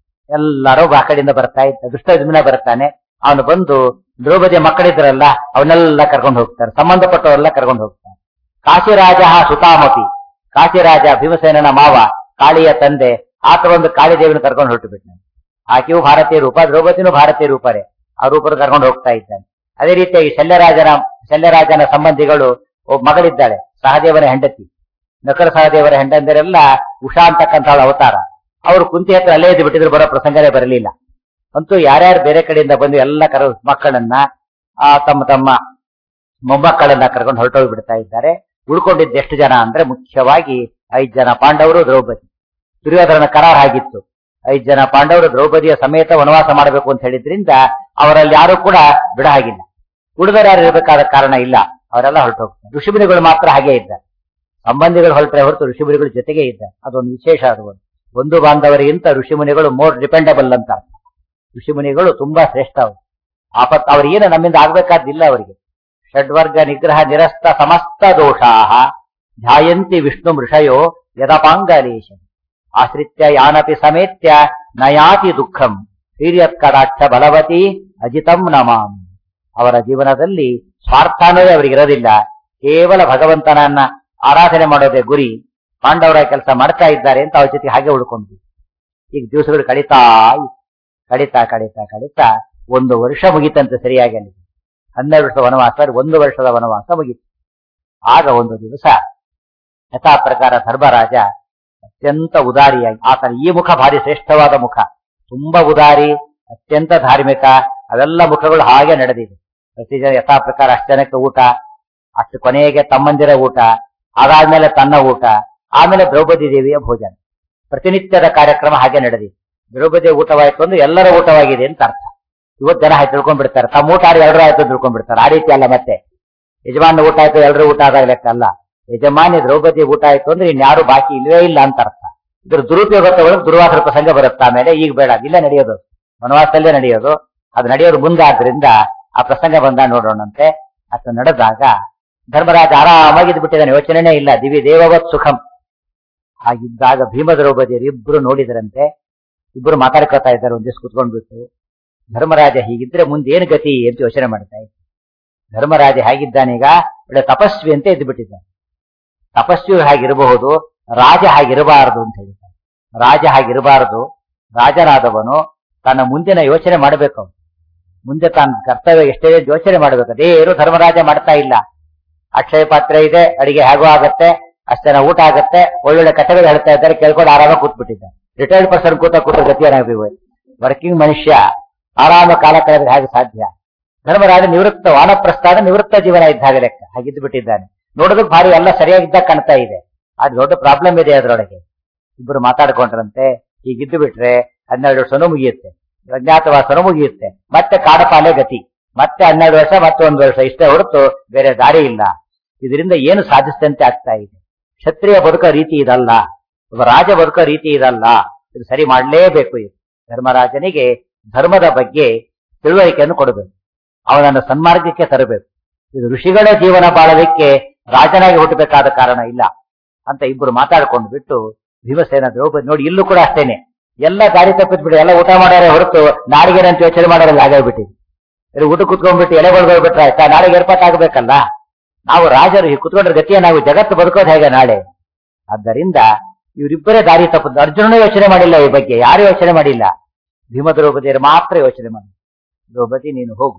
ಎಲ್ಲರೂ ಆ ಕಡೆಯಿಂದ ಬರ್ತಾ ಇದ್ದ ದುಷ್ಟವಿಮ್ನ ಬರ್ತಾನೆ ಅವನು ಬಂದು ದ್ರೌಪದಿ ಮಕ್ಕಳಿದ್ರಲ್ಲ ಅವನ್ನೆಲ್ಲ ಕರ್ಕೊಂಡು ಹೋಗ್ತಾರೆ ಸಂಬಂಧಪಟ್ಟವರೆಲ್ಲ ಕರ್ಕೊಂಡು ಹೋಗ್ತಾರೆ ಕಾಶಿರಾಜ ಸುತಾಮಪಿ ಕಾಶಿರಾಜ ಭೀಮಸೇನನ ಮಾವ ಕಾಳಿಯ ತಂದೆ ಆತ ಒಂದು ಕಾಳಿದೇವಿನ ಕರ್ಕೊಂಡು ಹೊರಟು ಬಿಟ್ಟಾನೆ ಆಕೆಯು ಭಾರತೀಯ ರೂಪ ದ್ರೌಪದಿನೂ ಭಾರತೀಯ ರೂಪರೇ ಆ ರೂಪರು ಕರ್ಕೊಂಡು ಹೋಗ್ತಾ ಇದ್ದಾನೆ ಅದೇ ರೀತಿಯಾಗಿ ಶಲ್ಯರಾಜನ ಶಲ್ಯರಾಜನ ಸಂಬಂಧಿಗಳು ಒಬ್ಬ ಮಗಳಿದ್ದಾಳೆ ಸಹದೇವನ ಹೆಂಡತಿ ನಕರ ಸಹದೇವರ ಹೆಂಡಂದಿರೆಲ್ಲ ಉಷಾ ಅಂತಕ್ಕಂಥವಳ ಅವತಾರ ಅವರು ಕುಂತಿ ಹತ್ರ ಅಲ್ಲೇ ಇದ್ದು ಬಿಟ್ಟಿದ್ರು ಬರೋ ಪ್ರಸಂಗನೇ ಬರಲಿಲ್ಲ ಅಂತೂ ಯಾರ್ಯಾರು ಬೇರೆ ಕಡೆಯಿಂದ ಬಂದು ಎಲ್ಲ ಕರ ಮಕ್ಕಳನ್ನ ಆ ತಮ್ಮ ತಮ್ಮ ಮೊಮ್ಮಕ್ಕಳನ್ನ ಕರ್ಕೊಂಡು ಹೊರಟೋಗಿ ಬಿಡ್ತಾ ಇದ್ದಾರೆ ಉಳ್ಕೊಂಡಿದ್ದ ಎಷ್ಟು ಜನ ಅಂದ್ರೆ ಮುಖ್ಯವಾಗಿ ಐದ್ ಜನ ಪಾಂಡವರು ದ್ರೌಪದಿ ದುರ್ಯೋಧನ ಕರಾರ್ ಆಗಿತ್ತು ಐದ್ ಜನ ಪಾಂಡವರು ದ್ರೌಪದಿಯ ಸಮೇತ ವನವಾಸ ಮಾಡಬೇಕು ಅಂತ ಹೇಳಿದ್ರಿಂದ ಅವರಲ್ಲಿ ಯಾರು ಕೂಡ ಬಿಡ ಹಾಗಿಲ್ಲ ಉಳಿದವರು ಯಾರು ಇರಬೇಕಾದ ಕಾರಣ ಇಲ್ಲ ಅವರೆಲ್ಲ ಹೊರಟೋಗ್ತಾರೆ ಋಷಿಮುನಿಗಳು ಮಾತ್ರ ಹಾಗೆ ಇದ್ದಾರೆ ಸಂಬಂಧಿಗಳು ಹೊರಟ್ರೆ ಹೊರತು ಋಷಿಮುನಿಗಳು ಜೊತೆಗೆ ಇದ್ದ ಅದೊಂದು ವಿಶೇಷ ಅದು ಒಂದು ಒಂದು ಬಾಂಧವರಿಗಿಂತ ಋಷಿಮುನಿಗಳು ಮೋರ್ ಡಿಪೆಂಡಬಲ್ ಅಂತ ಅರ್ಥ. ಋಷಿಮುನಿಗಳು ತುಂಬಾ ಶ್ರೇಷ್ಠ ಅವರು ಆಪತ್ ಅವ್ರಿಗೇನು ನಮ್ಮಿಂದ ಆಗ್ಬೇಕಾದಿಲ್ಲ ಅವರಿಗೆ ಷಡ್ವರ್ಗ ನಿಗ್ರಹ ನಿರಸ್ತ ಸಮಸ್ತ ದೋಷಾಹ ಧ್ಯಾಯಂತಿ ವಿಷ್ಣು ಮೃಷಯೋ ಯದಪಾಂಗಲೇಶ ಆಶ್ರಿತ್ಯ ಯಾನಪಿ ಸಮೇತ್ಯ ನಯಾತಿ ದುಃಖಂ ಹಿರಿಯತ್ಕಟಾಕ್ಷ ಬಲವತಿ ಅಜಿತಂ ನಮಾಮಿ ಅವರ ಜೀವನದಲ್ಲಿ ಸ್ವಾರ್ಥ ಅನ್ನೋದೇ ಅವರಿಗಿರೋದಿಲ್ಲ ಕೇವಲ ಭಗವಂತನನ್ನ ಆರಾಧನೆ ಮಾಡೋದೇ ಗುರಿ ಪಾಂಡವರ ಕೆಲಸ ಮಾಡ್ತಾ ಇದ್ದಾರೆ ಅಂತ ಅವ್ರ ಜೊತೆ ಹಾಗೆ ಉಳ್ಕೊಂಡು ಈಗ ದಿವಸಗಳು ಕಳೀತಾ ಇತ್ತು. ಕಳೀತಾ ಕಳೀತಾ ಕಳೀತಾ ಒಂದು ವರ್ಷ ಮುಗಿತಂತೆ ಸರಿಯಾಗಿ ಅಲ್ಲಿ ಹನ್ನೆರಡು ವರ್ಷದ ವನವಾಸ ಒಂದು ವರ್ಷದ ವನವಾಸ ಮುಗಿತು ಆಗ ಒಂದು ದಿವಸ ಯಥಾ ಪ್ರಕಾರ ಧರ್ಮರಾಜ ಅತ್ಯಂತ ಉದಾರಿಯಾಗಿ ಆತನ ಈ ಮುಖ ಭಾರಿ ಶ್ರೇಷ್ಠವಾದ ಮುಖ ತುಂಬಾ ಉದಾರಿ ಅತ್ಯಂತ ಧಾರ್ಮಿಕ ಅವೆಲ್ಲ ಮುಖಗಳು ಹಾಗೆ ನಡೆದಿದೆ ಪ್ರತಿ ಜನ ಯಥಾ ಪ್ರಕಾರ ಅಷ್ಟು ಜನಕ್ಕೆ ಊಟ ಅಷ್ಟು ಕೊನೆಗೆ ತಮ್ಮಂದಿರ ಊಟ ಅದಾದ್ಮೇಲೆ ತನ್ನ ಊಟ ಆಮೇಲೆ ದ್ರೌಪದಿ ದೇವಿಯ ಭೋಜನ ಪ್ರತಿನಿತ್ಯದ ಕಾರ್ಯಕ್ರಮ ಹಾಗೆ ನಡೆದಿದೆ ದ್ರೌಪದಿ ಊಟವಾಯ್ತು ಅಂದ್ರೆ ಎಲ್ಲರ ಊಟವಾಗಿದೆ ಅಂತ ಅರ್ಥ ಇವತ್ತು ಜನ ಹಾಕಿ ತಿಳ್ಕೊಂಡ್ಬಿಡ್ತಾರೆ ತಮ್ಮ ಊಟ ಆದ್ರೆ ಎಲ್ಲರೂ ಆಯ್ತು ತಿಳ್ಕೊಂಡ್ಬಿಡ್ತಾರೆ ಆ ರೀತಿ ಅಲ್ಲ ಮತ್ತೆ ಯಜಮಾನ ಊಟ ಆಯ್ತು ಎಲ್ಲರೂ ಊಟ ಆದಾಗ ಲೆಕ್ಕ ಅಲ್ಲ ಯಜಮಾನಿ ದ್ರೌಪದಿ ಊಟ ಆಯ್ತು ಅಂದ್ರೆ ಇನ್ಯಾರು ಬಾಕಿ ಇಲ್ವೇ ಇಲ್ಲ ಅಂತ ಅರ್ಥ ಇದ್ರ ದುರುಪಯೋಗ ತಗೊಳ್ಳೋದು ದುರ್ವಾಸರ ಪ್ರಸಂಗ ಬರುತ್ತೆ ಆಮೇಲೆ ಈಗ ಬೇಡ ಇಲ್ಲ ನಡೆಯೋದು ವನವಾಸದಲ್ಲೇ ನಡೆಯೋದು ಅದು ನಡೆಯೋದು ಮುಂದಾದ್ರಿಂದ ಆ ಪ್ರಸಂಗ ಬಂದ ನೋಡೋಣಂತೆ ಅದು ನಡೆದಾಗ ಧರ್ಮರಾಜ ಆರಾಮಾಗಿದ್ದು ಬಿಟ್ಟಿದ್ದಾನೆ ಯೋಚನೆನೇ ಇಲ್ಲ ದಿವಿ ದೇವವತ್ ಸುಖಂ ಹಾಗಿದ್ದಾಗ ಭೀಮ ದ್ರೌಪದಿಯರು ಇಬ್ರು ನೋಡಿದ್ರಂತೆ ಇಬ್ರು ಮಾತಾಡ್ಕೊತಾ ಇದ್ದಾರೆ ಒಂದಿವ್ಸ ಕುತ್ಕೊಂಡ್ಬಿಟ್ಟು ಧರ್ಮರಾಜ ಹೀಗಿದ್ರೆ ಮುಂದೆ ಏನು ಗತಿ ಅಂತ ಯೋಚನೆ ಮಾಡ್ತಾ ಇದ್ದ ಧರ್ಮರಾಜ ಹೇಗಿದ್ದಾನೀಗ ಒಳ್ಳೆ ತಪಸ್ವಿ ಅಂತ ಎದ್ದು ಬಿಟ್ಟಿದ್ದಾನೆ ತಪಸ್ವಿ ಹಾಗಿರಬಹುದು ರಾಜ ಹಾಗಿರಬಾರದು ಅಂತ ಹೇಳ್ತಾನೆ ರಾಜ ಹಾಗಿರಬಾರದು ರಾಜನಾದವನು ತನ್ನ ಮುಂದಿನ ಯೋಚನೆ ಮಾಡಬೇಕು ಅವನು. ಮುಂದೆ ತಾನು ಕರ್ತವ್ಯ ಎಷ್ಟೇ ಯೋಚನೆ ಮಾಡಬೇಕು ಅದೇನು ಧರ್ಮರಾಜ ಮಾಡ್ತಾ ಇಲ್ಲ ಅಕ್ಷಯ ಪಾತ್ರೆ ಇದೆ ಅಡಿಗೆ ಹೇಗೋ ಆಗತ್ತೆ ಅಷ್ಟು ಜನ ಊಟ ಆಗುತ್ತೆ ಒಳ್ಳೊಳ್ಳೆ ಕಥೆಗಳು ಹೇಳ್ತಾ ಇದ್ದಾರೆ ಕೇಳ್ಕೊಂಡು ಆರಾಮಾಗಿ ಕೂತ್ಬಿಟ್ಟಿದ್ದಾರೆ ರಿಟೈರ್ಡ್ ಪರ್ಸನ್ ಕೂತ ಕೂತ ಗತಿ ಏನಾಗಬೇಕು ವರ್ಕಿಂಗ್ ಮನುಷ್ಯ ಆರಾಮ ಕಾಲ ಕಳೆದ್ರೆ ಹೇಗೆ ಸಾಧ್ಯ ಧರ್ಮರಾಜ ನಿವೃತ್ತ ವಾನಪ್ರಸ್ಥಾನ ನಿವೃತ್ತ ಜೀವನ ಇದ್ದ ಹಾಗೆ ಲೆಕ್ಕ ಹಾಗಿದ್ದು ಬಿಟ್ಟಿದ್ದಾನೆ ನೋಡೋದಕ್ಕೆ ಭಾರಿ ಎಲ್ಲ ಸರಿಯಾಗಿದ್ದಾಗ ಕಾಣ್ತಾ ಇದೆ ಅದು ದೊಡ್ಡ ಪ್ರಾಬ್ಲಮ್ ಇದೆ ಅದರೊಳಗೆ ಇಬ್ಬರು ಮಾತಾಡ್ಕೊಂಡ್ರಂತೆ ಹೀಗಿದ್ದು ಬಿಟ್ರೆ ಹನ್ನೆರಡು ವರ್ಷನೂ ಮುಗಿಯುತ್ತೆ ಅಜ್ಞಾತವಾಸನೂ ಮುಗಿಯುತ್ತೆ ಮತ್ತೆ ಕಾಡಪಾಲೆ ಗತಿ ಮತ್ತೆ ಹನ್ನೆರಡು ವರ್ಷ ಮತ್ತೆ ಒಂದು ವರ್ಷ ಇಷ್ಟೇ ಹೊರತು ಬೇರೆ ದಾರಿ ಇಲ್ಲ ಇದರಿಂದ ಏನು ಸಾಧಿಸಿದಂತೆ ಆಗ್ತಾ ಇದೆ ಕ್ಷತ್ರಿಯ ಬದುಕೋ ರೀತಿ ಇದಲ್ಲ ಒಬ್ಬ ರಾಜ ಬದುಕೋ ರೀತಿ ಇದಲ್ಲ ಇದು ಸರಿ ಮಾಡಲೇಬೇಕು ಇದು ಧರ್ಮರಾಜನಿಗೆ ಧರ್ಮದ ಬಗ್ಗೆ ತಿಳುವಳಿಕೆಯನ್ನು ಕೊಡಬೇಕು ಅವನನ್ನು ಸನ್ಮಾರ್ಗಕ್ಕೆ ತರಬೇಕು ಇದು ಋಷಿಗಳ ಜೀವನ ಬಾಳಲಿಕ್ಕೆ ರಾಜನಾಗಿ ಹುಟ್ಟಬೇಕಾದ ಕಾರಣ ಇಲ್ಲ ಅಂತ ಇಬ್ಬರು ಮಾತಾಡ್ಕೊಂಡು ಬಿಟ್ಟು ಭೀಮಸೇನ ದ್ರೌಪದಿ ನೋಡಿ ಇಲ್ಲೂ ಕೂಡ ಅಷ್ಟೇನೆ ಎಲ್ಲ ದಾರಿ ತಪ್ಪಿದ್ಬಿಡಿ ಎಲ್ಲ ಊಟ ಮಾಡೋರೆ ಹೊರತು ನಾಡಿಗೆ ಅಂತ ಯೋಚನೆ ಮಾಡೋರಲ್ಲ ಆಗೋಗ್ಬಿಟ್ಟಿದೆ ಇಲ್ಲಿ ಊಟ ಕುತ್ಕೊಂಡ್ಬಿಟ್ಟು ಎಲೆಗಳು ಬಿಟ್ರೆ ಆಯ್ತಾ ನಾಳೆಗೆ ಏರ್ಪಾಟಾಗಬೇಕಲ್ಲ ನಾವು ರಾಜರು ಹೀಗೆ ಕುತ್ಕೊಂಡ್ರೆ ಗತಿಯ ನಾವು ಜಗತ್ತು ಬದುಕೋದು ಹೇಗೆ ನಾಳೆ ಆದ್ದರಿಂದ ಇವರಿಬ್ಬರೇ ದಾರಿ ತಪ್ಪದ್ದು ಅರ್ಜುನನೂ ಯೋಚನೆ ಮಾಡಿಲ್ಲ ಈ ಬಗ್ಗೆ ಯಾರು ಯೋಚನೆ ಮಾಡಿಲ್ಲ ಭೀಮ ದ್ರೌಪದಿಯರು ಮಾತ್ರ ಯೋಚನೆ ಮಾಡಿ ದ್ರೌಪದಿ ನೀನು ಹೋಗು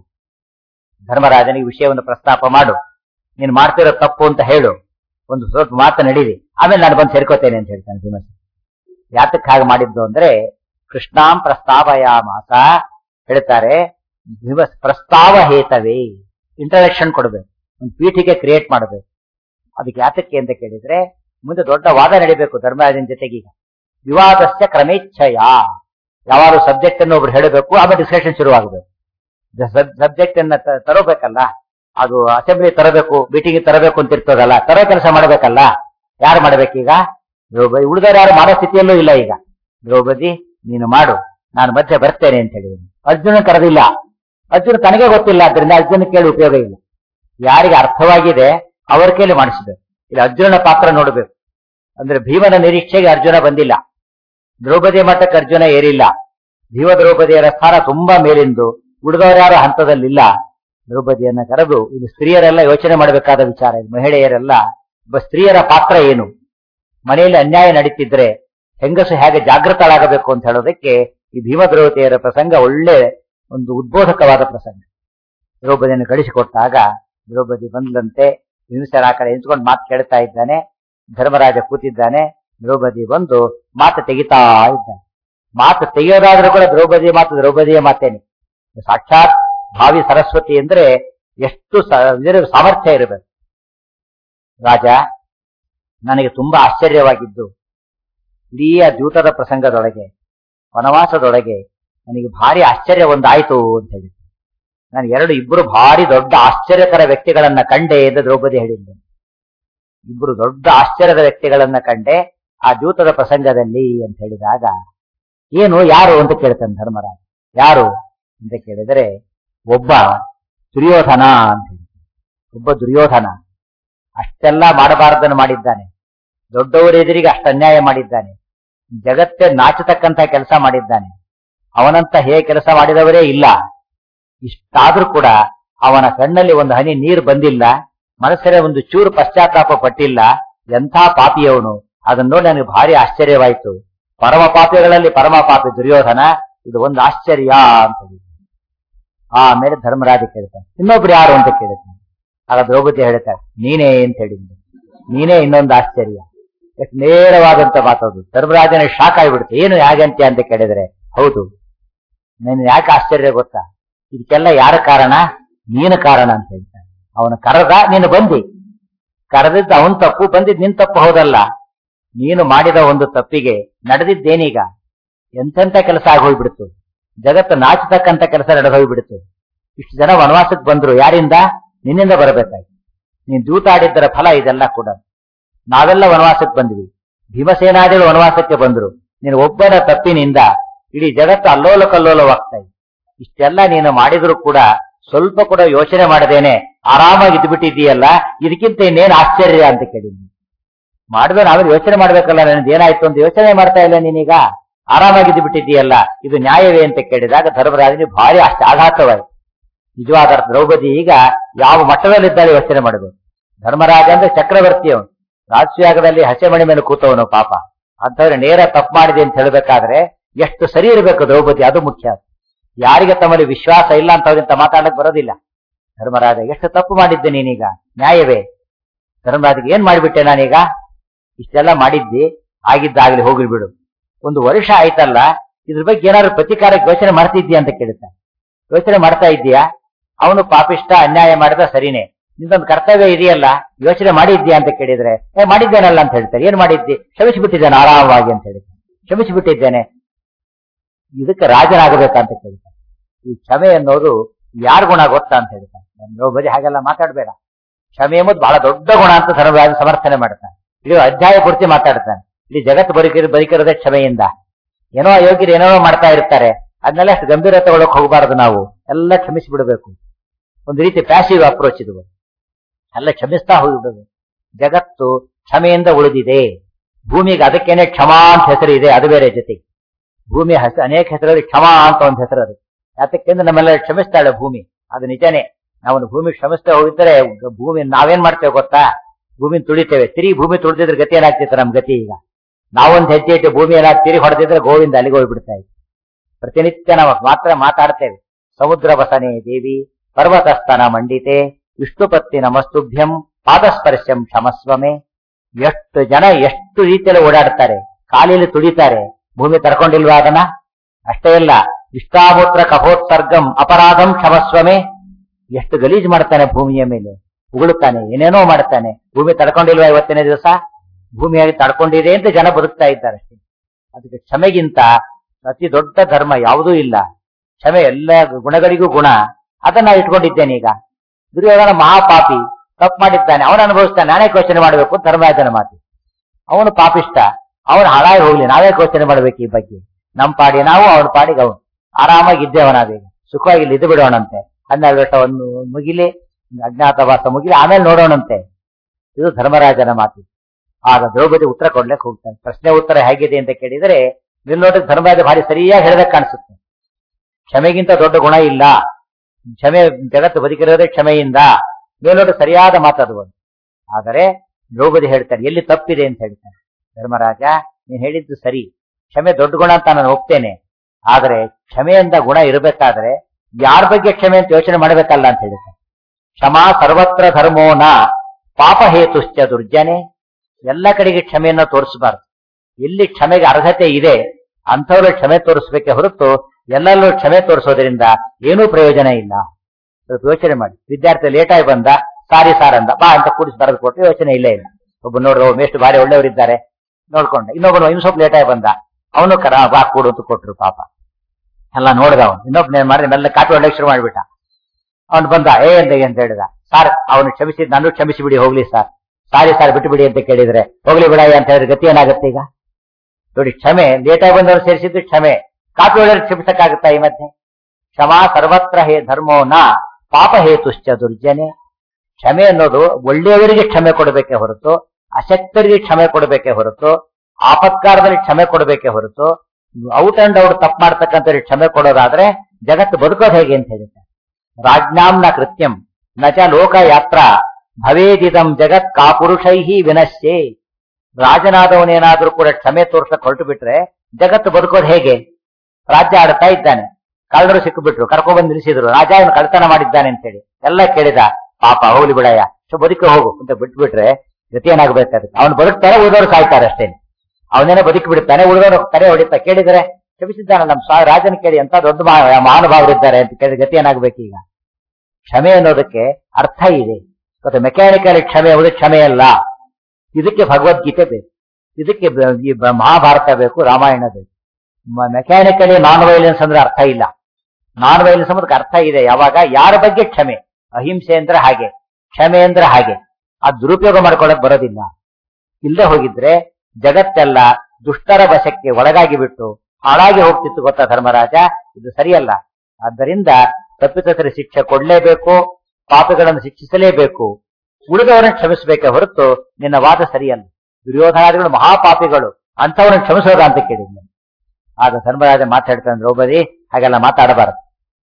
ಧರ್ಮರಾಜನಿಗೆ ವಿಷಯವನ್ನು ಪ್ರಸ್ತಾಪ ಮಾಡು ನೀನು ಮಾಡ್ತಿರೋ ತಪ್ಪು ಅಂತ ಹೇಳು ಒಂದು ಸ್ವಲ್ಪ ಮಾತು ನಡೀರಿ ಆಮೇಲೆ ನಾನು ಬಂದು ಸೇರ್ಕೋತೇನೆ ಅಂತ ಹೇಳ್ತಾನೆ ಭೀಮಸೇನ ಯಾತಕ್ಕೆ ಹಾಗೆ ಮಾಡಿದ್ದು ಅಂದ್ರೆ ಕೃಷ್ಣಾಂ ಪ್ರಸ್ತಾವಯ ಮಾಸ ಹೇಳ್ತಾರೆ ಭೀಮ ಪ್ರಸ್ತಾವ ಹೇತವೇ ಇಂಟ್ರಡಕ್ಷನ್ ಕೊಡಬೇಕು ಒಂದು ಪೀಠಿಗೆ ಕ್ರಿಯೇಟ್ ಮಾಡಬೇಕು ಅದಕ್ಕೆ ಯಾತಕ್ಕೆ ಅಂತ ಕೇಳಿದ್ರೆ ಮುಂದೆ ದೊಡ್ಡ ವಾದ ನಡಿಬೇಕು ಧರ್ಮರಾಜನ ಜೊತೆಗೆ ಈಗ ವಿವಾದಸ್ಯ ಕ್ರಮೇಚ್ಛಯ ಯಾವಾರು ಸಬ್ಜೆಕ್ಟ್ ಅನ್ನು ಒಬ್ರು ಹೇಳಬೇಕು ಆಮೇಲೆ ಡಿಸ್ಕಷನ್ ಶುರುವಾಗಬೇಕು ಸಬ್ಜೆಕ್ಟ್ ಅನ್ನ ತ- ತರೋಬೇಕಲ್ಲ ಅದು ಅಸೆಂಬ್ಲಿ ತರಬೇಕು ಮೀಟಿಂಗ್ ತರಬೇಕು ಅಂತ ಇರ್ತದಲ್ಲ ತರೋ ಕೆಲಸ ಮಾಡಬೇಕಲ್ಲ ಯಾರು ಮಾಡ್ಬೇಕೀಗ ದ್ರೌಪದಿ ಉಳಿದವರು ಯಾರು ಮಾಡೋ ಸ್ಥಿತಿಯಲ್ಲೂ ಇಲ್ಲ ಈಗ ದ್ರೌಪದಿ ನೀನು ಮಾಡು ನಾನು ಮಧ್ಯೆ ಬರ್ತೇನೆ ಅಂತ ಹೇಳಿ ಅರ್ಜುನ ಕರೆದಿಲ್ಲ ಅರ್ಜುನ ತನಗೆ ಗೊತ್ತಿಲ್ಲ ಅದರಿಂದ ಅರ್ಜುನ ಕೇಳಿ ಉಪಯೋಗ ಇಲ್ಲ ಯಾರಿಗೆ ಅರ್ಥವಾಗಿದೆ ಅವರ ಕೈಲಿ ಮಾಡಿಸಬೇಕು ಇಲ್ಲಿ ಅರ್ಜುನನ ಪಾತ್ರ ನೋಡಬೇಕು ಅಂದ್ರೆ ಭೀಮನ ನಿರೀಕ್ಷೆಗೆ ಅರ್ಜುನ ಬಂದಿಲ್ಲ ದ್ರೌಪದಿ ಮಠಕ್ಕೆ ಅರ್ಜುನ ಏರಿಲ್ಲ ಭೀಮ ದ್ರೌಪದಿಯರ ಸ್ಥಾನ ತುಂಬಾ ಮೇಲಿಂದು ಉಳಿದವರ್ಯಾರ ಹಂತದಲ್ಲಿಲ್ಲ ದ್ರೌಪದಿಯನ್ನ ಕರೆದು ಇದು ಸ್ತ್ರೀಯರೆಲ್ಲ ಯೋಚನೆ ಮಾಡಬೇಕಾದ ವಿಚಾರ ಇದು ಮಹಿಳೆಯರೆಲ್ಲ ಒಬ್ಬ ಸ್ತ್ರೀಯರ ಪಾತ್ರ ಏನು ಮನೆಯಲ್ಲಿ ಅನ್ಯಾಯ ನಡೀತಿದ್ರೆ ಹೆಂಗಸು ಹೇಗೆ ಜಾಗೃತಳಾಗಬೇಕು ಅಂತ ಹೇಳೋದಕ್ಕೆ ಈ ಭೀಮ ದ್ರೌಪದಿಯರ ಪ್ರಸಂಗ ಒಳ್ಳೆ ಒಂದು ಉದ್ಬೋಧಕವಾದ ಪ್ರಸಂಗ ದ್ರೌಪದಿಯನ್ನು ಕಳಿಸಿಕೊಟ್ಟಾಗ ದ್ರೌಪದಿ ಬಂದಂತೆ ಭೀಮಸೇನ ಆ ಕಡೆ ನಿಂತ್ಕೊಂಡು ಮಾತು ಕೇಳ್ತಾ ಇದ್ದಾನೆ ಧರ್ಮರಾಜ ಕೂತಿದ್ದಾನೆ ದ್ರೌಪದಿ ಬಂದು ಮಾತು ತೆಗಿತಾ ಇದ್ದಾನೆ ಮಾತು ತೆಗೆಯೋದಾದ್ರೂ ಕೂಡ ದ್ರೌಪದಿಯ ಮಾತು ದ್ರೌಪದಿಯ ಮಾತೇನೆ ಸಾಕ್ಷಾತ್ ಭಾವಿ ಸರಸ್ವತಿ ಅಂದ್ರೆ ಎಷ್ಟು ಸ- ಇದರ ಸಾಮರ್ಥ್ಯ ಇರಬೇಕು ರಾಜ ನನಗೆ ತುಂಬಾ ಆಶ್ಚರ್ಯವಾಗಿದ್ದು ಇಡೀ ಆ ದ್ಯೂತದ ಪ್ರಸಂಗದೊಳಗೆ ವನವಾಸದೊಳಗೆ ನನಗೆ ಭಾರಿ ಆಶ್ಚರ್ಯ ಒಂದಾಯ್ತು ಅಂತ ಹೇಳಿ ನಾನು ಎರಡು ಇಬ್ಬರು ಭಾರಿ ದೊಡ್ಡ ಆಶ್ಚರ್ಯಕರ ವ್ಯಕ್ತಿಗಳನ್ನ ಕಂಡೆ ಎಂದು ದ್ರೌಪದಿ ಹೇಳಿದ್ದೆ ಇಬ್ಬರು ದೊಡ್ಡ ಆಶ್ಚರ್ಯದ ವ್ಯಕ್ತಿಗಳನ್ನ ಕಂಡೆ ಆ ದ್ಯೂತದ ಪ್ರಸಂಗದಲ್ಲಿ ಅಂತ ಹೇಳಿದಾಗ ಏನು ಯಾರು ಅಂತ ಕೇಳ್ತಾನೆ ಧರ್ಮರಾಜ ಯಾರು ಅಂತ ಕೇಳಿದರೆ ಒಬ್ಬ ದುರ್ಯೋಧನ ಅಂತ ಹೇಳಿ ಒಬ್ಬ ದುರ್ಯೋಧನ ಅಷ್ಟೆಲ್ಲ ಮಾಡಬಾರದನ್ನು ಮಾಡಿದ್ದಾನೆ ದೊಡ್ಡವರ ಎದುರಿಗೆ ಅಷ್ಟು ಅನ್ಯಾಯ ಮಾಡಿದ್ದಾನೆ ಜಗತ್ತೇ ನಾಚತಕ್ಕಂತ ಕೆಲಸ ಮಾಡಿದ್ದಾನೆ ಅವನಂತ ಹೇಗೆ ಕೆಲಸ ಮಾಡಿದವರೇ ಇಲ್ಲ ಇಷ್ಟಾದ್ರೂ ಕೂಡ ಅವನ ಕಣ್ಣಲ್ಲಿ ಒಂದು ಹನಿ ನೀರು ಬಂದಿಲ್ಲ ಮನಸ್ಸಲ್ಲಿ ಒಂದು ಚೂರು ಪಶ್ಚಾತ್ತಾಪ ಪಟ್ಟಿಲ್ಲ ಎಂಥ ಪಾಪಿಯವನು ಅದನ್ನ ನೋಡಿ ನನಗೆ ಭಾರಿ ಆಶ್ಚರ್ಯವಾಯಿತು ಪರಮ ಪಾಪಿಗಳಲ್ಲಿ ಪರಮ ಪಾಪಿ ದುರ್ಯೋಧನ ಇದು ಒಂದು ಆಶ್ಚರ್ಯ ಅಂತ ಹೇಳಿದ್ರು. ಆಮೇಲೆ ಧರ್ಮರಾಜ ಕೇಳ್ತಾನೆ ಇನ್ನೊಬ್ರು ಯಾರು ಅಂತ ಕೇಳ್ತಾನೆ ಆಗ ದ್ರೌಪದಿ ಹೇಳ್ತಾಳೆ ನೀನೇ ಅಂತ ಹೇಳಿದ್ದು ನೀನೇ ಇನ್ನೊಂದು ಆಶ್ಚರ್ಯ ಎಷ್ಟು ನೇರವಾದಂತ ಮಾತದು ಧರ್ಮರಾಜನ ಶಾಕ್ ಆಗ್ಬಿಡುತ್ತೆ ಏನು ಹೇಗಂತ್ಯ ಅಂತ ಕೇಳಿದ್ರೆ ಹೌದು ನೀನು ಯಾಕೆ ಆಶ್ಚರ್ಯ ಗೊತ್ತಾ ಇದಕ್ಕೆಲ್ಲ ಯಾರ ಕಾರಣ ನೀನು ಕಾರಣ ಅಂತ ಹೇಳ್ತಾನೆ ಅವನು ಕರೆದ ನೀನು ಬಂದಿ ಕರೆದಿದ್ದ ಅವನ್ ತಪ್ಪು ಬಂದಿದ್ ನಿನ್ ತಪ್ಪು ಹೌದಲ್ಲ ನೀನು ಮಾಡಿದ ಒಂದು ತಪ್ಪಿಗೆ ನಡೆದಿದ್ದೇನೀಗ ಎಂತೆಂತ ಕೆಲಸ ಆಗೋಗ್ಬಿಡ್ತು ಜಗತ್ತು ನಾಚತಕ್ಕಂತ ಕೆಲಸ ನಡೆದೋಗ್ಬಿಡ್ತು ಇಷ್ಟು ಜನ ವನವಾಸಕ್ಕೆ ಬಂದ್ರು ಯಾರಿಂದ ನಿನ್ನಿಂದ ಬರಬೇಕಾಯ್ತು ನೀನ್ ದೂತ ಆಡಿದ್ದರ ಫಲ ಇದೆಲ್ಲ ಕೂಡ ನಾವೆಲ್ಲ ವನವಾಸಕ್ಕೆ ಬಂದ್ವಿ ಭೀಮಸೇನಾದಿಗಳು ವನವಾಸಕ್ಕೆ ಬಂದ್ರು ನೀನು ಒಬ್ಬನ ತಪ್ಪಿನಿಂದ ಇಡೀ ಜಗತ್ತು ಅಲ್ಲೋಲ ಕಲ್ಲೋಲವಾಗ್ತಾ ಇದೆ ಇಷ್ಟೆಲ್ಲ ನೀನು ಮಾಡಿದ್ರು ಕೂಡ ಸ್ವಲ್ಪ ಕೂಡ ಯೋಚನೆ ಮಾಡದೇನೆ ಆರಾಮಾಗಿ ಇದ್ಬಿಟ್ಟಿದೀಯಲ್ಲ ಇದಕ್ಕಿಂತ ಇನ್ನೇನು ಆಶ್ಚರ್ಯ ಅಂತ ಕೇಳಿದ್ವಿ ಮಾಡಿದ್ರೆ ನಾವೇ ಯೋಚನೆ ಮಾಡ್ಬೇಕಲ್ಲ ನನಗೆ ಏನಾಯ್ತು ಅಂತ ಯೋಚನೆ ಮಾಡ್ತಾ ಇಲ್ಲ ನೀನೀಗ ಆರಾಮಾಗಿದ್ದು ಬಿಟ್ಟಿದ್ದೀಯಲ್ಲ ಇದು ನ್ಯಾಯವೇ ಅಂತ ಕೇಳಿದಾಗ ಧರ್ಮರಾಜನಿಗೆ ಭಾರಿ ಅಷ್ಟು ಆಘಾತವಾಯಿತು ನಿಜವಾದ ಅರ್ಥ ದ್ರೌಪದಿ ಈಗ ಯಾವ ಮಟ್ಟದಲ್ಲಿದ್ದಾಳೆ ಯೋಚನೆ ಮಾಡಬೇಕು ಧರ್ಮರಾಜ ಅಂದ್ರೆ ಚಕ್ರವರ್ತಿ ಅವನು ರಾಜಯಾಗದಲ್ಲಿ ಹಸೆಮಣಿ ಮೇಲೆ ಕೂತವನು ಪಾಪ ಅಂತವ್ರೆ ನೇರ ತಪ್ಪು ಮಾಡಿದೆ ಅಂತ ಹೇಳ್ಬೇಕಾದ್ರೆ ಎಷ್ಟು ಸರಿ ಇರಬೇಕು ದ್ರೌಪದಿ ಅದು ಮುಖ್ಯ ಯಾರಿಗೆ ತಮ್ಮಲ್ಲಿ ವಿಶ್ವಾಸ ಇಲ್ಲ ಅಂತ ಅವ್ರಿಂತ ಮಾತಾಡಕ್ ಬರೋದಿಲ್ಲ ಧರ್ಮರಾಜ ಎಷ್ಟು ತಪ್ಪು ಮಾಡಿದ್ದೆ ನೀನೀಗ ನ್ಯಾಯವೇ ಧರ್ಮರಾಜಿಗೆ ಏನ್ ಮಾಡಿಬಿಟ್ಟೆ ನಾನೀಗ ಇಷ್ಟೆಲ್ಲ ಮಾಡಿದ್ದಿ ಆಗಿದ್ದಾಗಲಿ ಹೋಗ್ಲಿ ಬಿಡು ಒಂದು ವರ್ಷ ಆಯ್ತಲ್ಲ ಇದ್ರ ಬಗ್ಗೆ ಏನಾದ್ರು ಪ್ರತಿಕಾರಕ್ಕೆ ಯೋಚನೆ ಮಾಡ್ತಿದ್ಯಾ ಅಂತ ಕೇಳುತ್ತಾನೆ ಯೋಚನೆ ಮಾಡ್ತಾ ಇದ್ದೀಯಾ ಅವನು ಪಾಪಿಷ್ಟ ಅನ್ಯಾಯ ಮಾಡಿದ ಸರಿನೇ ನಿಂದೊಂದು ಕರ್ತವ್ಯ ಇದೆಯಲ್ಲ ಯೋಚನೆ ಮಾಡಿದ್ಯಾ ಅಂತ ಕೇಳಿದ್ರೆ ಏ ಮಾಡಿದ್ದೇನಲ್ಲ ಅಂತ ಹೇಳ್ತಾರೆ ಏನ್ ಮಾಡಿದ್ದಿ ಕ್ಷಮಿಸಿಬಿಟ್ಟಿದ್ದೇನೆ ಆರಾಮವಾಗಿ ಅಂತ ಹೇಳ್ತಾರೆ ಕ್ಷಮಿಸಿಬಿಟ್ಟಿದ್ದೇನೆ ಇದಕ್ಕೆ ರಾಜನಾಗಬೇಕಂತ ಕೇಳ್ತಾರೆ ಈ ಕ್ಷಮೆ ಅನ್ನೋದು ಯಾರ ಗುಣ ಗೊತ್ತಾ ಅಂತ ಹೇಳ್ತಾರೆ ಬರೀ ಹಾಗೆಲ್ಲ ಮಾತಾಡ್ಬೇಡ ಕ್ಷಮೆ ಎಂಬುದು ಬಹಳ ದೊಡ್ಡ ಗುಣ ಅಂತ ಧರ್ಮರಾಜ ಸಮರ್ಥನೆ ಮಾಡ್ತಾನೆ ಇಡೀ ಅಧ್ಯಾಯ ಪೂರ್ತಿ ಮಾತಾಡ್ತಾನೆ ಇಡೀ ಜಗತ್ತು ಬದುಕಿರ ಬದುಕಿರೋದೇ ಕ್ಷಮೆಯಿಂದ ಏನೋ ಅಯೋಗ್ಯರು ಏನೋ ಮಾಡ್ತಾ ಇರ್ತಾರೆ ಅದನ್ನೆಲ್ಲ ಅಷ್ಟು ಗಂಭೀರ ತಗೊಳಕ್ ಹೋಗಬಾರದು ನಾವು ಎಲ್ಲ ಕ್ಷಮಿಸಿ ಬಿಡಬೇಕು ಒಂದು ರೀತಿ ಪ್ಯಾಸಿವ್ ಅಪ್ರೋಚ್ ಇದು ಎಲ್ಲ ಕ್ಷಮಿಸ್ತಾ ಹೋಗಿಬಿಡೋದು ಜಗತ್ತು ಕ್ಷಮೆಯಿಂದ ಉಳಿದಿದೆ ಭೂಮಿಗೆ ಅದಕ್ಕೇನೆ ಕ್ಷಮಾ ಅಂತ ಹೆಸರು ಇದೆ ಅದು ಬೇರೆ ಜೊತೆಗೆ ಭೂಮಿ ಹಸ ಅನೇಕ ಹೆಸರಲ್ಲಿ ಕ್ಷಮಾ ಅಂತ ಒಂದು ಹೆಸರು ಅದು ಯಾತಕ್ಕೆಂದ್ರೆ ನಮ್ಮೆಲ್ಲ ಕ್ಷಮಿಸ್ತಾಳೆ ಭೂಮಿ ಅದು ನಿಜನೇ ನಾವು ಭೂಮಿ ಕ್ಷಮಿಸ್ತಾ ಹೋಗಿದ್ರೆ ಭೂಮಿ ನಾವೇನ್ ಮಾಡ್ತೇವೆ ಗೊತ್ತಾ ಭೂಮಿ ತುಳಿತೇವೆ ತಿರುಗಿ ಭೂಮಿ ತುಳಿದಿದ್ರೆ ಗತಿ ಏನಾಗ್ತಿತ್ತು ನಮ್ ಗತಿ ಈಗ ನಾವೊಂದು ಹೆಜ್ಜೆ ಇಟ್ಟು ಭೂಮಿ ಏನಾದ್ರು ತಿರುಗಿ ಹೊಡೆದಿದ್ರೆ ಗೋವಿಂದ ಅಲ್ಲಿಗೆ ಹೋಗ್ಬಿಡ್ತಾ ಇತ್ತು ಪ್ರತಿನಿತ್ಯ ನಾವು ಮಾತ್ರ ಮಾತಾಡ್ತೇವೆ ಸಮುದ್ರ ವಸನೆ ದೇವಿ ಪರ್ವತಸ್ತನ ಮಂಡಿತೆ ವಿಷ್ಣುಪತ್ತಿ ನಮಸ್ತುಭ್ಯಂ ಪಾದಸ್ಪರ್ಶಂ ಕ್ಷಮಸ್ವಮೆ ಎಷ್ಟು ಜನ ಎಷ್ಟು ರೀತಿಯಲ್ಲಿ ಓಡಾಡ್ತಾರೆ ಕಾಲಿಲಿ ತುಳಿತಾರೆ ಭೂಮಿ ತರ್ಕೊಂಡಿಲ್ವಾ ಅದನ್ನ ಅಷ್ಟೇ ಇಲ್ಲ ಇಷ್ಟಾಮೂತ್ರ ಕಫೋತ್ಸರ್ಗಂ ಅಪರಾಧಂ ಕ್ಷಮಸ್ವಮೆ ಎಷ್ಟು ಗಲೀಜು ಮಾಡ್ತಾನೆ ಭೂಮಿಯ ಮೇಲೆ ಉಗುಳುತ್ತಾನೆ ಏನೇನೋ ಮಾಡ್ತಾನೆ ಭೂಮಿ ತಡ್ಕೊಂಡಿಲ್ವಾ ಇವತ್ತಿನ ದಿವಸ ಭೂಮಿಯಾಗಿ ತಡ್ಕೊಂಡಿದೆ ಅಂತ ಜನ ಬದುಕ್ತಾ ಇದ್ದಾರೆ ಅಷ್ಟೇ ಅದಕ್ಕೆ ಕ್ಷಮೆಗಿಂತ ಅತಿ ದೊಡ್ಡ ಧರ್ಮ ಯಾವುದೂ ಇಲ್ಲ ಕ್ಷಮೆ ಎಲ್ಲ ಗುಣಗಳಿಗೂ ಗುಣ ಅದನ್ನ ಇಟ್ಕೊಂಡಿದ್ದೇನೆ ಈಗ ದುರ್ಯೋಧನ ಮಹಾಪಾಪಿ ತಪ್ಪು ಮಾಡಿದ್ದಾನೆ ಅವನು ಅನುಭವಿಸ್ತಾನೆ ನಾನೇ ಯೋಚನೆ ಮಾಡಬೇಕು ಧರ್ಮರಾಜನ ಮಾತು ಅವನು ಪಾಪಿಷ್ಟ ಅವನು ಹಾಳಾಗಿ ಹೋಗ್ಲಿ ನಾವೇ ಯೋಚನೆ ಮಾಡ್ಬೇಕು ಈ ಬಗ್ಗೆ ನಮ್ ಪಾಡಿ ನಾವು ಅವನ ಪಾಡಿಗೆ ಅವನು ಆರಾಮಾಗಿ ಇದ್ದೇವ ನಾವೀಗ ಸುಖವಾಗಿ ಇಲ್ಲಿ ಇದ್ದು ಬಿಡೋಣಂತೆ ಹನ್ನೆರಡು ವರ್ಷ ಒಂದು ಮುಗಿಲಿ ಅಜ್ಞಾತವಾಸ ಮುಗಿಲಿ ಆಮೇಲೆ ನೋಡೋಣಂತೆ ಇದು ಧರ್ಮರಾಜನ ಮಾತು ಆಗ ದ್ರೌಪದಿ ಉತ್ತರ ಕೊಡ್ಲಿಕ್ಕೆ ಹೋಗ್ತಾನೆ ಪ್ರಶ್ನೆ ಉತ್ತರ ಹೇಗಿದೆ ಅಂತ ಕೇಳಿದರೆ ನಿಲ್ಲೋಟಕ್ಕೆ ಧರ್ಮರಾಜ ಭಾರಿ ಸರಿಯಾಗಿ ಹೇಳ್ದಕ್ಕೆ ಕಾಣಿಸುತ್ತೆ ಕ್ಷಮೆಗಿಂತ ದೊಡ್ಡ ಗುಣ ಇಲ್ಲ ಕ್ಷಮೆ ಜಗತ್ತು ಬದುಕಿರೋದೇ ಕ್ಷಮೆಯಿಂದ ಮೇಲೋಟ ಸರಿಯಾದ ಮಾತದು ಒಂದು ಆದರೆ ದ್ರೌಪದಿ ಹೇಳ್ತಾರೆ ಎಲ್ಲಿ ತಪ್ಪಿದೆ ಅಂತ ಹೇಳ್ತಾನೆ ಧರ್ಮರಾಜ ನೀನ್ ಹೇಳಿದ್ದು ಸರಿ ಕ್ಷಮೆ ದೊಡ್ಡ ಗುಣ ಅಂತ ನಾನು ಒಪ್ತೇನೆ ಆದರೆ ಕ್ಷಮೆಯಿಂದ ಗುಣ ಇರಬೇಕಾದ್ರೆ ಯಾರ ಬಗ್ಗೆ ಕ್ಷಮೆ ಅಂತ ಯೋಚನೆ ಮಾಡಬೇಕಲ್ಲ ಅಂತ ಹೇಳ್ತಾನೆ ಕ್ಷಮಾ ಸರ್ವತ್ರ ಧರ್ಮೋನ ಪಾಪ ಹೇತುಶ್ಚ ದುರ್ಜನೆ ಎಲ್ಲ ಕಡೆಗೆ ಕ್ಷಮೆಯನ್ನ ತೋರಿಸಬಾರ್ದು ಎಲ್ಲಿ ಕ್ಷಮೆಗೆ ಅರ್ಹತೆ ಇದೆ ಅಂಥವ್ರ ಕ್ಷಮೆ ತೋರಿಸ್ಬೇಕೆ ಹೊರತು ಎಲ್ಲೆಲ್ಲೂ ಕ್ಷಮೆ ತೋರಿಸೋದ್ರಿಂದ ಏನೂ ಪ್ರಯೋಜನ ಇಲ್ಲ ಸ್ವಲ್ಪ ಯೋಚನೆ ಮಾಡಿ ವಿದ್ಯಾರ್ಥಿ ಲೇಟಾಗಿ ಬಂದ ಸಾರಿ ಸಾರ್ ಅಂದ ಬಾ ಅಂತ ಕೂಡಿಸಿ ಬರೆದು ಕೊಟ್ಟು ಯೋಚನೆ ಇಲ್ಲೇ ಇಲ್ಲ ಒಬ್ಬ ನೋಡ್ರು ಮೇಷ್ಟು ಬಾರಿ ಒಳ್ಳೆಯವರಿದ್ದಾರೆ ನೋಡ್ಕೊಂಡ ಇನ್ನೊಬ್ಬನು ಇನ್ನು ಸ್ವಲ್ಪ ಲೇಟಾಗಿ ಬಂದ ಅವನು ಕರ ಬಾ ಕೂಡು ಅಂತ ಕೊಟ್ರು ಪಾಪ ಎಲ್ಲ ನೋಡ್ದ ಅವನು ಇನ್ನೊಬ್ಬನೇ ಮಾಡಿ ಮೆಲ್ಲ ಕಾಪಿ ಒಳ್ಳೆ ಶುರು ಮಾಡ್ಬಿಟ್ಟ ಅವನು ಬಂದ ಏ ಅಂತ ಅಂತ ಹೇಳಿದ ಸಾರ್ ಅವನು ಕ್ಷಮಿಸಿದ್ ನಾನು ಕ್ಷಮಿಸಿ ಬಿಡಿ ಹೋಗ್ಲಿ ಸರ್ ಸಾರಿ ಸರ್ ಬಿಟ್ಟು ಬಿಡಿ ಅಂತ ಕೇಳಿದ್ರೆ ಹೋಗ್ಲಿ ಬಿಡ ಅಂತ ಹೇಳಿದ್ರೆ ಗತಿ ಏನಾಗುತ್ತೆ ಈಗ ನೋಡಿ ಕ್ಷಮೆ ಲೇಟಾಗಿ ಬಂದವರು ಸೇರಿಸಿದ್ದು ಕ್ಷಮೆ ಕಾಪಿ ಒಳ್ಳೆ ಕ್ಷಮಿಸಕ್ಕಾಗುತ್ತಾ ಈ ಮಧ್ಯೆ ಕ್ಷಮಾ ಸರ್ವತ್ರ ಹೇ ಧರ್ಮೋ ನ ಪಾಪ ಹೇತುಶ್ಚ ದುರ್ಜನೆ ಕ್ಷಮೆ ಅನ್ನೋದು ಒಳ್ಳೆಯವರಿಗೆ ಕ್ಷಮೆ ಕೊಡಬೇಕೆ ಹೊರತು ಅಶಕ್ತರಿಗೆ ಕ್ಷಮೆ ಕೊಡಬೇಕೆ ಹೊರತು ಆಪತ್ಕಾರದಲ್ಲಿ ಕ್ಷಮೆ ಕೊಡಬೇಕೆ ಹೊರತು ಔಟ್ ಅಂಡ್ ಔಟ್ ತಪ್ಪು ಮಾಡ್ತಕ್ಕಂಥ ಕ್ಷಮೆ ಕೊಡೋದಾದ್ರೆ ಜಗತ್ತು ಬದುಕೋದು ಹೇಗೆ ಅಂತ ಹೇಳಿದ್ದಾರೆ ರಾಜ್ಞಾಂನ ಕೃತ್ಯಂ ನಚ ಲೋಕ ಯಾತ್ರ ಭವೇದಿದಂ ಜಗತ್ ಕಾಪುರುಷೈಹಿ ವಿನಶ್ಯೆ ರಾಜನಾದವನೇನಾದ್ರೂ ಕೂಡ ಕ್ಷಮೆ ತೋರ್ಸಕ್ ಹೊರಟು ಬಿಟ್ರೆ ಜಗತ್ತು ಬದುಕೋದು ಹೇಗೆ ರಾಜ್ಯ ಆಡ್ತಾ ಇದ್ದಾನೆ ಕಳ್ಳರು ಸಿಕ್ಕಿಬಿಟ್ರು ಕರ್ಕೊಂಡ್ಬಂದು ನಿಲ್ಲಿಸಿದ್ರು ರಾಜ ಇವನು ಕಳ್ತನ ಮಾಡಿದ್ದಾನೆ ಅಂತೇಳಿ ಎಲ್ಲ ಕೇಳಿದ ಪಾಪ ಹೋಗ್ಲಿ ಬಿಡಯ್ಯ ಸೊ ಬದುಕಿ ಹೋಗು ಅಂತ ಬಿಟ್ಬಿಟ್ರೆ ಗತಿ ಏನಾಗಬೇಕಾಗುತ್ತೆ ಅವನು ಬದುಕ್ತಾರೆ ಉಳಿದವರು ಸಾಯ್ತಾರೆ ಅಷ್ಟೇ ಅವನೇನೋ ಬದುಕಿ ಬಿಡ್ತಾನೆ ಉಳಿದವರು ಕರೆ ಹೊಡಿತಾ ಕೇಳಿದರೆ ಕ್ಷಮಿಸಿದ್ದಾನೆ ನಮ್ಮ ಸ್ವಾ ರಾಜನ ಕೇಳಿ ಅಂತ ದೊಡ್ಡ ಮಹಾ- ಮಹಾನುಭಾವರಿದ್ದಾರೆ ಅಂತ ಕೇಳಿ ಗತಿ ಏನಾಗಬೇಕು ಈಗ ಕ್ಷಮೆ ಅನ್ನೋದಕ್ಕೆ ಅರ್ಥ ಇದೆ ಮತ್ತೆ ಮೆಕ್ಯಾನಿಕಲ್ ಕ್ಷಮೆ ಎಂಬುದು ಕ್ಷಮೆ ಅಲ್ಲ ಇದಕ್ಕೆ ಭಗವದ್ಗೀತೆ ಬೇಕು ಇದಕ್ಕೆ ಬ- ಈ ಬ- ಮಹಾಭಾರತ ಬೇಕು ರಾಮಾಯಣ ಬೇಕು ಮೆಕ್ಯಾನಿಕಲಿ ನಾನ್ ವೈಲೆನ್ಸ್ ಅಂದ್ರೆ ಅರ್ಥ ಇಲ್ಲ ನಾನ್ ವೈಲೆನ್ಸ್ ಅನ್ನೋದಕ್ಕೆ ಅರ್ಥ ಇದೆ ಯಾವಾಗ ಯಾರ ಬಗ್ಗೆ ಕ್ಷಮೆ ಅಹಿಂಸೆ ಅಂದ್ರೆ ಹಾಗೆ ಕ್ಷಮೆ ಅಂದ್ರೆ ಹಾಗೆ ಆ ದುರುಪಯೋಗ ಮಾಡ್ಕೊಳಕ್ ಬರೋದಿಲ್ಲ ಇಲ್ಲದೆ ಹೋಗಿದ್ರೆ ಜಗತ್ತೆಲ್ಲ ದುಷ್ಟರ ವಶಕ್ಕೆ ಒಳಗಾಗಿ ಬಿಟ್ಟು ಹಾಳಾಗಿ ಹೋಗ್ತಿತ್ತು ಗೊತ್ತಾ ಧರ್ಮರಾಜ ಇದು ಸರಿಯಲ್ಲ ಆದ್ದರಿಂದ ತಪ್ಪಿತಸ್ಥರ ಶಿಕ್ಷೆ ಕೊಡ್ಲೇಬೇಕು ಪಾಪಿಗಳನ್ನು ಶಿಕ್ಷಿಸಲೇಬೇಕು ಉಳಿದವರನ್ನು ಕ್ಷಮಿಸಬೇಕೆ ಹೊರತು ನಿನ್ನ ವಾದ ಸರಿಯಲ್ಲ ದುರ್ಯೋಧನಾದಿಗಳು ಮಹಾಪಾಪಿಗಳು ಅಂಥವ್ರನ್ನ ಕ್ಷಮಿಸೋದ ಅಂತ ಕೇಳಿದ್ನು ಆಗ ಧರ್ಮರಾಜ ಮಾತಾಡ್ತಾನೆ ದ್ರೌಪದಿ ಹಾಗೆಲ್ಲ ಮಾತಾಡಬಾರದು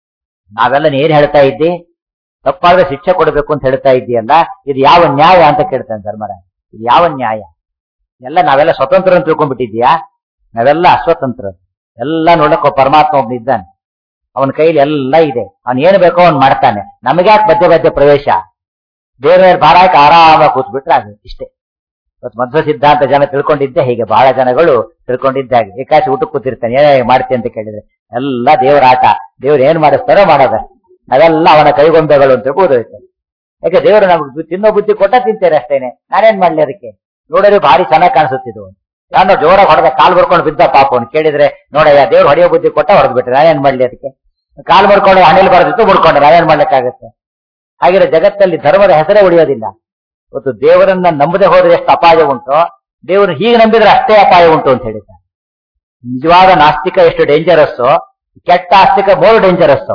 ನಾವೆಲ್ಲ ನೀನ್ ಹೇಳ್ತಾ ಇದ್ದಿ ತಪ್ಪಾದ್ರೆ ಶಿಕ್ಷೆ ಕೊಡಬೇಕು ಅಂತ ಹೇಳ್ತಾ ಇದ್ದೀಯಲ್ಲ ಇದು ಯಾವ ನ್ಯಾಯ ಅಂತ ಕೇಳ್ತಾನೆ ಧರ್ಮರಾಜ ಇದು ಯಾವ ನ್ಯಾಯ ಎಲ್ಲ ನಾವೆಲ್ಲ ಸ್ವತಂತ್ರ ಅಂತ ತಿಳ್ಕೊಂಡ್ಬಿಟ್ಟಿದ್ಯಾ ನಾವೆಲ್ಲ ಅಸ್ವತಂತ್ರ ಎಲ್ಲ ನೋಡಕ್ ಒಬ್ಬ ಪರಮಾತ್ಮ ಒಬ್ಬ ಇದ್ದಾನೆ ಅವನ ಕೈಲಿ ಎಲ್ಲ ಇದೆ ಅವನ್ ಏನ್ ಬೇಕೋ ಅವ್ನ್ ಮಾಡ್ತಾನೆ ನಮಗ್ಯಾಕೆ ಮಧ್ಯ ಮಧ್ಯ ಪ್ರವೇಶ ಬೇರೆ ಭಾರ ಹಾಕಿ ಆರಾಮಾಗಿ ಕೂತ್ಬಿಟ್ರೆ ಅದು ಇಷ್ಟೇ ಇವತ್ತು ಮಧ್ವ ಸಿದ್ಧಾಂತ ಜನ ತಿಳ್ಕೊಂಡಿದ್ದೆ ಹೀಗೆ ಬಹಳ ಜನಗಳು ತಿಳ್ಕೊಂಡಿದ್ದೆ ಹಾಗೆ ಏಕಾಶಿ ಊಟಕ್ಕೆ ಕೂತಿರ್ತಾನೆ ಏನೇ ಮಾಡ್ತೀನಿ ಅಂತ ಕೇಳಿದ್ರೆ ಎಲ್ಲ ದೇವರ ಆಟ ದೇವ್ರು ಏನ್ ಮಾಡಿಸ್ತಾರೋ ಮಾಡೋದ ನಾವೆಲ್ಲ ಅವನ ಕೈಗೊಂಬೆಗಳು ಅಂತ ತಿಳ್ಬೋದೈತೆ ಯಾಕೆ ದೇವರು ನಮ್ಗೆ ತಿನ್ನೋ ಬುದ್ಧಿ ಕೊಟ್ಟ ತಿಂತೇನೆ ಅಷ್ಟೇನೆ ನಾನೇನ್ ಮಾಡ್ಲಿ ಅದಕ್ಕೆ ನೋಡಿದ್ರೆ ಭಾರಿ ಚೆನ್ನಾಗಿ ಕಾಣಿಸುತ್ತಿದ್ದು ನಾನು ಜೋರಾಗಿ ಹೊಡೆದ ಕಾಲ್ ಬರ್ಕೊಂಡು ಬಿದ್ದ ಪಾಪ ಅವ್ನು ಕೇಳಿದ್ರೆ ನೋಡಯ್ಯ ದೇವ್ರು ಹೊಡೆಯೋ ಬುದ್ಧಿ ಕೊಟ್ಟ ಹೊಡೆದ್ ಬಿಟ್ರೆ ನಾನೇನ್ ಮಾಡ್ಲಿ ಅದಕ್ಕೆ ಕಾಲ್ ಬರ್ಕೊಂಡು ಹಣೆಯಲ್ಲಿ ಬರೆದಿತ್ತು ಮುಡ್ಕೊಂಡ್ರೆ ನಾವೇನ್ ಮಾಡ್ಲಿಕ್ಕಾಗತ್ತೆ ಹಾಗಿರೋ ಜಗತ್ತಲ್ಲಿ ಧರ್ಮದ ಹೆಸರೇ ಉಳಿಯೋದಿಲ್ಲ ಇವತ್ತು ದೇವರನ್ನ ನಂಬದೆ ಹೋದ್ರೆ ಎಷ್ಟು ಅಪಾಯ ಉಂಟು ದೇವರು ಹೀಗೆ ನಂಬಿದ್ರೆ ಅಷ್ಟೇ ಅಪಾಯ ಉಂಟು ಅಂತ ಹೇಳಿದ್ದಾರೆ ನಿಜವಾದ ನಾಸ್ತಿಕ ಎಷ್ಟು ಡೇಂಜರಸ್ ಕೆಟ್ಟ ಆಸ್ತಿಕ ಮೋರ್ ಡೇಂಜರಸ್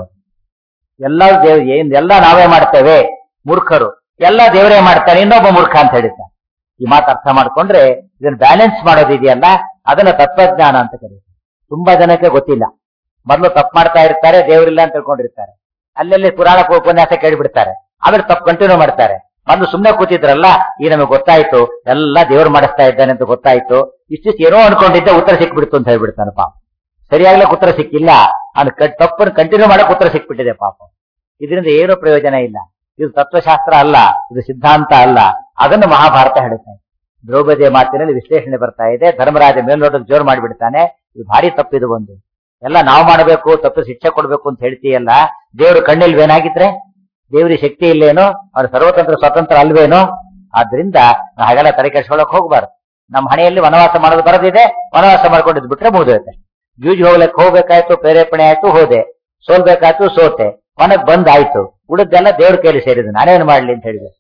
ಎಲ್ಲ ದೇವ್ ಏನ್ ಎಲ್ಲ ನಾವೇ ಮಾಡ್ತೇವೆ ಮೂರ್ಖರು ಎಲ್ಲ ದೇವರೇ ಮಾಡ್ತಾನೆ ಇನ್ನೊಬ್ಬ ಮೂರ್ಖ ಅಂತ ಹೇಳಿದ್ದಾರೆ ಈ ಮಾತು ಅರ್ಥ ಮಾಡ್ಕೊಂಡ್ರೆ ಇದನ್ನ ಬ್ಯಾಲೆನ್ಸ್ ಮಾಡೋದಿದೆಯಲ್ಲ ಅದನ್ನ ತತ್ವಜ್ಞಾನ ಅಂತ ಕರೀತಾರೆ ತುಂಬಾ ಜನಕ್ಕೆ ಗೊತ್ತಿಲ್ಲ ಮೊದಲು ತಪ್ಪು ಮಾಡ್ತಾ ಇರ್ತಾರೆ ದೇವರಿಲ್ಲ ಅಂತ ತಿಳ್ಕೊಂಡಿರ್ತಾರೆ ಅಲ್ಲೆಲ್ಲಿ ಪುರಾಣ ಉಪನ್ಯಾಸ ಕೇಳಿಬಿಡ್ತಾರೆ ಆಮೇಲೆ ತಪ್ಪು ಕಂಟಿನ್ಯೂ ಮಾಡ್ತಾರೆ ಮೊದಲು ಸುಮ್ಮನೆ ಕೂತಿದ್ರಲ್ಲ ಈ ನಮಗೆ ಗೊತ್ತಾಯ್ತು ಎಲ್ಲ ದೇವ್ರು ಮಾಡಿಸ್ತಾ ಇದ್ದಾನೆ ಅಂತ ಗೊತ್ತಾಯ್ತು ಇಷ್ಟಿಷ್ಟು ಏನೋ ಅನ್ಕೊಂಡಿದ್ದೆ ಉತ್ತರ ಸಿಕ್ಬಿಡ್ತು ಅಂತ ಹೇಳ್ಬಿಡ್ತಾನೆ ಪಾಪ ಸರಿಯಾಗ್ಲೇ ಉತ್ತರ ಸಿಕ್ಕಿಲ್ಲ ಅವ್ನು ತಪ್ಪನ್ನು ಕಂಟಿನ್ಯೂ ಮಾಡಕ್ ಉತ್ತರ ಸಿಕ್ಬಿಟ್ಟಿದೆ ಪಾಪ ಇದರಿಂದ ಏನೂ ಪ್ರಯೋಜನ ಇಲ್ಲ ಇದು ತತ್ವಶಾಸ್ತ್ರ ಅಲ್ಲ ಇದು ಸಿದ್ಧಾಂತ ಅಲ್ಲ ಅದನ್ನು ಮಹಾಭಾರತ ಹೇಳುತ್ತೆ ದ್ರೌಪದಿಯ ಮಾತಿನಲ್ಲಿ ವಿಶ್ಲೇಷಣೆ ಬರ್ತಾ ಇದೆ ಧರ್ಮರಾಜ ಮೇಲ್ನೋಟಕ್ಕೆ ಜೋರು ಮಾಡಿಬಿಡ್ತಾನೆ ಇದು ಭಾರಿ ತಪ್ಪಿದು ಒಂದು ಎಲ್ಲ ನಾವು ಮಾಡಬೇಕು ತಪ್ಪು ಶಿಕ್ಷೆ ಕೊಡ್ಬೇಕು ಅಂತ ಹೇಳ್ತೀಯಲ್ಲ ದೇವರು ಕಣ್ಣಿಲ್ವೇನಾಗಿದ್ರೆ ದೇವರಿಗೆ ಶಕ್ತಿ ಇಲ್ಲೇನೋ ಅವ್ರ ಸರ್ವತಂತ್ರ ಸ್ವತಂತ್ರ ಅಲ್ವೇನೋ ಆದ್ರಿಂದ ನಾವು ಹಾಗೆಲ್ಲ ತಲೆ ಕೆಡ್ಸ್ಕೊಳಕ್ ಹೋಗ್ಬಾರ್ದು ನಮ್ಮ ಹಣೆಯಲ್ಲಿ ವನವಾಸ ಮಾಡೋದು ಬರದಿದೆ ವನವಾಸ ಮಾಡ್ಕೊಂಡಿದ್ ಬಿಟ್ರೆ ಮುಗಿದೋಯ್ತೆ ಜೂಜ್ ಹೋಗ್ಲಿಕ್ಕೆ ಹೋಗ್ಬೇಕಾಯ್ತು ಪ್ರೇರೇಪಣೆ ಆಯ್ತು ಹೋದೆ ಸೋಲ್ಬೇಕಾಯ್ತು ಸೋತೆ ಮನಗ್ ಬಂದಾಯ್ತು ಉಳಿದೆಲ್ಲ ದೇವ್ರ ಕೈಲಿ ಸೇರಿದ ನಾನೇನ್ ಮಾಡ್ಲಿ ಅಂತ ಹೇಳಿದೆ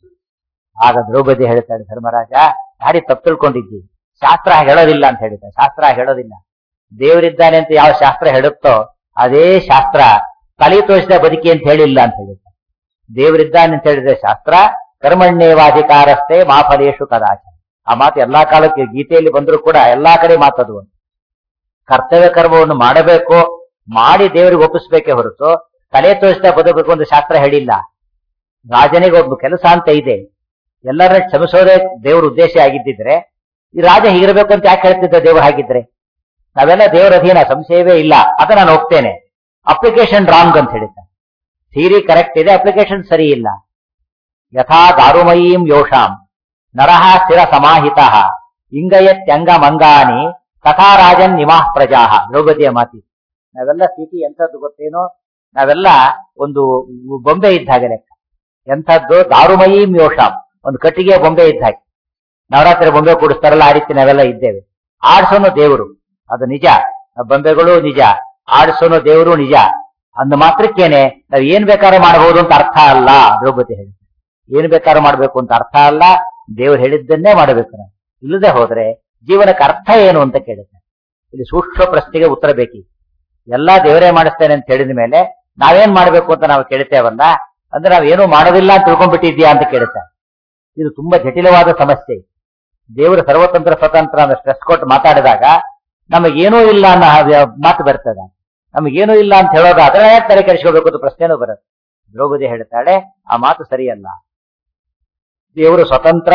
ಆಗ ದ್ರೌಪದಿ ಹೇಳ್ತಾಳೆ ಧರ್ಮರಾಜ ಭಾರಿ ತಪ್ಪು ತಿಳ್ಕೊಂಡಿದ್ದಿ ಶಾಸ್ತ್ರ ಹೇಳೋದಿಲ್ಲ ಅಂತ ಹೇಳಿದ ಶಾಸ್ತ್ರ ಹೇಳೋದಿಲ್ಲ ದೇವರಿದ್ದಾನೆ ಅಂತ ಯಾವ ಶಾಸ್ತ್ರ ಹೇಳುತ್ತೋ ಅದೇ ಶಾಸ್ತ್ರ ತಲೆ ತೋರಿಸಿದ ಬದುಕಿ ಅಂತ ಹೇಳಿಲ್ಲ ಅಂತ ಹೇಳಿದ ದೇವರಿದ್ದಾನೆ ಅಂತ ಹೇಳಿದ್ರೆ ಶಾಸ್ತ್ರ ಕರ್ಮಣ್ಯೇವಾಧಿಕಾರಸ್ಥೆ ಮಾಫಲೇಶು ಕದಾಚ ಆ ಮಾತು ಎಲ್ಲಾ ಕಾಲಕ್ಕೆ ಗೀತೆಯಲ್ಲಿ ಬಂದರೂ ಕೂಡ ಎಲ್ಲಾ ಕಡೆ ಮಾತದು ಕರ್ತವ್ಯ ಕರ್ಮವನ್ನು ಮಾಡಬೇಕು ಮಾಡಿ ದೇವರಿಗೆ ಒಪ್ಪಿಸ್ಬೇಕೇ ಹೊರತು ತಲೆ ತೋರಿಸಿದ ಬದುಕಬೇಕು ಅಂತ ಶಾಸ್ತ್ರ ಹೇಳಿಲ್ಲ ರಾಜನಿಗೆ ಒಬ್ಬ ಕೆಲಸ ಅಂತ ಇದೆ ಎಲ್ಲರನ್ನ ಕ್ಷಮಿಸೋದೇ ದೇವ್ರ ಉದ್ದೇಶ ಆಗಿದ್ದಿದ್ರೆ ಈ ರಾಜ ಹೀಗಿರ್ಬೇಕು ಅಂತ ಯಾಕೆ ಹೇಳ್ತಿದ್ದ ದೇವ್ರು ಹಾಗಿದ್ರೆ ನಾವೆಲ್ಲ ದೇವರ ಅಧೀನ ಸಂಶಯವೇ ಇಲ್ಲ ಅದ ನಾನು ಒಪ್ತೇನೆ ಅಪ್ಲಿಕೇಶನ್ ರಾಂಗ್ ಅಂತ ಹೇಳಿದ್ದ ಥಿಯರಿ ಕರೆಕ್ಟ್ ಇದೆ ಅಪ್ಲಿಕೇಶನ್ ಸರಿ ಇಲ್ಲ ಯಥಾ ದಾರುಮಯೀಂ ಯೋಷಾಂ ನರಹ ಸ್ಥಿರ ಸಮಾಹಿತ ಇಂಗಯತ್ಯಂಗ ಮಂಗಾನಿ ತಥಾ ರಾಜನ್ ನಿಮಾಃ ಪ್ರಜಾ ದ್ರೌಪದಿಯ ಮಾತಿ ನಾವೆಲ್ಲ ಸ್ಥಿತಿ ಎಂಥದ್ದು ಗೊತ್ತೇನೋ ನಾವೆಲ್ಲ ಒಂದು ಬೊಂಬೆ ಇದ್ದ ಹಾಗೆ ಲೆಕ್ಕ ಎಂಥದ್ದು ದಾರುಮಯೀಂ ಯೋಷಾಂ ಒಂದು ಕಟ್ಟಿಗೆ ಬೊಂಬೆ ಇದ್ದ ಹಾಗೆ ನವರಾತ್ರಿ ಬೊಂಬೆ ಕೂಡಿಸ್ತಾರಲ್ಲ ಆ ರೀತಿ ನಾವೆಲ್ಲ ಇದ್ದೇವೆ ಆಡ್ಸೋನು ದೇವರು ಅದು ನಿಜ ಬೊಂಬೆಗಳು ನಿಜ ಆಡಿಸೋನು ದೇವರು ನಿಜ ಅಂದ ಮಾತ್ರಕ್ಕೇನೆ ನಾವು ಏನ್ ಬೇಕಾದ್ರೂ ಮಾಡಬಹುದು ಅಂತ ಅರ್ಥ ಅಲ್ಲ ದ್ರೌಪದಿ ಹೇಳಿ ಏನ್ ಬೇಕಾದ್ರೂ ಮಾಡ್ಬೇಕು ಅಂತ ಅರ್ಥ ಅಲ್ಲ ದೇವ್ರು ಹೇಳಿದ್ದನ್ನೇ ಮಾಡಬೇಕು ನಾವು ಇಲ್ಲದೆ ಹೋದ್ರೆ ಜೀವನಕ್ಕೆ ಅರ್ಥ ಏನು ಅಂತ ಕೇಳುತ್ತೆ ಇಲ್ಲಿ ಸೂಕ್ಷ್ಮ ಪ್ರಶ್ನೆಗೆ ಉತ್ತರ ಬೇಕಿ ಎಲ್ಲಾ ದೇವರೇ ಮಾಡಿಸ್ತೇನೆ ಅಂತ ಹೇಳಿದ ಮೇಲೆ ನಾವೇನ್ ಮಾಡ್ಬೇಕು ಅಂತ ನಾವು ಕೇಳ್ತೇವಲ್ಲ ಅಂದ್ರೆ ನಾವ್ ಏನೂ ಮಾಡೋದಿಲ್ಲ ಅಂತ ತಿಳ್ಕೊಂಡ್ಬಿಟ್ಟಿದ್ಯಾ ಅಂತ ಕೇಳುತ್ತೆ ಇದು ತುಂಬಾ ಜಟಿಲವಾದ ಸಮಸ್ಯೆ ದೇವರು ಸರ್ವತಂತ್ರ ಸ್ವತಂತ್ರ ಅನ್ನೋ ಸ್ಟ್ರೆಸ್ ಕೊಟ್ಟು ಮಾತಾಡಿದಾಗ ನಮಗೇನೂ ಇಲ್ಲ ಅನ್ನೋ ಹಾಗೆ ಮಾತು ಬರ್ತದೆ ನಮಗೇನೂ ಇಲ್ಲ ಅಂತ ಹೇಳೋದಾದ್ರೆ ಯಾಕೆ ತಲೆ ಕೆಡಿಸ್ಕೋಬೇಕು ಅಂತ ಪ್ರಶ್ನೆನೂ ಬರುತ್ತೆ ದ್ರೌಪದಿ ಹೇಳ್ತಾಳೆ ಆ ಮಾತು ಸರಿಯಲ್ಲ ದೇವರು ಸ್ವತಂತ್ರ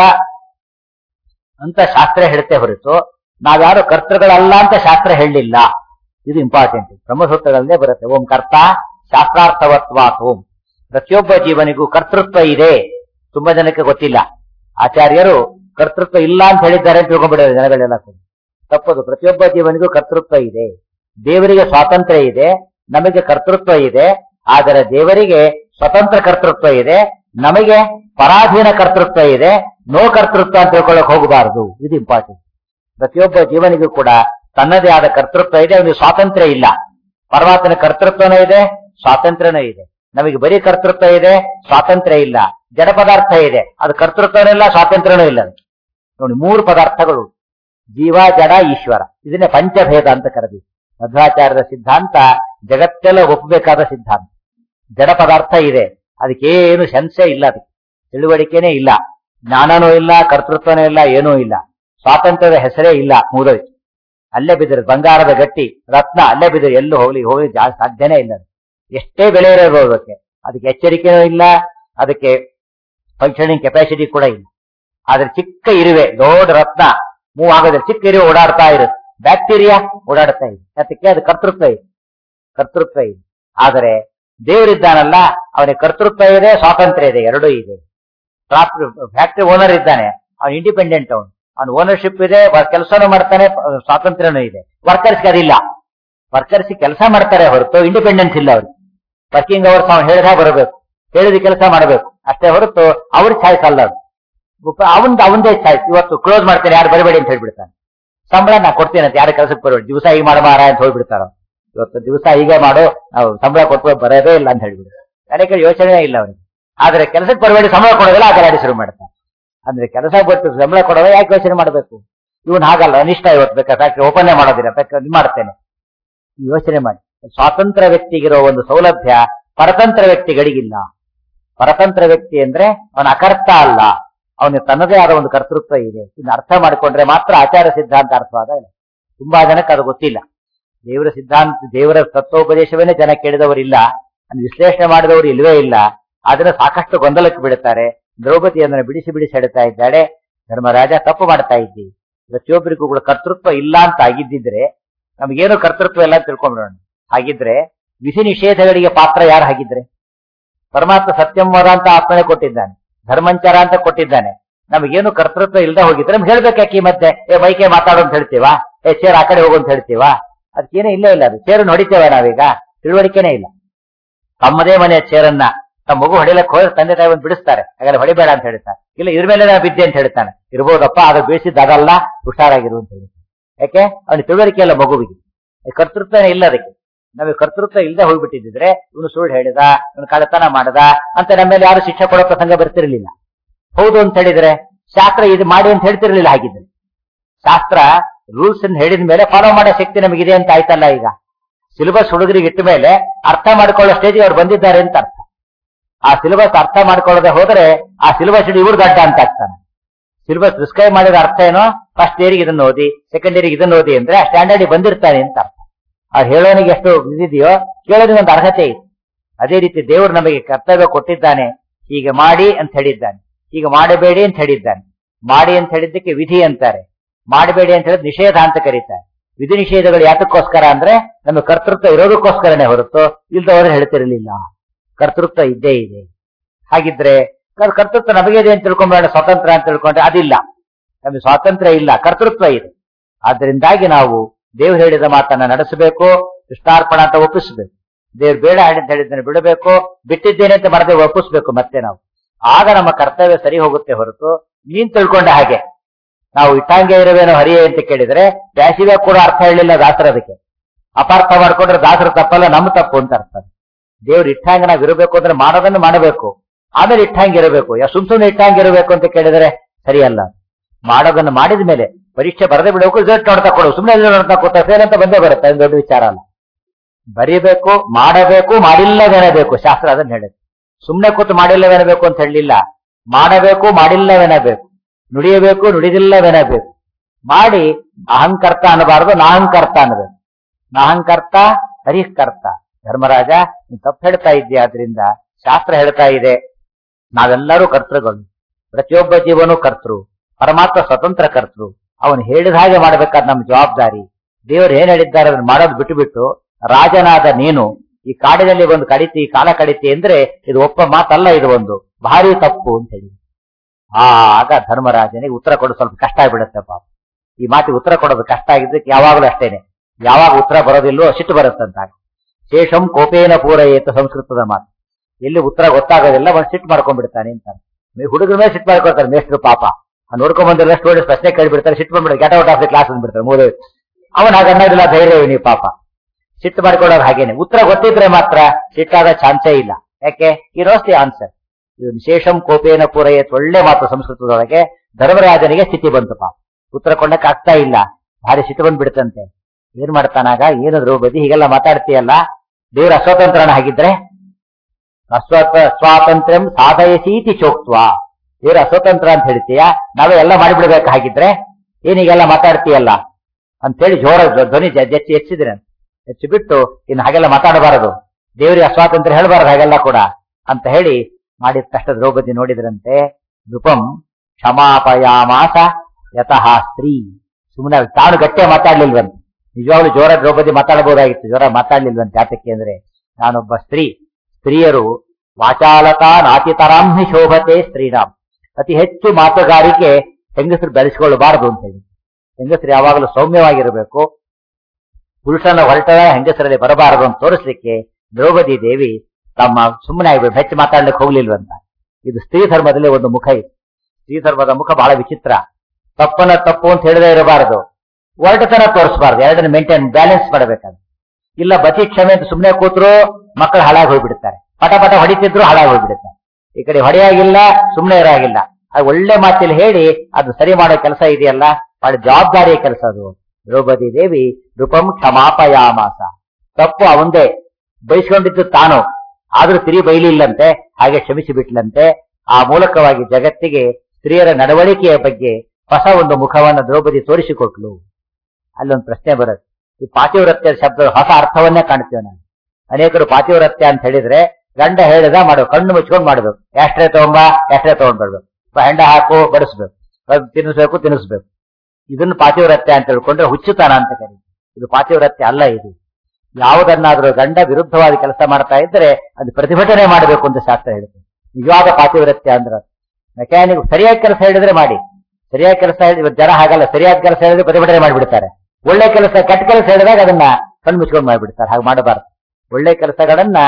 ಅಂತ ಶಾಸ್ತ್ರ ಹೇಳುತ್ತೆ ಹೊರತು ನಾವ್ಯಾರು ಕರ್ತೃಗಳಲ್ಲ ಅಂತ ಶಾಸ್ತ್ರ ಹೇಳಲಿಲ್ಲ ಇದು ಇಂಪಾರ್ಟೆಂಟ್ ಬ್ರಹ್ಮಸೂತ್ರಗಳಲ್ಲೇ ಬರುತ್ತೆ ಓಂ ಕರ್ತ ಶಾಸ್ತ್ರಾರ್ಥವತ್ವಾತ್ ಓಂ ಪ್ರತಿಯೊಬ್ಬ ಜೀವನಿಗೂ ಕರ್ತೃತ್ವ ಇದೆ ತುಂಬಾ ಜನಕ್ಕೆ ಗೊತ್ತಿಲ್ಲ ಆಚಾರ್ಯರು ಕರ್ತೃತ್ವ ಇಲ್ಲ ಅಂತ ಹೇಳಿದ್ದಾರೆ ಅಂತ ತಿಳ್ಕೊಂಡ್ಬಿಡೋದು ಜನಗಳೆಲ್ಲ ಕೂಡ ತಪ್ಪದು ಪ್ರತಿಯೊಬ್ಬ ಜೀವನಿಗೂ ಕರ್ತೃತ್ವ ಇದೆ ದೇವರಿಗೆ ಸ್ವಾತಂತ್ರ್ಯ ಇದೆ ನಮಗೆ ಕರ್ತೃತ್ವ ಇದೆ ಆದರೆ ದೇವರಿಗೆ ಸ್ವತಂತ್ರ ಕರ್ತೃತ್ವ ಇದೆ ನಮಗೆ ಪರಾಧೀನ ಕರ್ತೃತ್ವ ಇದೆ ನೋ ಕರ್ತೃತ್ವ ಅಂತ ತಿಳ್ಕೊಳ್ಳಕ್ ಹೋಗಬಾರದು ಇದು ಇಂಪಾರ್ಟೆಂಟ್ ಪ್ರತಿಯೊಬ್ಬ ಜೀವನಿಗೂ ಕೂಡ ತನ್ನದೇ ಆದ ಕರ್ತೃತ್ವ ಇದೆ ಅವನಿಗೆ ಸ್ವಾತಂತ್ರ್ಯ ಇಲ್ಲ ಪರಮಾತ್ಮನ ಕರ್ತೃತ್ವನೂ ಇದೆ ಸ್ವಾತಂತ್ರ್ಯನೂ ಇದೆ ನಮಗೆ ಬರೀ ಕರ್ತೃತ್ವ ಇದೆ ಸ್ವಾತಂತ್ರ್ಯ ಇಲ್ಲ ಜಡ ಪದಾರ್ಥ ಇದೆ ಅದು ಕರ್ತೃತ್ವನೂ ಇಲ್ಲ ಸ್ವಾತಂತ್ರ್ಯನೂ ಇಲ್ಲ ನೋಡಿ ಮೂರು ಪದಾರ್ಥಗಳು ಜೀವ ಜಡ ಈಶ್ವರ ಇದನ್ನೇ ಪಂಚಭೇದ ಅಂತ ಕರೆದಿ ಮಧ್ವಾಚಾರ್ಯದ ಸಿದ್ಧಾಂತ ಜಗತ್ತೆಲ್ಲ ಒಪ್ಪಬೇಕಾದ ಸಿದ್ಧಾಂತ ಜಡ ಪದಾರ್ಥ ಇದೆ ಅದಕ್ಕೇನು ಸೆನ್ಸೇ ಇಲ್ಲ ಅದಕ್ಕೆ ತಿಳುವಳಿಕೆನೇ ಇಲ್ಲ ಜ್ಞಾನನೂ ಇಲ್ಲ ಕರ್ತೃತ್ವನೂ ಇಲ್ಲ ಏನೂ ಇಲ್ಲ ಸ್ವಾತಂತ್ರ್ಯದ ಹೆಸರೇ ಇಲ್ಲ ಮೂದೋಯ್ತು ಅಲ್ಲೇ ಬಿದ್ದರೆ ಬಂಗಾರದ ಗಟ್ಟಿ ರತ್ನ ಅಲ್ಲೇ ಬಿದ್ದರೆ ಎಲ್ಲೂ ಹೋಗ್ಲಿ ಹೋಗ್ಲಿ ಜಾ ಸಾಧ್ಯನೇ ಇಲ್ಲ ಅದು. ಎಷ್ಟೇ ಬೆಲೆ ಇರಬಹುದು ಅದಕ್ಕೆ ಅದಕ್ಕೆ ಎಚ್ಚರಿಕೆನೂ ಇಲ್ಲ ಅದಕ್ಕೆ ಫಂಕ್ಷನಿಂಗ್ ಕೆಪಾಸಿಟಿ ಕೂಡ ಇಲ್ಲ ಆದ್ರೆ ಚಿಕ್ಕ ಇರುವೆ ದೊಡ್ಡ ರತ್ನ ಮೂವ್ ಆಗೋದ್ರೆ ಚಿಕ್ಕ ಇರುವೆ ಓಡಾಡ್ತಾ ಇರುತ್ತೆ ಬ್ಯಾಕ್ಟೀರಿಯಾ ಓಡಾಡ್ತಾ ಇದೆ ಅದಕ್ಕೆ ಅದು ಕರ್ತೃತ್ವ ಇದೆ ಕರ್ತೃತ್ವ ಇದೆ ಆದರೆ ದೇವರಿದ್ದಾನಲ್ಲ ಅವನಿಗೆ ಕರ್ತೃತ್ವ ಇದೆ ಸ್ವಾತಂತ್ರ್ಯ ಇದೆ ಎರಡೂ ಇದೆ ಫ್ಯಾಕ್ಟರಿ ಓನರ್ ಇದ್ದಾನೆ ಅವನು ಇಂಡಿಪೆಂಡೆಂಟ್ ಅವನು ಅವನ ಓನರ್ಶಿಪ್ ಇದೆ ಕೆಲಸನೂ ಮಾಡ್ತಾನೆ ಪ- ಸ್ವಾತಂತ್ರ್ಯನೂ ಇದೆ ವರ್ಕರ್ಸ್ಗೆ ಅದಿಲ್ಲ ವರ್ಕರ್ಸ್ ಕೆಲಸ ಮಾಡ್ತಾರೆ ಹೊರತು ಇಂಡಿಪೆಂಡೆನ್ಸ್ ಇಲ್ಲ ಅವ್ರಿಗೆ ವರ್ಕಿಂಗ್ ಅವರ್ಸ್ ಅವ್ನು ಹೇಳಿದ ಬರಬೇಕು ಹೇಳಿದ ಕೆಲಸ ಮಾಡಬೇಕು ಅಷ್ಟೇ ಹೊರತು ಅವ್ರ ಚಾಯ್ಸ್ ಅಲ್ಲ ಅದು ಅವನ್ ಅವನದೇ ಚಾಯ್ಸ್ ಇವತ್ತು ಕ್ಲೋಸ್ ಮಾಡ್ತೇನೆ ಯಾರು ಬರಬೇಡಿ ಅಂತ ಹೇಳ್ಬಿಡ್ತಾನೆ ಸಂಬಳ ನಾ ಕೊಡ್ತೇನೆ ಅಂತ ಯಾರು ಕೆಲಸಕ್ಕೆ ಬರಬೇಡಿ ದಿವಸ ಹೀಗೆ ಮಾಡಬಾರ ಅಂತ ಹೋಗ್ಬಿಡ್ತಾರ ಇವತ್ತು ದಿವಸ ಹೀಗೆ ಮಾಡು ನಾವು ಸಂಬಳ ಕೊಟ್ಟು ಬರೋದೇ ಇಲ್ಲ ಅಂತ ಹೇಳ್ಬಿಡ್ತಾರೆ ಯಾಕೆ ಯೋಚನೆ ಇಲ್ಲ ಅವನಿಗೆ ಆದ್ರೆ ಕೆಲಸಕ್ಕೆ ಬರಬೇಡಿ ಸಂಬಳ ಕೊಡೋದಿಲ್ಲ ಆ ಗಲಾಟೆ ಶುರು ಮಾಡ್ತಾನೆ ಅಂದ್ರೆ ಕೆಲಸ ಬಿಟ್ಟು ಸಂಬಳ ಕೊಡೋದು ಯಾಕೆ ಯೋಚನೆ ಮಾಡಬೇಕು ಇವನ್ ಹಾಗಲ್ಲ ಅನಿಷ್ಟ ಇವತ್ತು ಬೇಕಾದ್ರೆ ಫ್ಯಾಕ್ಟ್ರಿ ಓಪನ್ ಮಾಡೋದಿಲ್ಲ ಬೇಕಾದ್ರೆ ಇದು ಮಾಡ್ತೇನೆ ಯೋಚನೆ ಮಾಡಿ ಸ್ವಾತಂತ್ರ್ಯ ವ್ಯಕ್ತಿಗಿರೋ ಒಂದು ಸೌಲಭ್ಯ ಪರತಂತ್ರ ವ್ಯಕ್ತಿಗಳಿಗಿಲ್ಲ ಪರತಂತ್ರ ವ್ಯಕ್ತಿ ಅಂದ್ರೆ ಅವನ ಅಕರ್ತ ಅಲ್ಲ ಅವನಿಗೆ ತನ್ನದೇ ಆದ ಒಂದು ಕರ್ತೃತ್ವ ಇದೆ ಇನ್ನು ಅರ್ಥ ಮಾಡಿಕೊಂಡ್ರೆ ಮಾತ್ರ ಆಚಾರ ಸಿದ್ಧಾಂತ ಅರ್ಥವಾದ ಇಲ್ಲ ತುಂಬಾ ಜನಕ್ಕೆ ಅದು ಗೊತ್ತಿಲ್ಲ ದೇವರ ಸಿದ್ಧಾಂತ ದೇವರ ತತ್ವೋಪದೇಶವನ್ನೇ ಜನ ಕೇಳಿದವರಿಲ್ಲ ಅದನ್ನ ವಿಶ್ಲೇಷಣೆ ಮಾಡಿದವರು ಇಲ್ವೇ ಇಲ್ಲ ಆದ್ರೆ ಸಾಕಷ್ಟು ಗೊಂದಲಕ್ಕೆ ಬಿಡುತ್ತಾರೆ ದ್ರೌಪದಿಯನ್ನು ಬಿಡಿಸಿ ಬಿಡಿಸಿ ಹೇಳ್ತಾ ಇದ್ದಾಳೆ ಧರ್ಮರಾಜ ತಪ್ಪು ಮಾಡ್ತಾ ಇದ್ದಿ ಪ್ರತಿಯೊಬ್ಬರಿಗೂ ಕೂಡ ಕರ್ತೃತ್ವ ಇಲ್ಲ ಅಂತ ಆಗಿದ್ದಿದ್ರೆ ನಮಗೇನು ಕರ್ತೃತ್ವ ಇಲ್ಲ ಅಂತ ತಿಳ್ಕೊಂಡ್ಬಿಡೋಣ ಹಾಗಿದ್ರೆ ವಿಧಿ ನಿಷೇಧಗಳಿಗೆ ಪಾತ್ರ ಯಾರು ಹಾಗಿದ್ರೆ ಪರಮಾತ್ಮ ಸತ್ಯಂವರ ಅಂತ ಆತ್ಮನೆ ಕೊಟ್ಟಿದ್ದಾನೆ ಧರ್ಮಂಚರ ಅಂತ ಕೊಟ್ಟಿದ್ದಾನೆ ನಮಗೇನು ಕರ್ತೃತ್ವ ಇಲ್ಲದೆ ಹೋಗಿದ್ರೆ ನಮ್ಗೆ ಹೇಳ್ಬೇಕಾಕಿ ಈ ಮಧ್ಯೆ ಏ ಬೈಕೆ ಮಾತಾಡು ಅಂತ ಹೇಳ್ತೀವಾ ಏ ಚೇರ್ ಆ ಕಡೆ ಹೋಗು ಅಂತ ಹೇಳ್ತೀವಾ ಅದಕ್ಕೇನೇ ಇಲ್ಲೇ ಇಲ್ಲ ಅದು ಚೇರನ್ನು ಹೊಡಿತೇವೆ ನಾವೀಗ ತಿಳುವಳಿಕೆನೇ ಇಲ್ಲ ತಮ್ಮದೇ ಮನೆಯ ಚೇರನ್ನ ತಮ್ಮ ಮಗು ಹೊಡಿಲಕ್ಕೆ ಹೋದ್ರೆ ತಂದೆ ತಾಯಿ ಒಂದು ಬಿಡಿಸ್ತಾರೆ ಹಾಗಾದ್ರೆ ಹೊಡಿಬೇಡ ಅಂತ ಹೇಳ್ತಾರೆ ಇಲ್ಲ ಇದ್ರ ಮೇಲೆ ನಾ ಬಿದ್ದೆ ಅಂತ ಹೇಳ್ತಾನೆ ಇರ್ಬೋದಪ್ಪ ಅದು ಬೀಳಿಸಿದ್ದು ಅದಲ್ಲ ಹುಷಾರಾಗಿರು ಅಂತ ಹೇಳ್ತಾನೆ ಯಾಕೆ ಅವನಿಗೆ ತಿಳುವಳಿಕೆ ಇಲ್ಲ ಮಗುವಿಗೆ ಈ ಕರ್ತೃತ್ವನೇ ಇಲ್ಲ ಅದಕ್ಕೆ ನಮಗೆ ಕರ್ತೃತ್ವ ಇಲ್ಲದೆ ಹೋಗ್ಬಿಟ್ಟಿದ್ರೆ ಇವನು ಸುಳ್ಳು ಹೇಳಿದ ಇವನು ಕಳ್ಳತನ ಮಾಡದ ಅಂತ ನಮ್ಮ ಮೇಲೆ ಯಾರು ಶಿಕ್ಷೆ ಕೊಡೋ ಪ್ರಸಂಗ ಬರ್ತಿರ್ಲಿಲ್ಲ ಹೌದು ಅಂತ ಹೇಳಿದ್ರೆ ಶಾಸ್ತ್ರ ಇದು ಮಾಡಿ ಅಂತ ಹೇಳ್ತಿರ್ಲಿಲ್ಲ ಹಾಗಿದ್ರೆ ಶಾಸ್ತ್ರ ರೂಲ್ಸ್ ಅನ್ನು ಹೇಳಿದ ಮೇಲೆ ಫಾಲೋ ಮಾಡೋ ಶಕ್ತಿ ನಮಗಿದೆ ಅಂತ ಆಯ್ತಲ್ಲ ಈಗ ಸಿಲೆಬಸ್ ಹುಡುಗರಿಗೆ ಇಟ್ಟ ಮೇಲೆ ಅರ್ಥ ಮಾಡ್ಕೊಳ್ಳೋ ಸ್ಟೇಜಿಗೆ ಅವ್ರು ಬಂದಿದ್ದಾರೆ ಅಂತ ಅರ್ಥ ಆ ಸಿಲೆಬಸ್ ಅರ್ಥ ಮಾಡ್ಕೊಳ್ಳದೆ ಹೋದ್ರೆ ಆ ಸಿಲೆಬಸ್ ಇವ್ರು ಗಡ್ಡ ಅಂತ ಆಗ್ತಾನೆ ಸಿಲೆಬಸ್ ಪ್ರಿಸ್ಕ್ರೈಬ್ ಮಾಡಿದ ಅರ್ಥ ಏನೋ ಫಸ್ಟ್ ಇಯರ್ಗೆ ಇದನ್ನ ಓದಿ ಸೆಕೆಂಡ್ ಇಯರ್ಗೆ ಇದನ್ನ ಓದಿ ಅಂದ್ರೆ ಆ ಸ್ಟ್ಯಾಂಡರ್ಡ್ ಬಂದಿರ್ತಾನೆ ಅಂತ ಅರ್ಥ ಅವ್ರು ಹೇಳೋನಿಗೆ ಎಷ್ಟು ಇದಿದೆಯೋ ಕೇಳೋನಿಗೆ ಒಂದು ಅರ್ಹತೆ ಇದೆ ಅದೇ ರೀತಿ ದೇವರು ನಮಗೆ ಕರ್ತವ್ಯ ಕೊಟ್ಟಿದ್ದಾನೆ ಹೀಗೆ ಮಾಡಿ ಅಂತ ಹೇಳಿದ್ದಾನೆ ಹೀಗೆ ಮಾಡಬೇಡಿ ಅಂತ ಹೇಳಿದ್ದಾನೆ ಮಾಡಿ ಅಂತ ಹೇಳಿದ್ದಕ್ಕೆ ವಿಧಿ ಅಂತಾರೆ ಮಾಡಬೇಡಿ ಅಂತ ಹೇಳಿದ್ ನಿಷೇಧ ಅಂತ ಕರೀತಾರೆ ವಿಧಿ ನಿಷೇಧಗಳು ಯಾತಕ್ಕೋಸ್ಕರ ಅಂದ್ರೆ ನಮ್ಮ ಕರ್ತೃತ್ವ ಇರೋದಕ್ಕೋಸ್ಕರನೇ ಹೊರತು ಇಲ್ದವರು ಹೇಳ್ತಿರಲಿಲ್ಲ ಕರ್ತೃತ್ವ ಇದ್ದೇ ಇದೆ ಹಾಗಿದ್ರೆ ಕರ್- ಕರ್ತೃತ್ವ ನಮಗೆ ಇದೆ ಅಂತ ತಿಳ್ಕೊಂಡ್ಬೇಡ ಸ್ವತಂತ್ರ ಅಂತ ತಿಳ್ಕೊಂಡ್ರೆ ಅದಿಲ್ಲ ನಮಗೆ ಸ್ವಾತಂತ್ರ್ಯ ಇಲ್ಲ ಕರ್ತೃತ್ವ ಇದೆ ಆದ್ರಿಂದಾಗಿ ನಾವು ದೇವ್ರು ಹೇಳಿದ ಮಾತನ್ನ ನಡೆಸಬೇಕು ಕೃಷ್ಣಾರ್ಪಣ ಅಂತ ಒಪ್ಪಿಸಬೇಕು ದೇವ್ರು ಬೇಡ ಅಂತ ಹೇಳಿದ್ದನ್ನು ಬಿಡಬೇಕು ಬಿಟ್ಟಿದ್ದೇನೆ ಅಂತ ಮಾಡದೆ ಒಪ್ಪಿಸ್ಬೇಕು ಮತ್ತೆ ನಾವು ಆಗ ನಮ್ಮ ಕರ್ತವ್ಯ ಸರಿ ಹೋಗುತ್ತೆ ಹೊರತು ನೀನ್ ತಿಳ್ಕೊಂಡ ಹಾಗೆ ನಾವು ಇಟ್ಟಂಗೆ ಇರುವೇನೋ ಹರಿಯೇ ಅಂತ ಕೇಳಿದ್ರೆ ಬ್ಯಾಸಿಗೆ ಕೂಡ ಅರ್ಥ ಹೇಳಿಲ್ಲ ದಾಸರ ಅದಕ್ಕೆ ಅಪಾರ್ಥ ಮಾಡ್ಕೊಂಡ್ರೆ ದಾಸರ ತಪ್ಪಲ್ಲ ನಮ್ಮ ತಪ್ಪು ಅಂತ ಅರ್ಥ ದೇವ್ರು ಇಟ್ಟಂಗ ನಾವ್ ಇರಬೇಕು ಅಂದ್ರೆ ಮಾಡೋದನ್ನು ಮಾಡಬೇಕು ಆಮೇಲೆ ಇಟ್ಟಂಗೆ ಇರಬೇಕು ಯಾ ಸುಮ್ ಸುಮ್ನೆ ಇಟ್ಟಂಗೆ ಇರಬೇಕು ಅಂತ ಕೇಳಿದ್ರೆ ಸರಿಯಲ್ಲ ಮಾಡೋದನ್ನು ಮಾಡಿದ ಮೇಲೆ ಪರೀಕ್ಷೆ ಬರದೇ ಬಿಡಬೇಕು ರಿಸಲ್ಟ್ ನೋಡ್ತಾ ಕೊಡು ಸುಮ್ಮನೆ ನೋಡ್ತಾ ಕೊಟ್ಟ ಫೇಲ್ ಅಂತ ಬಂದೇ ಬರುತ್ತೆ ಅದು ದೊಡ್ಡ ವಿಚಾರ ಅಲ್ಲ ಬರೀಬೇಕು ಮಾಡಬೇಕು ಮಾಡಿಲ್ಲವೆನಬೇಕು ಶಾಸ್ತ್ರ ಅದನ್ನ ಹೇಳಿದೆ ಸುಮ್ಮನೆ ಕೂತು ಮಾಡಿಲ್ಲವೆನಬೇಕು ಅಂತ ಹೇಳಲಿಲ್ಲ ಮಾಡಬೇಕು ಮಾಡಿಲ್ಲವೆನಬೇಕು ನುಡಿಯಬೇಕು ನುಡಿದಿಲ್ಲವೆನಬೇಕು ಮಾಡಿ ಅಹಂಕರ್ತ ಅನ್ನಬಾರದು ನಾಹಂಕರ್ತ ಅನ್ನಬೇಕು ನಾಹಂಕರ್ತ ಹರಿಕರ್ತ ಧರ್ಮರಾಜ ನೀನ್ ತಪ್ಪು ಹೇಳ್ತಾ ಇದ್ದೀಯ ಆದ್ರಿಂದ ಶಾಸ್ತ್ರ ಹೇಳ್ತಾ ಇದೆ ನಾವೆಲ್ಲರೂ ಕರ್ತೃಗಳು ಪ್ರತಿಯೊಬ್ಬ ಜೀವನೂ ಕರ್ತೃ ಪರಮಾತ್ಮ ಸ್ವತಂತ್ರ ಕರ್ತೃ ಅವನು ಹೇಳಿದ ಹಾಗೆ ಮಾಡ್ಬೇಕಾದ ನಮ್ಮ ಜವಾಬ್ದಾರಿ ದೇವರು ಏನ್ ಹೇಳಿದ್ದಾರೆ ಅದನ್ನ ಮಾಡೋದು ಬಿಟ್ಟು ಬಿಟ್ಟು ರಾಜನಾದ ನೀನು ಈ ಕಾಡಿನಲ್ಲಿ ಒಂದು ಕಡಿತಿ ಕಾಲ ಕಡಿತಿ ಅಂದ್ರೆ ಇದು ಒಪ್ಪ ಮಾತಲ್ಲ ಇದು ಒಂದು ಭಾರಿ ತಪ್ಪು ಅಂತ ಹೇಳಿ ಆಗ ಧರ್ಮರಾಜನಿಗೆ ಉತ್ತರ ಕೊಡೋದು ಸ್ವಲ್ಪ ಕಷ್ಟ ಆಗ್ಬಿಡುತ್ತೆ ಪಾಪ ಈ ಮಾತಿಗೆ ಉತ್ತರ ಕೊಡೋದು ಕಷ್ಟ ಆಗಿದ್ದಕ್ಕೆ ಯಾವಾಗಲೂ ಅಷ್ಟೇನೆ ಯಾವಾಗ ಉತ್ತರ ಬರೋದಿಲ್ವೋ ಸಿಟ್ಟು ಬರುತ್ತಂತ ಶೇಷಂ ಕೋಪೇನ ಪೂರೈತ ಸಂಸ್ಕೃತದ ಮಾತು ಎಲ್ಲಿ ಉತ್ತರ ಗೊತ್ತಾಗೋದಿಲ್ಲ ಒಂದು ಸಿಟ್ಟು ಮಾಡ್ಕೊಂಡ್ಬಿಡ್ತಾನೆ ಅಂತ ಹುಡುಗರ ಮೇಲೆ ಸಿಟ್ಟು ಮಾಡ್ಕೊಳ್ತಾರೆ ಮೇಷ್ಟ್ರು ಪಾಪ ನೋಡ್ಕೊಂಡ್ ಬಂದಿಲ್ಲ ಸ್ಟೂಡೆಂಟ್ಸ್ ಪ್ರಶ್ನೆ ಕೇಳಿಬಿಡ್ತಾರೆ ಸಿಟ್ಟು ಬಂದ್ಬಿಡ್ತಾರೆ get out of the class ಅಂದ್ಬಿಡ್ತಾರೆ ಮೂರು ಅವನ್ ಹಾಗೆ ಅನ್ನೋದಿಲ್ಲ ಧೈರ್ಯ ನೀವು ಪಾಪ ಸಿಟ್ಟು ಮಾಡ್ಕೊಳ್ಳೋದು ಹಾಗೇನೆ ಉತ್ತರ ಗೊತ್ತಿದ್ರೆ ಮಾತ್ರ ಸಿಟ್ಟಾದ ಚಾನ್ಸೇ ಇಲ್ಲ ಯಾಕೆ ಈ ನೋಸ್ ದಿ ಆನ್ಸರ್ ಇದು ವಿಶೇಷಂ ಕೋಪೇನ ಪೂರೈತ್ ಒಳ್ಳೆ ಮಾತು ಸಂಸ್ಕೃತದೊಳಗೆ ಧರ್ಮರಾಜನಿಗೆ ಸ್ಥಿತಿ ಬಂತು ಪಾಪ ಉತ್ತರ ಕೊಂಡಕ್ಕೆ ಆಗ್ತಾ ಇಲ್ಲ ಭಾರಿ ಸಿಟ್ಟು ಬಂದ್ಬಿಡ್ತಂತೆ ಏನ್ ಮಾಡ್ತಾನಾಗ ಏನು ದ್ರೌಪದಿ ಹೀಗೆಲ್ಲ ಮಾತಾಡ್ತೀಯಲ್ಲ ದೇವರ ಅಸ್ವತಂತ್ರನ ಹಾಗಿದ್ರೆ ಅಸ್ವತ ಸ್ವಾತಂತ್ರ್ಯಂ ಸಾಧಯಸೀತಿ ಚೋಕ್ತ್ವ ದೇವರ ಅಸ್ವತಂತ್ರ ಅಂತ ಹೇಳ್ತೀಯ ನಾವೇ ಎಲ್ಲ ಮಾಡಿಬಿಡ್ಬೇಕು ಹಾಗಿದ್ರೆ ಏನೀಗೆಲ್ಲ ಮಾತಾಡ್ತೀಯಲ್ಲ ಅಂತೇಳಿ ಜೋರ ಧ್ವನಿ ಜಚ್ಚಿ ಹೆಚ್ಚಿದ್ರೆ ಹೆಚ್ಚಿ ಬಿಟ್ಟು ಇನ್ನು ಹಾಗೆಲ್ಲ ಮಾತಾಡಬಾರದು ದೇವರಿಗೆ ಅಸ್ವಾತಂತ್ರ್ಯ ಹೇಳಬಾರದು ಹಾಗೆಲ್ಲ ಕೂಡ ಅಂತ ಹೇಳಿ ಮಾಡಿದ ತಕ್ಷಣ ದ್ರೌಪದಿ ನೋಡಿದ್ರಂತೆ ನೃಪಂ ಕ್ಷಮಾಪಯಾಮಾಸ ಯತಃ ಸ್ತ್ರೀ ಸುಮ್ಮನೆ ತಾನು ಗಟ್ಟೆ ಮಾತಾಡ್ಲಿಲ್ವಂತೆ ನಿಜವಾಗ್ಲೂ ಜೋರ ದ್ರೌಪದಿ ಮಾತಾಡಬಹುದಾಗಿತ್ತು ಜೋರ ಮಾತಾಡ್ಲಿಲ್ವಂತೆ ಯಾತಕ್ಕೆ ಅಂದ್ರೆ ನಾನೊಬ್ಬ ಸ್ತ್ರೀ ಸ್ತ್ರೀಯರು ವಾಚಾಲತಾ ನಾತಿತರಾಂ ಹಿ ಶೋಭತೆ ಸ್ತ್ರೀನಾಂ ಅತಿ ಹೆಚ್ಚು ಮಾತುಗಾರಿಕೆ ಹೆಂಗಸರು ಬೆಳೆಸ್ಕೊಳ್ಬಾರದು ಅಂತ ಹೇಳಿ ಹೆಂಗಸರು ಯಾವಾಗಲೂ ಸೌಮ್ಯವಾಗಿರಬೇಕು ಪುರುಷನ ಹೊರಟ ಹೆಂಗಸರಲ್ಲಿ ಬರಬಾರದು ಅಂತ ತೋರಿಸ್ಲಿಕ್ಕೆ ದ್ರೌಪದಿ ದೇವಿ ತಮ್ಮ ಸುಮ್ಮನೆ ಆಗ್ಬೇಕು ಹೆಚ್ಚು ಮಾತಾಡ್ಲಿಕ್ಕೆ ಹೋಗ್ಲಿಲ್ವಂತ ಇದು ಸ್ತ್ರೀ ಧರ್ಮದಲ್ಲಿ ಒಂದು ಮುಖ ಇದೆ ಸ್ತ್ರೀ ಧರ್ಮದ ಮುಖ ಬಹಳ ವಿಚಿತ್ರ ತಪ್ಪನ ತಪ್ಪು ಅಂತ ಹೇಳದೇ ಇರಬಾರದು ಒರಟತನ ತೋರಿಸಬಾರ್ದು ಎರಡನ್ನ ಮೇಂಟೈನ್ ಬ್ಯಾಲೆನ್ಸ್ ಮಾಡಬೇಕಾದ್ರೆ ಇಲ್ಲ ಬತಿ ಕ್ಷಮೆ ಅಂತ ಸುಮ್ಮನೆ ಕೂತ್ರು ಮಕ್ಕಳು ಹಾಳಾಗಿ ಹೋಗ್ಬಿಡ್ತಾರೆ ಪಟ ಪಟ ಹೊಡಿತಿದ್ರು ಹಾಳಾಗಿ ಹೋಗ್ಬಿಡುತ್ತೆ ಈ ಕಡೆ ಹೊಡೆಯಾಗಿಲ್ಲ ಸುಮ್ಮನೆ ಇರಾಗಿಲ್ಲ ಅದು ಒಳ್ಳೆ ಮಾತಲ್ಲಿ ಹೇಳಿ ಅದು ಸರಿ ಮಾಡೋ ಕೆಲಸ ಇದೆಯಲ್ಲ ಬಹಳ ಜವಾಬ್ದಾರಿಯ ಕೆಲಸ ಅದು ದ್ರೌಪದಿ ದೇವಿ ರೂಪಂ ಕ್ಷಮಾಪಯಾಮಾಸ ತಪ್ಪು ಅವಂದೇ ಬಯಸ್ಕೊಂಡಿದ್ದು ತಾನು ಆದ್ರೂ ತಿರಿ ಬೈಲಿಲ್ಲಂತೆ ಹಾಗೆ ಕ್ಷಮಿಸಿ ಬಿಟ್ಲಂತೆ ಆ ಮೂಲಕವಾಗಿ ಜಗತ್ತಿಗೆ ಸ್ತ್ರೀಯರ ನಡವಳಿಕೆಯ ಬಗ್ಗೆ ಹೊಸ ಒಂದು ಮುಖವನ್ನು ದ್ರೌಪದಿ ತೋರಿಸಿಕೊಟ್ಲು ಅಲ್ಲೊಂದು ಪ್ರಶ್ನೆ ಬರುತ್ತೆ ಈ ಪಾತಿವ್ರತ್ಯ ಶಬ್ದ ಹೊಸ ಅರ್ಥವನ್ನೇ ಕಾಣ್ತೇವೆ ನಾನು ಅನೇಕರು ಪಾತಿವ್ರತ್ಯ ಅಂತ ಹೇಳಿದ್ರೆ ಗಂಡ ಹೇಳಿದ ಮಾಡು ಕಣ್ಣು ಮುಚ್ಕೊಂಡು ಮಾಡ್ಬೇಕು ಎಷ್ಟ್ರೆ ತಗೊಂಬ ಎಷ್ಟ್ರೆ ತಗೊಂಡ್ ಬರ್ಬೇಕು ಹೆಂಡ ಹಾಕು ಬಡಿಸ್ಬೇಕು ಅದ್ ತಿನ್ನಿಸ್ಬೇಕು ತಿನ್ನಿಸ್ಬೇಕು ಇದನ್ನು ಪಾತಿವ್ರತ್ಯ ಅಂತ ಹೇಳ್ಕೊಂಡ್ರೆ ಹುಚ್ಚುತನ ಅಂತ ಕರೀ ಇದು ಪಾತಿವ್ರತ್ಯ ಅಲ್ಲ ಇದು ಯಾವುದನ್ನಾದ್ರೂ ಗಂಡ ವಿರುದ್ಧವಾದ ಕೆಲಸ ಮಾಡ್ತಾ ಇದ್ರೆ ಅದು ಪ್ರತಿಭಟನೆ ಮಾಡಬೇಕು ಅಂತ ಶಾಸ್ತ್ರ ಹೇಳುತ್ತೆ ನಿಜವಾದ ಪಾತಿವ್ರತ್ಯ ಅಂದ್ರೆ ಮೆಕ್ಯಾನಿಕ್ ಸರಿಯಾಗಿ ಕೆಲಸ ಹೇಳಿದ್ರೆ ಮಾಡಿ ಸರಿಯಾಗಿ ಕೆಲಸ ಹೇಳಿ ಇವತ್ತು ಜನ ಹಾಗಲ್ಲ ಸರಿಯಾದ ಕೆಲಸ ಹೇಳಿದ್ರೆ ಪ್ರತಿಭಟನೆ ಮಾಡಿಬಿಡ್ತಾರೆ ಒಳ್ಳೆ ಕೆಲಸ ಕೆಟ್ಟ ಕೆಲಸ ಹೇಳಿದಾಗ ಅದನ್ನ ಕಣ್ಣು ಮುಚ್ಕೊಂಡು ಮಾಡಿಬಿಡ್ತಾರೆ ಹಾಗೆ ಮಾಡಬಾರ್ದು ಒಳ್ಳೆ ಕೆಲಸಗಳನ್ನ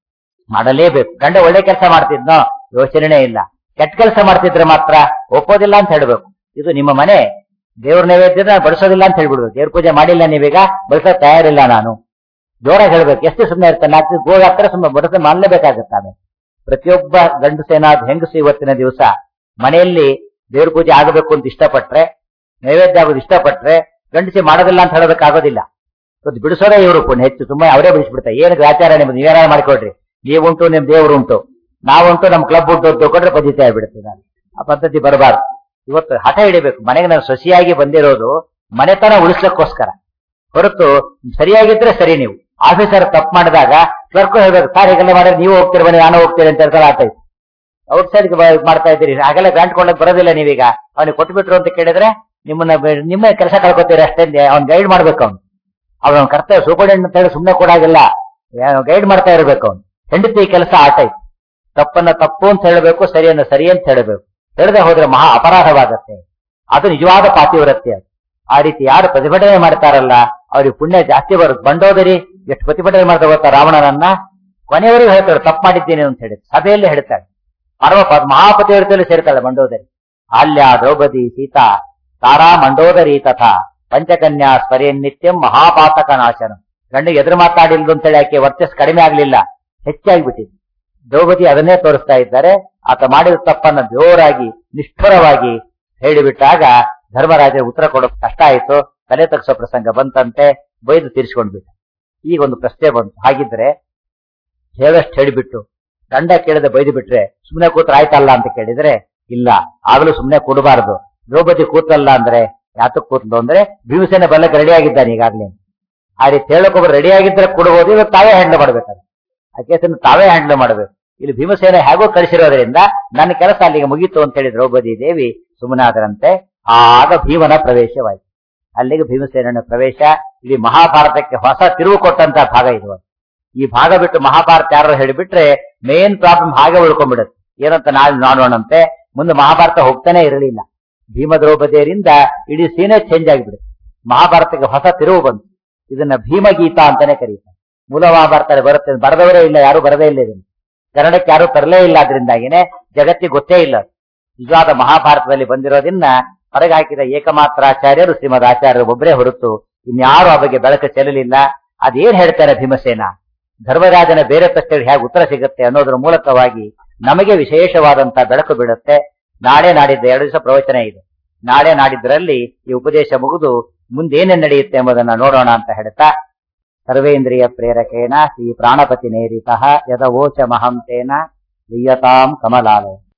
ಮಾಡಲೇಬೇಕು ಗಂಡ ಒಳ್ಳೆ ಕೆಲಸ ಮಾಡ್ತಿದ್ನೋ ಯೋಚನೆ ಇಲ್ಲ ಕೆಟ್ಟ ಕೆಲಸ ಮಾಡ್ತಿದ್ರೆ ಮಾತ್ರ ಒಪ್ಪೋದಿಲ್ಲ ಅಂತ ಹೇಳ್ಬೇಕು ಇದು ನಿಮ್ಮ ಮನೆ ದೇವ್ರ ನೈವೇದ್ಯ ನಾನು ಬಡಿಸೋದಿಲ್ಲ ಅಂತ ಹೇಳ್ಬಿಡ್ಬೇಕು ದೇವ್ರ ಪೂಜೆ ಮಾಡಿಲ್ಲ ನೀವೀಗ ಬಡಿಸೋ ತಯಾರಿಲ್ಲ ನಾನು ಜೋರಾಗಿ ಹೇಳ್ಬೇಕು ಎಷ್ಟು ಸುಮ್ಮನೆ ಇರ್ತಾನೆ ನಾಲ್ಕು ಗೋಗ ಹತ್ರ ಸುಮ್ಮನೆ ಬಡಿಸ ಮಾಡಲೇಬೇಕಾಗುತ್ತೆ ಆಮೇಲೆ ಪ್ರತಿಯೊಬ್ಬ ಗಂಡಸೇನಾದ ಹೆಂಗಸು ಇವತ್ತಿನ ದಿವಸ ಮನೆಯಲ್ಲಿ ದೇವ್ರ ಪೂಜೆ ಆಗಬೇಕು ಅಂತ ಇಷ್ಟಪಟ್ರೆ ನೈವೇದ್ಯ ಆಗೋದು ಇಷ್ಟಪಟ್ರೆ ಗಂಡಸಿ ಮಾಡೋದಿಲ್ಲ ಅಂತ ಹೇಳೋದಕ್ಕಾಗೋದಿಲ್ಲ ಇವತ್ತು ಬಿಡಿಸೋದೇ ಇವರು ಪುಣ್ಯ ಹೆಚ್ಚು ತುಂಬಾ ಅವರೇ ಬಿಡಿಸ್ಬಿಡ್ತಾರೆ ಏನು ಆಚಾರ ನಿಮ್ದು ನೀವೇನಾರು ಮಾಡ್ಕೊಡ್ರಿ ನೀವುಂಟು ನಿಮ್ ದೇವ್ರು ಉಂಟು ನಾವುಂಟು ನಮ್ ಕ್ಲಬ್ ಉಂಟು ಅಂತ ತಗೊಂಡ್ರೆ ಪದ್ಧತಿ ಆಗ್ಬಿಡುತ್ತೆ ನಾನು ಆ ಪದ್ಧತಿ ಬರಬಾರ್ದು ಇವತ್ತು ಹಠ ಹಿಡಿಬೇಕು ಮನೆಗೆ ನಾನು ಸೊಸಿಯಾಗಿ ಬಂದಿರೋದು ಮನೆತನ ಉಳಿಸ್ಲಿಕ್ಕೋಸ್ಕರ ಹೊರತು ಸರಿಯಾಗಿದ್ರೆ ಸರಿ ನೀವು ಆಫೀಸರ್ ತಪ್ಪು ಮಾಡಿದಾಗ ಕ್ಲರ್ಕ್ ಹೇಳ್ಬೇಕು ಸರ್ ಹೀಗೆಲ್ಲ ಮಾಡಿದ್ರೆ ನೀವು ಹೋಗ್ತೀರಿ ಬನ್ನಿ ನಾನು ಹೋಗ್ತೀರಿ ಅಂತ ಹೇಳ್ತಾರೆ ಆಟ ಇತ್ತು ಔಟ್ ಸೈಡ್ ಮಾಡ್ತಾ ಇದ್ದೀರಿ ಹಾಗೆಲ್ಲ ಗ್ರಾಂಟ್ ಕೊಡಕ್ ಬರೋದಿಲ್ಲ ನೀವೀಗ ಅವನಿಗೆ ಕೊಟ್ಬಿಟ್ರು ಅಂತ ಕೇಳಿದ್ರೆ ನಿಮ್ಮನ್ನ ಬೆ- ನಿಮ್ಮ ಕೆಲಸ ಕಳ್ಕೊತೀರಿ ಅಷ್ಟೇ ಅವ್ನ್ ಗೈಡ್ ಮಾಡ್ಬೇಕು ಅವ್ನು ಅವನ ಕರ್ತವ್ಯ ಸೂಪರ್ಡೆಂಟ್ ಅಂತ ಹೇಳಿ ಸುಮ್ಮನೆ ಕೊಡಾಗಿಲ್ಲ ಗೈಡ್ ಮಾಡ್ತಾ ಇರ್ಬೇಕು ಅವ್ನು ಹೆಂಡತಿ ಕೆಲಸ ಆಟ ಇತ್ತು ತಪ್ಪನ್ನ ತಪ್ಪು ಅಂತ ಹೇಳಬೇಕು ಸರಿಯನ್ನ ಸರಿ ಅಂತ ಹೇಳಬೇಕು ಹೇಳದೆ ಹೋದ್ರೆ ಮಹಾ ಅಪರಾಧವಾಗತ್ತೆ ಅದು ನಿಜವಾದ ಪಾತಿವ್ರತ್ಯ ಅದು. ಆ ರೀತಿ ಯಾರು ಪ್ರತಿಭಟನೆ ಮಾಡ್ತಾರಲ್ಲ ಅವ್ರಿಗೆ ಪುಣ್ಯ ಜಾಸ್ತಿ ಬರುತ್ತೆ ಬಂಡೋದರಿ ಎಷ್ಟು ಪ್ರತಿಭಟನೆ ಮಾಡ್ತಾ ಗೊತ್ತಾ ರಾವಣನನ್ನ ಕೊನೆಯವರೆಗೂ ಹೇಳ್ತಾರೆ ತಪ್ಪು ಮಾಡಿದ್ದೀನಿ ಅಂತ ಹೇಳಿ ಸಭೆಯಲ್ಲಿ ಹೇಳ್ತಾರೆ ಪರಮ ಪ- ಮಹಾಪತಿವ್ರತೆಯಲ್ಲಿ ಸೇರ್ತಾಳೆ ಮಂಡೋದರಿ ಅಲ್ಯ ದ್ರೌಪದಿ ಸೀತಾ ತಾರಾ ಮಂಡೋದರಿ ತಥಾ ಪಂಚಕನ್ಯಾ ಸ್ಮರೆಯನ್ನಿತ್ಯಂ ಮಹಾಪಾತಕ ನಾಶನ ಗಂಡಿಗೆ ಎದುರು ಮಾತಾಡಿಲ್ದು ಅಂತೇಳಿ ಆಕೆ ವರ್ಚಸ್ ಕಡಿಮೆ ಆಗ್ಲಿಲ್ಲ ಹೆಚ್ಚಾಗಿ ಬಿಟ್ಟಿದೆ ದ್ರೌಪದಿ ಅದನ್ನೇ ತೋರಿಸ್ತಾ ಇದ್ದಾರೆ ಆತ ಮಾಡಿದ ತಪ್ಪನ್ನ ಜೋರಾಗಿ ನಿಷ್ಠುರವಾಗಿ ಹೇಳಿಬಿಟ್ಟಾಗ ಧರ್ಮರಾಜ ಉತ್ತರ ಕೊಡೋದು ಕಷ್ಟ ಆಯ್ತು ತಲೆ ತಗ್ಸೋ ಪ್ರಸಂಗ ಬಂತಂತೆ ಬೈದು ತೀರಿಸ್ಕೊಂಡ್ಬಿಟ್ಟ ಈಗ ಒಂದು ಪ್ರಶ್ನೆ ಬಂತು ಹಾಗಿದ್ರೆ ಹೇಳಷ್ಟು ಹೇಳಿಬಿಟ್ಟು ಗಂಡ ಕೇಳದೆ ಬೈದು ಬಿಟ್ರೆ ಸುಮ್ಮನೆ ಕೂತ್ರ ಆಯ್ತಲ್ಲ ಅಂತ ಕೇಳಿದ್ರೆ ಇಲ್ಲ ಆಗ್ಲೂ ಸುಮ್ಮನೆ ಕೊಡಬಾರದು ದ್ರೌಪದಿ ಕೂತಲ್ಲ ಅಂದ್ರೆ ಯಾತಕ್ ಕೂತ್ಲು ಅಂದ್ರೆ ಭೀಮಸೇನ ಬಲ್ಲಕ್ಕೆ ರೆಡಿ ಆಗಿದ್ದಾನೆ ಈಗಾಗ್ಲೇ ಆ ರೀತಿ ಹೇಳಕ್ಕೊಬ್ರು ರೆಡಿ ಆಗಿದ್ರೆ ಕೊಡಬಹುದು ಇವಾಗ ತಾವೇ ಹ್ಯಾಂಡಲ್ ಮಾಡ್ಬೇಕಾದ್ರೆ ಆ ಕೇಸನ್ನು ತಾವೇ ಹ್ಯಾಂಡಲ್ ಮಾಡಬೇಕು ಇಲ್ಲಿ ಭೀಮಸೇನ ಹೇಗೋ ಕಳಿಸಿರೋದ್ರಿಂದ ನನ್ನ ಕೆಲಸ ಅಲ್ಲಿಗೆ ಮುಗೀತು ಅಂತ ಹೇಳಿ ದ್ರೌಪದಿ ದೇವಿ ಸುಮ್ಮನಾದರಂತೆ ಆಗ ಭೀಮನ ಪ್ರವೇಶವಾಯಿತು ಅಲ್ಲಿಗೆ ಭೀಮಸೇನನ ಪ್ರವೇಶ ಇಡೀ ಮಹಾಭಾರತಕ್ಕೆ ಹೊಸ ತಿರುವು ಕೊಟ್ಟಂತ ಭಾಗ ಇದು ಈ ಭಾಗ ಬಿಟ್ಟು ಮಹಾಭಾರತ ಯಾರು ಹೇಳಿಬಿಟ್ರೆ ಮೇನ್ ಪ್ರಾಬ್ಲಮ್ ಹಾಗೆ ಉಳ್ಕೊಂಡ್ಬಿಡುತ್ತೆ ಏನಂತ ನಾಳೆ ನೋಡೋಣಂತೆ ಮುಂದೆ ಮಹಾಭಾರತ ಹೋಗ್ತಾನೆ ಇರಲಿಲ್ಲ ಭೀಮ ದ್ರೌಪದಿಯರಿಂದ ಇಡೀ ಸೀನೆ ಚೇಂಜ್ ಆಗಿಬಿಡುತ್ತೆ ಮಹಾಭಾರತಕ್ಕೆ ಹೊಸ ತಿರುವು ಬಂತು ಇದನ್ನ ಭೀಮಗೀತ ಅಂತಾನೆ ಕರೀತಾರೆ ಮೂಲ ಮಹಾಭಾರತ ಬರುತ್ತೆ ಬರೆದವರೇ ಇಲ್ಲ ಯಾರು ಬರದೇ ಇಲ್ಲ ಇದನ್ನು ಕನ್ನಡಕ್ಕೆ ಯಾರು ತರಲೇ ಇಲ್ಲ ಅದರಿಂದಾಗಿನೇ ಜಗತ್ತಿಗೆ ಗೊತ್ತೇ ಇಲ್ಲ ಅದು. ನಿಜವಾದ ಮಹಾಭಾರತದಲ್ಲಿ ಬಂದಿರೋದನ್ನ ಹೊರಗೆ ಹಾಕಿದ ಏಕಮಾತ್ರಾಚಾರ್ಯರು ಶ್ರೀಮದ್ ಆಚಾರ್ಯರು ಒಬ್ಬರೇ ಹೊರತು ಇನ್ಯಾರು ಆ ಬಗ್ಗೆ ಬೆಳಕು ಚೆಲ್ಲಲಿಲ್ಲ ಅದೇನ್ ಹೇಳ್ತಾರೆ ಭೀಮಸೇನ ಧರ್ಮರಾಜನ ಬೇರೆ ಪ್ರಶ್ನೆಗೆ ಹೇಗೆ ಉತ್ತರ ಸಿಗುತ್ತೆ ಅನ್ನೋದ್ರ ಮೂಲಕವಾಗಿ ನಮಗೆ ವಿಶೇಷವಾದಂತ ಬೆಳಕು ಬೀಳುತ್ತೆ ನಾಳೆ ನಾಡಿದ್ದು ಎರಡು ದಿವಸ ಪ್ರವಚನ ಇದೆ ನಾಳೆ ನಾಡಿದ್ದರಲ್ಲಿ ಈ ಉಪದೇಶ ಮುಗಿದು ಮುಂದೇನೇನ್ ನಡೆಯುತ್ತೆ ಎಂಬುದನ್ನ ನೋಡೋಣ ಅಂತ ಹೇಳ್ತಾ ಸರ್ವೇಂದ್ರಿಯ ಪ್ರೇರಕೇಣ ಶ್ರೀ ಪ್ರಾಣಪತಿ ನೇರಿತಃ ಯದವೋಚ ಮಹಂತೇನ ದೀಯತಾಂ ಕಮಲಾಲಯ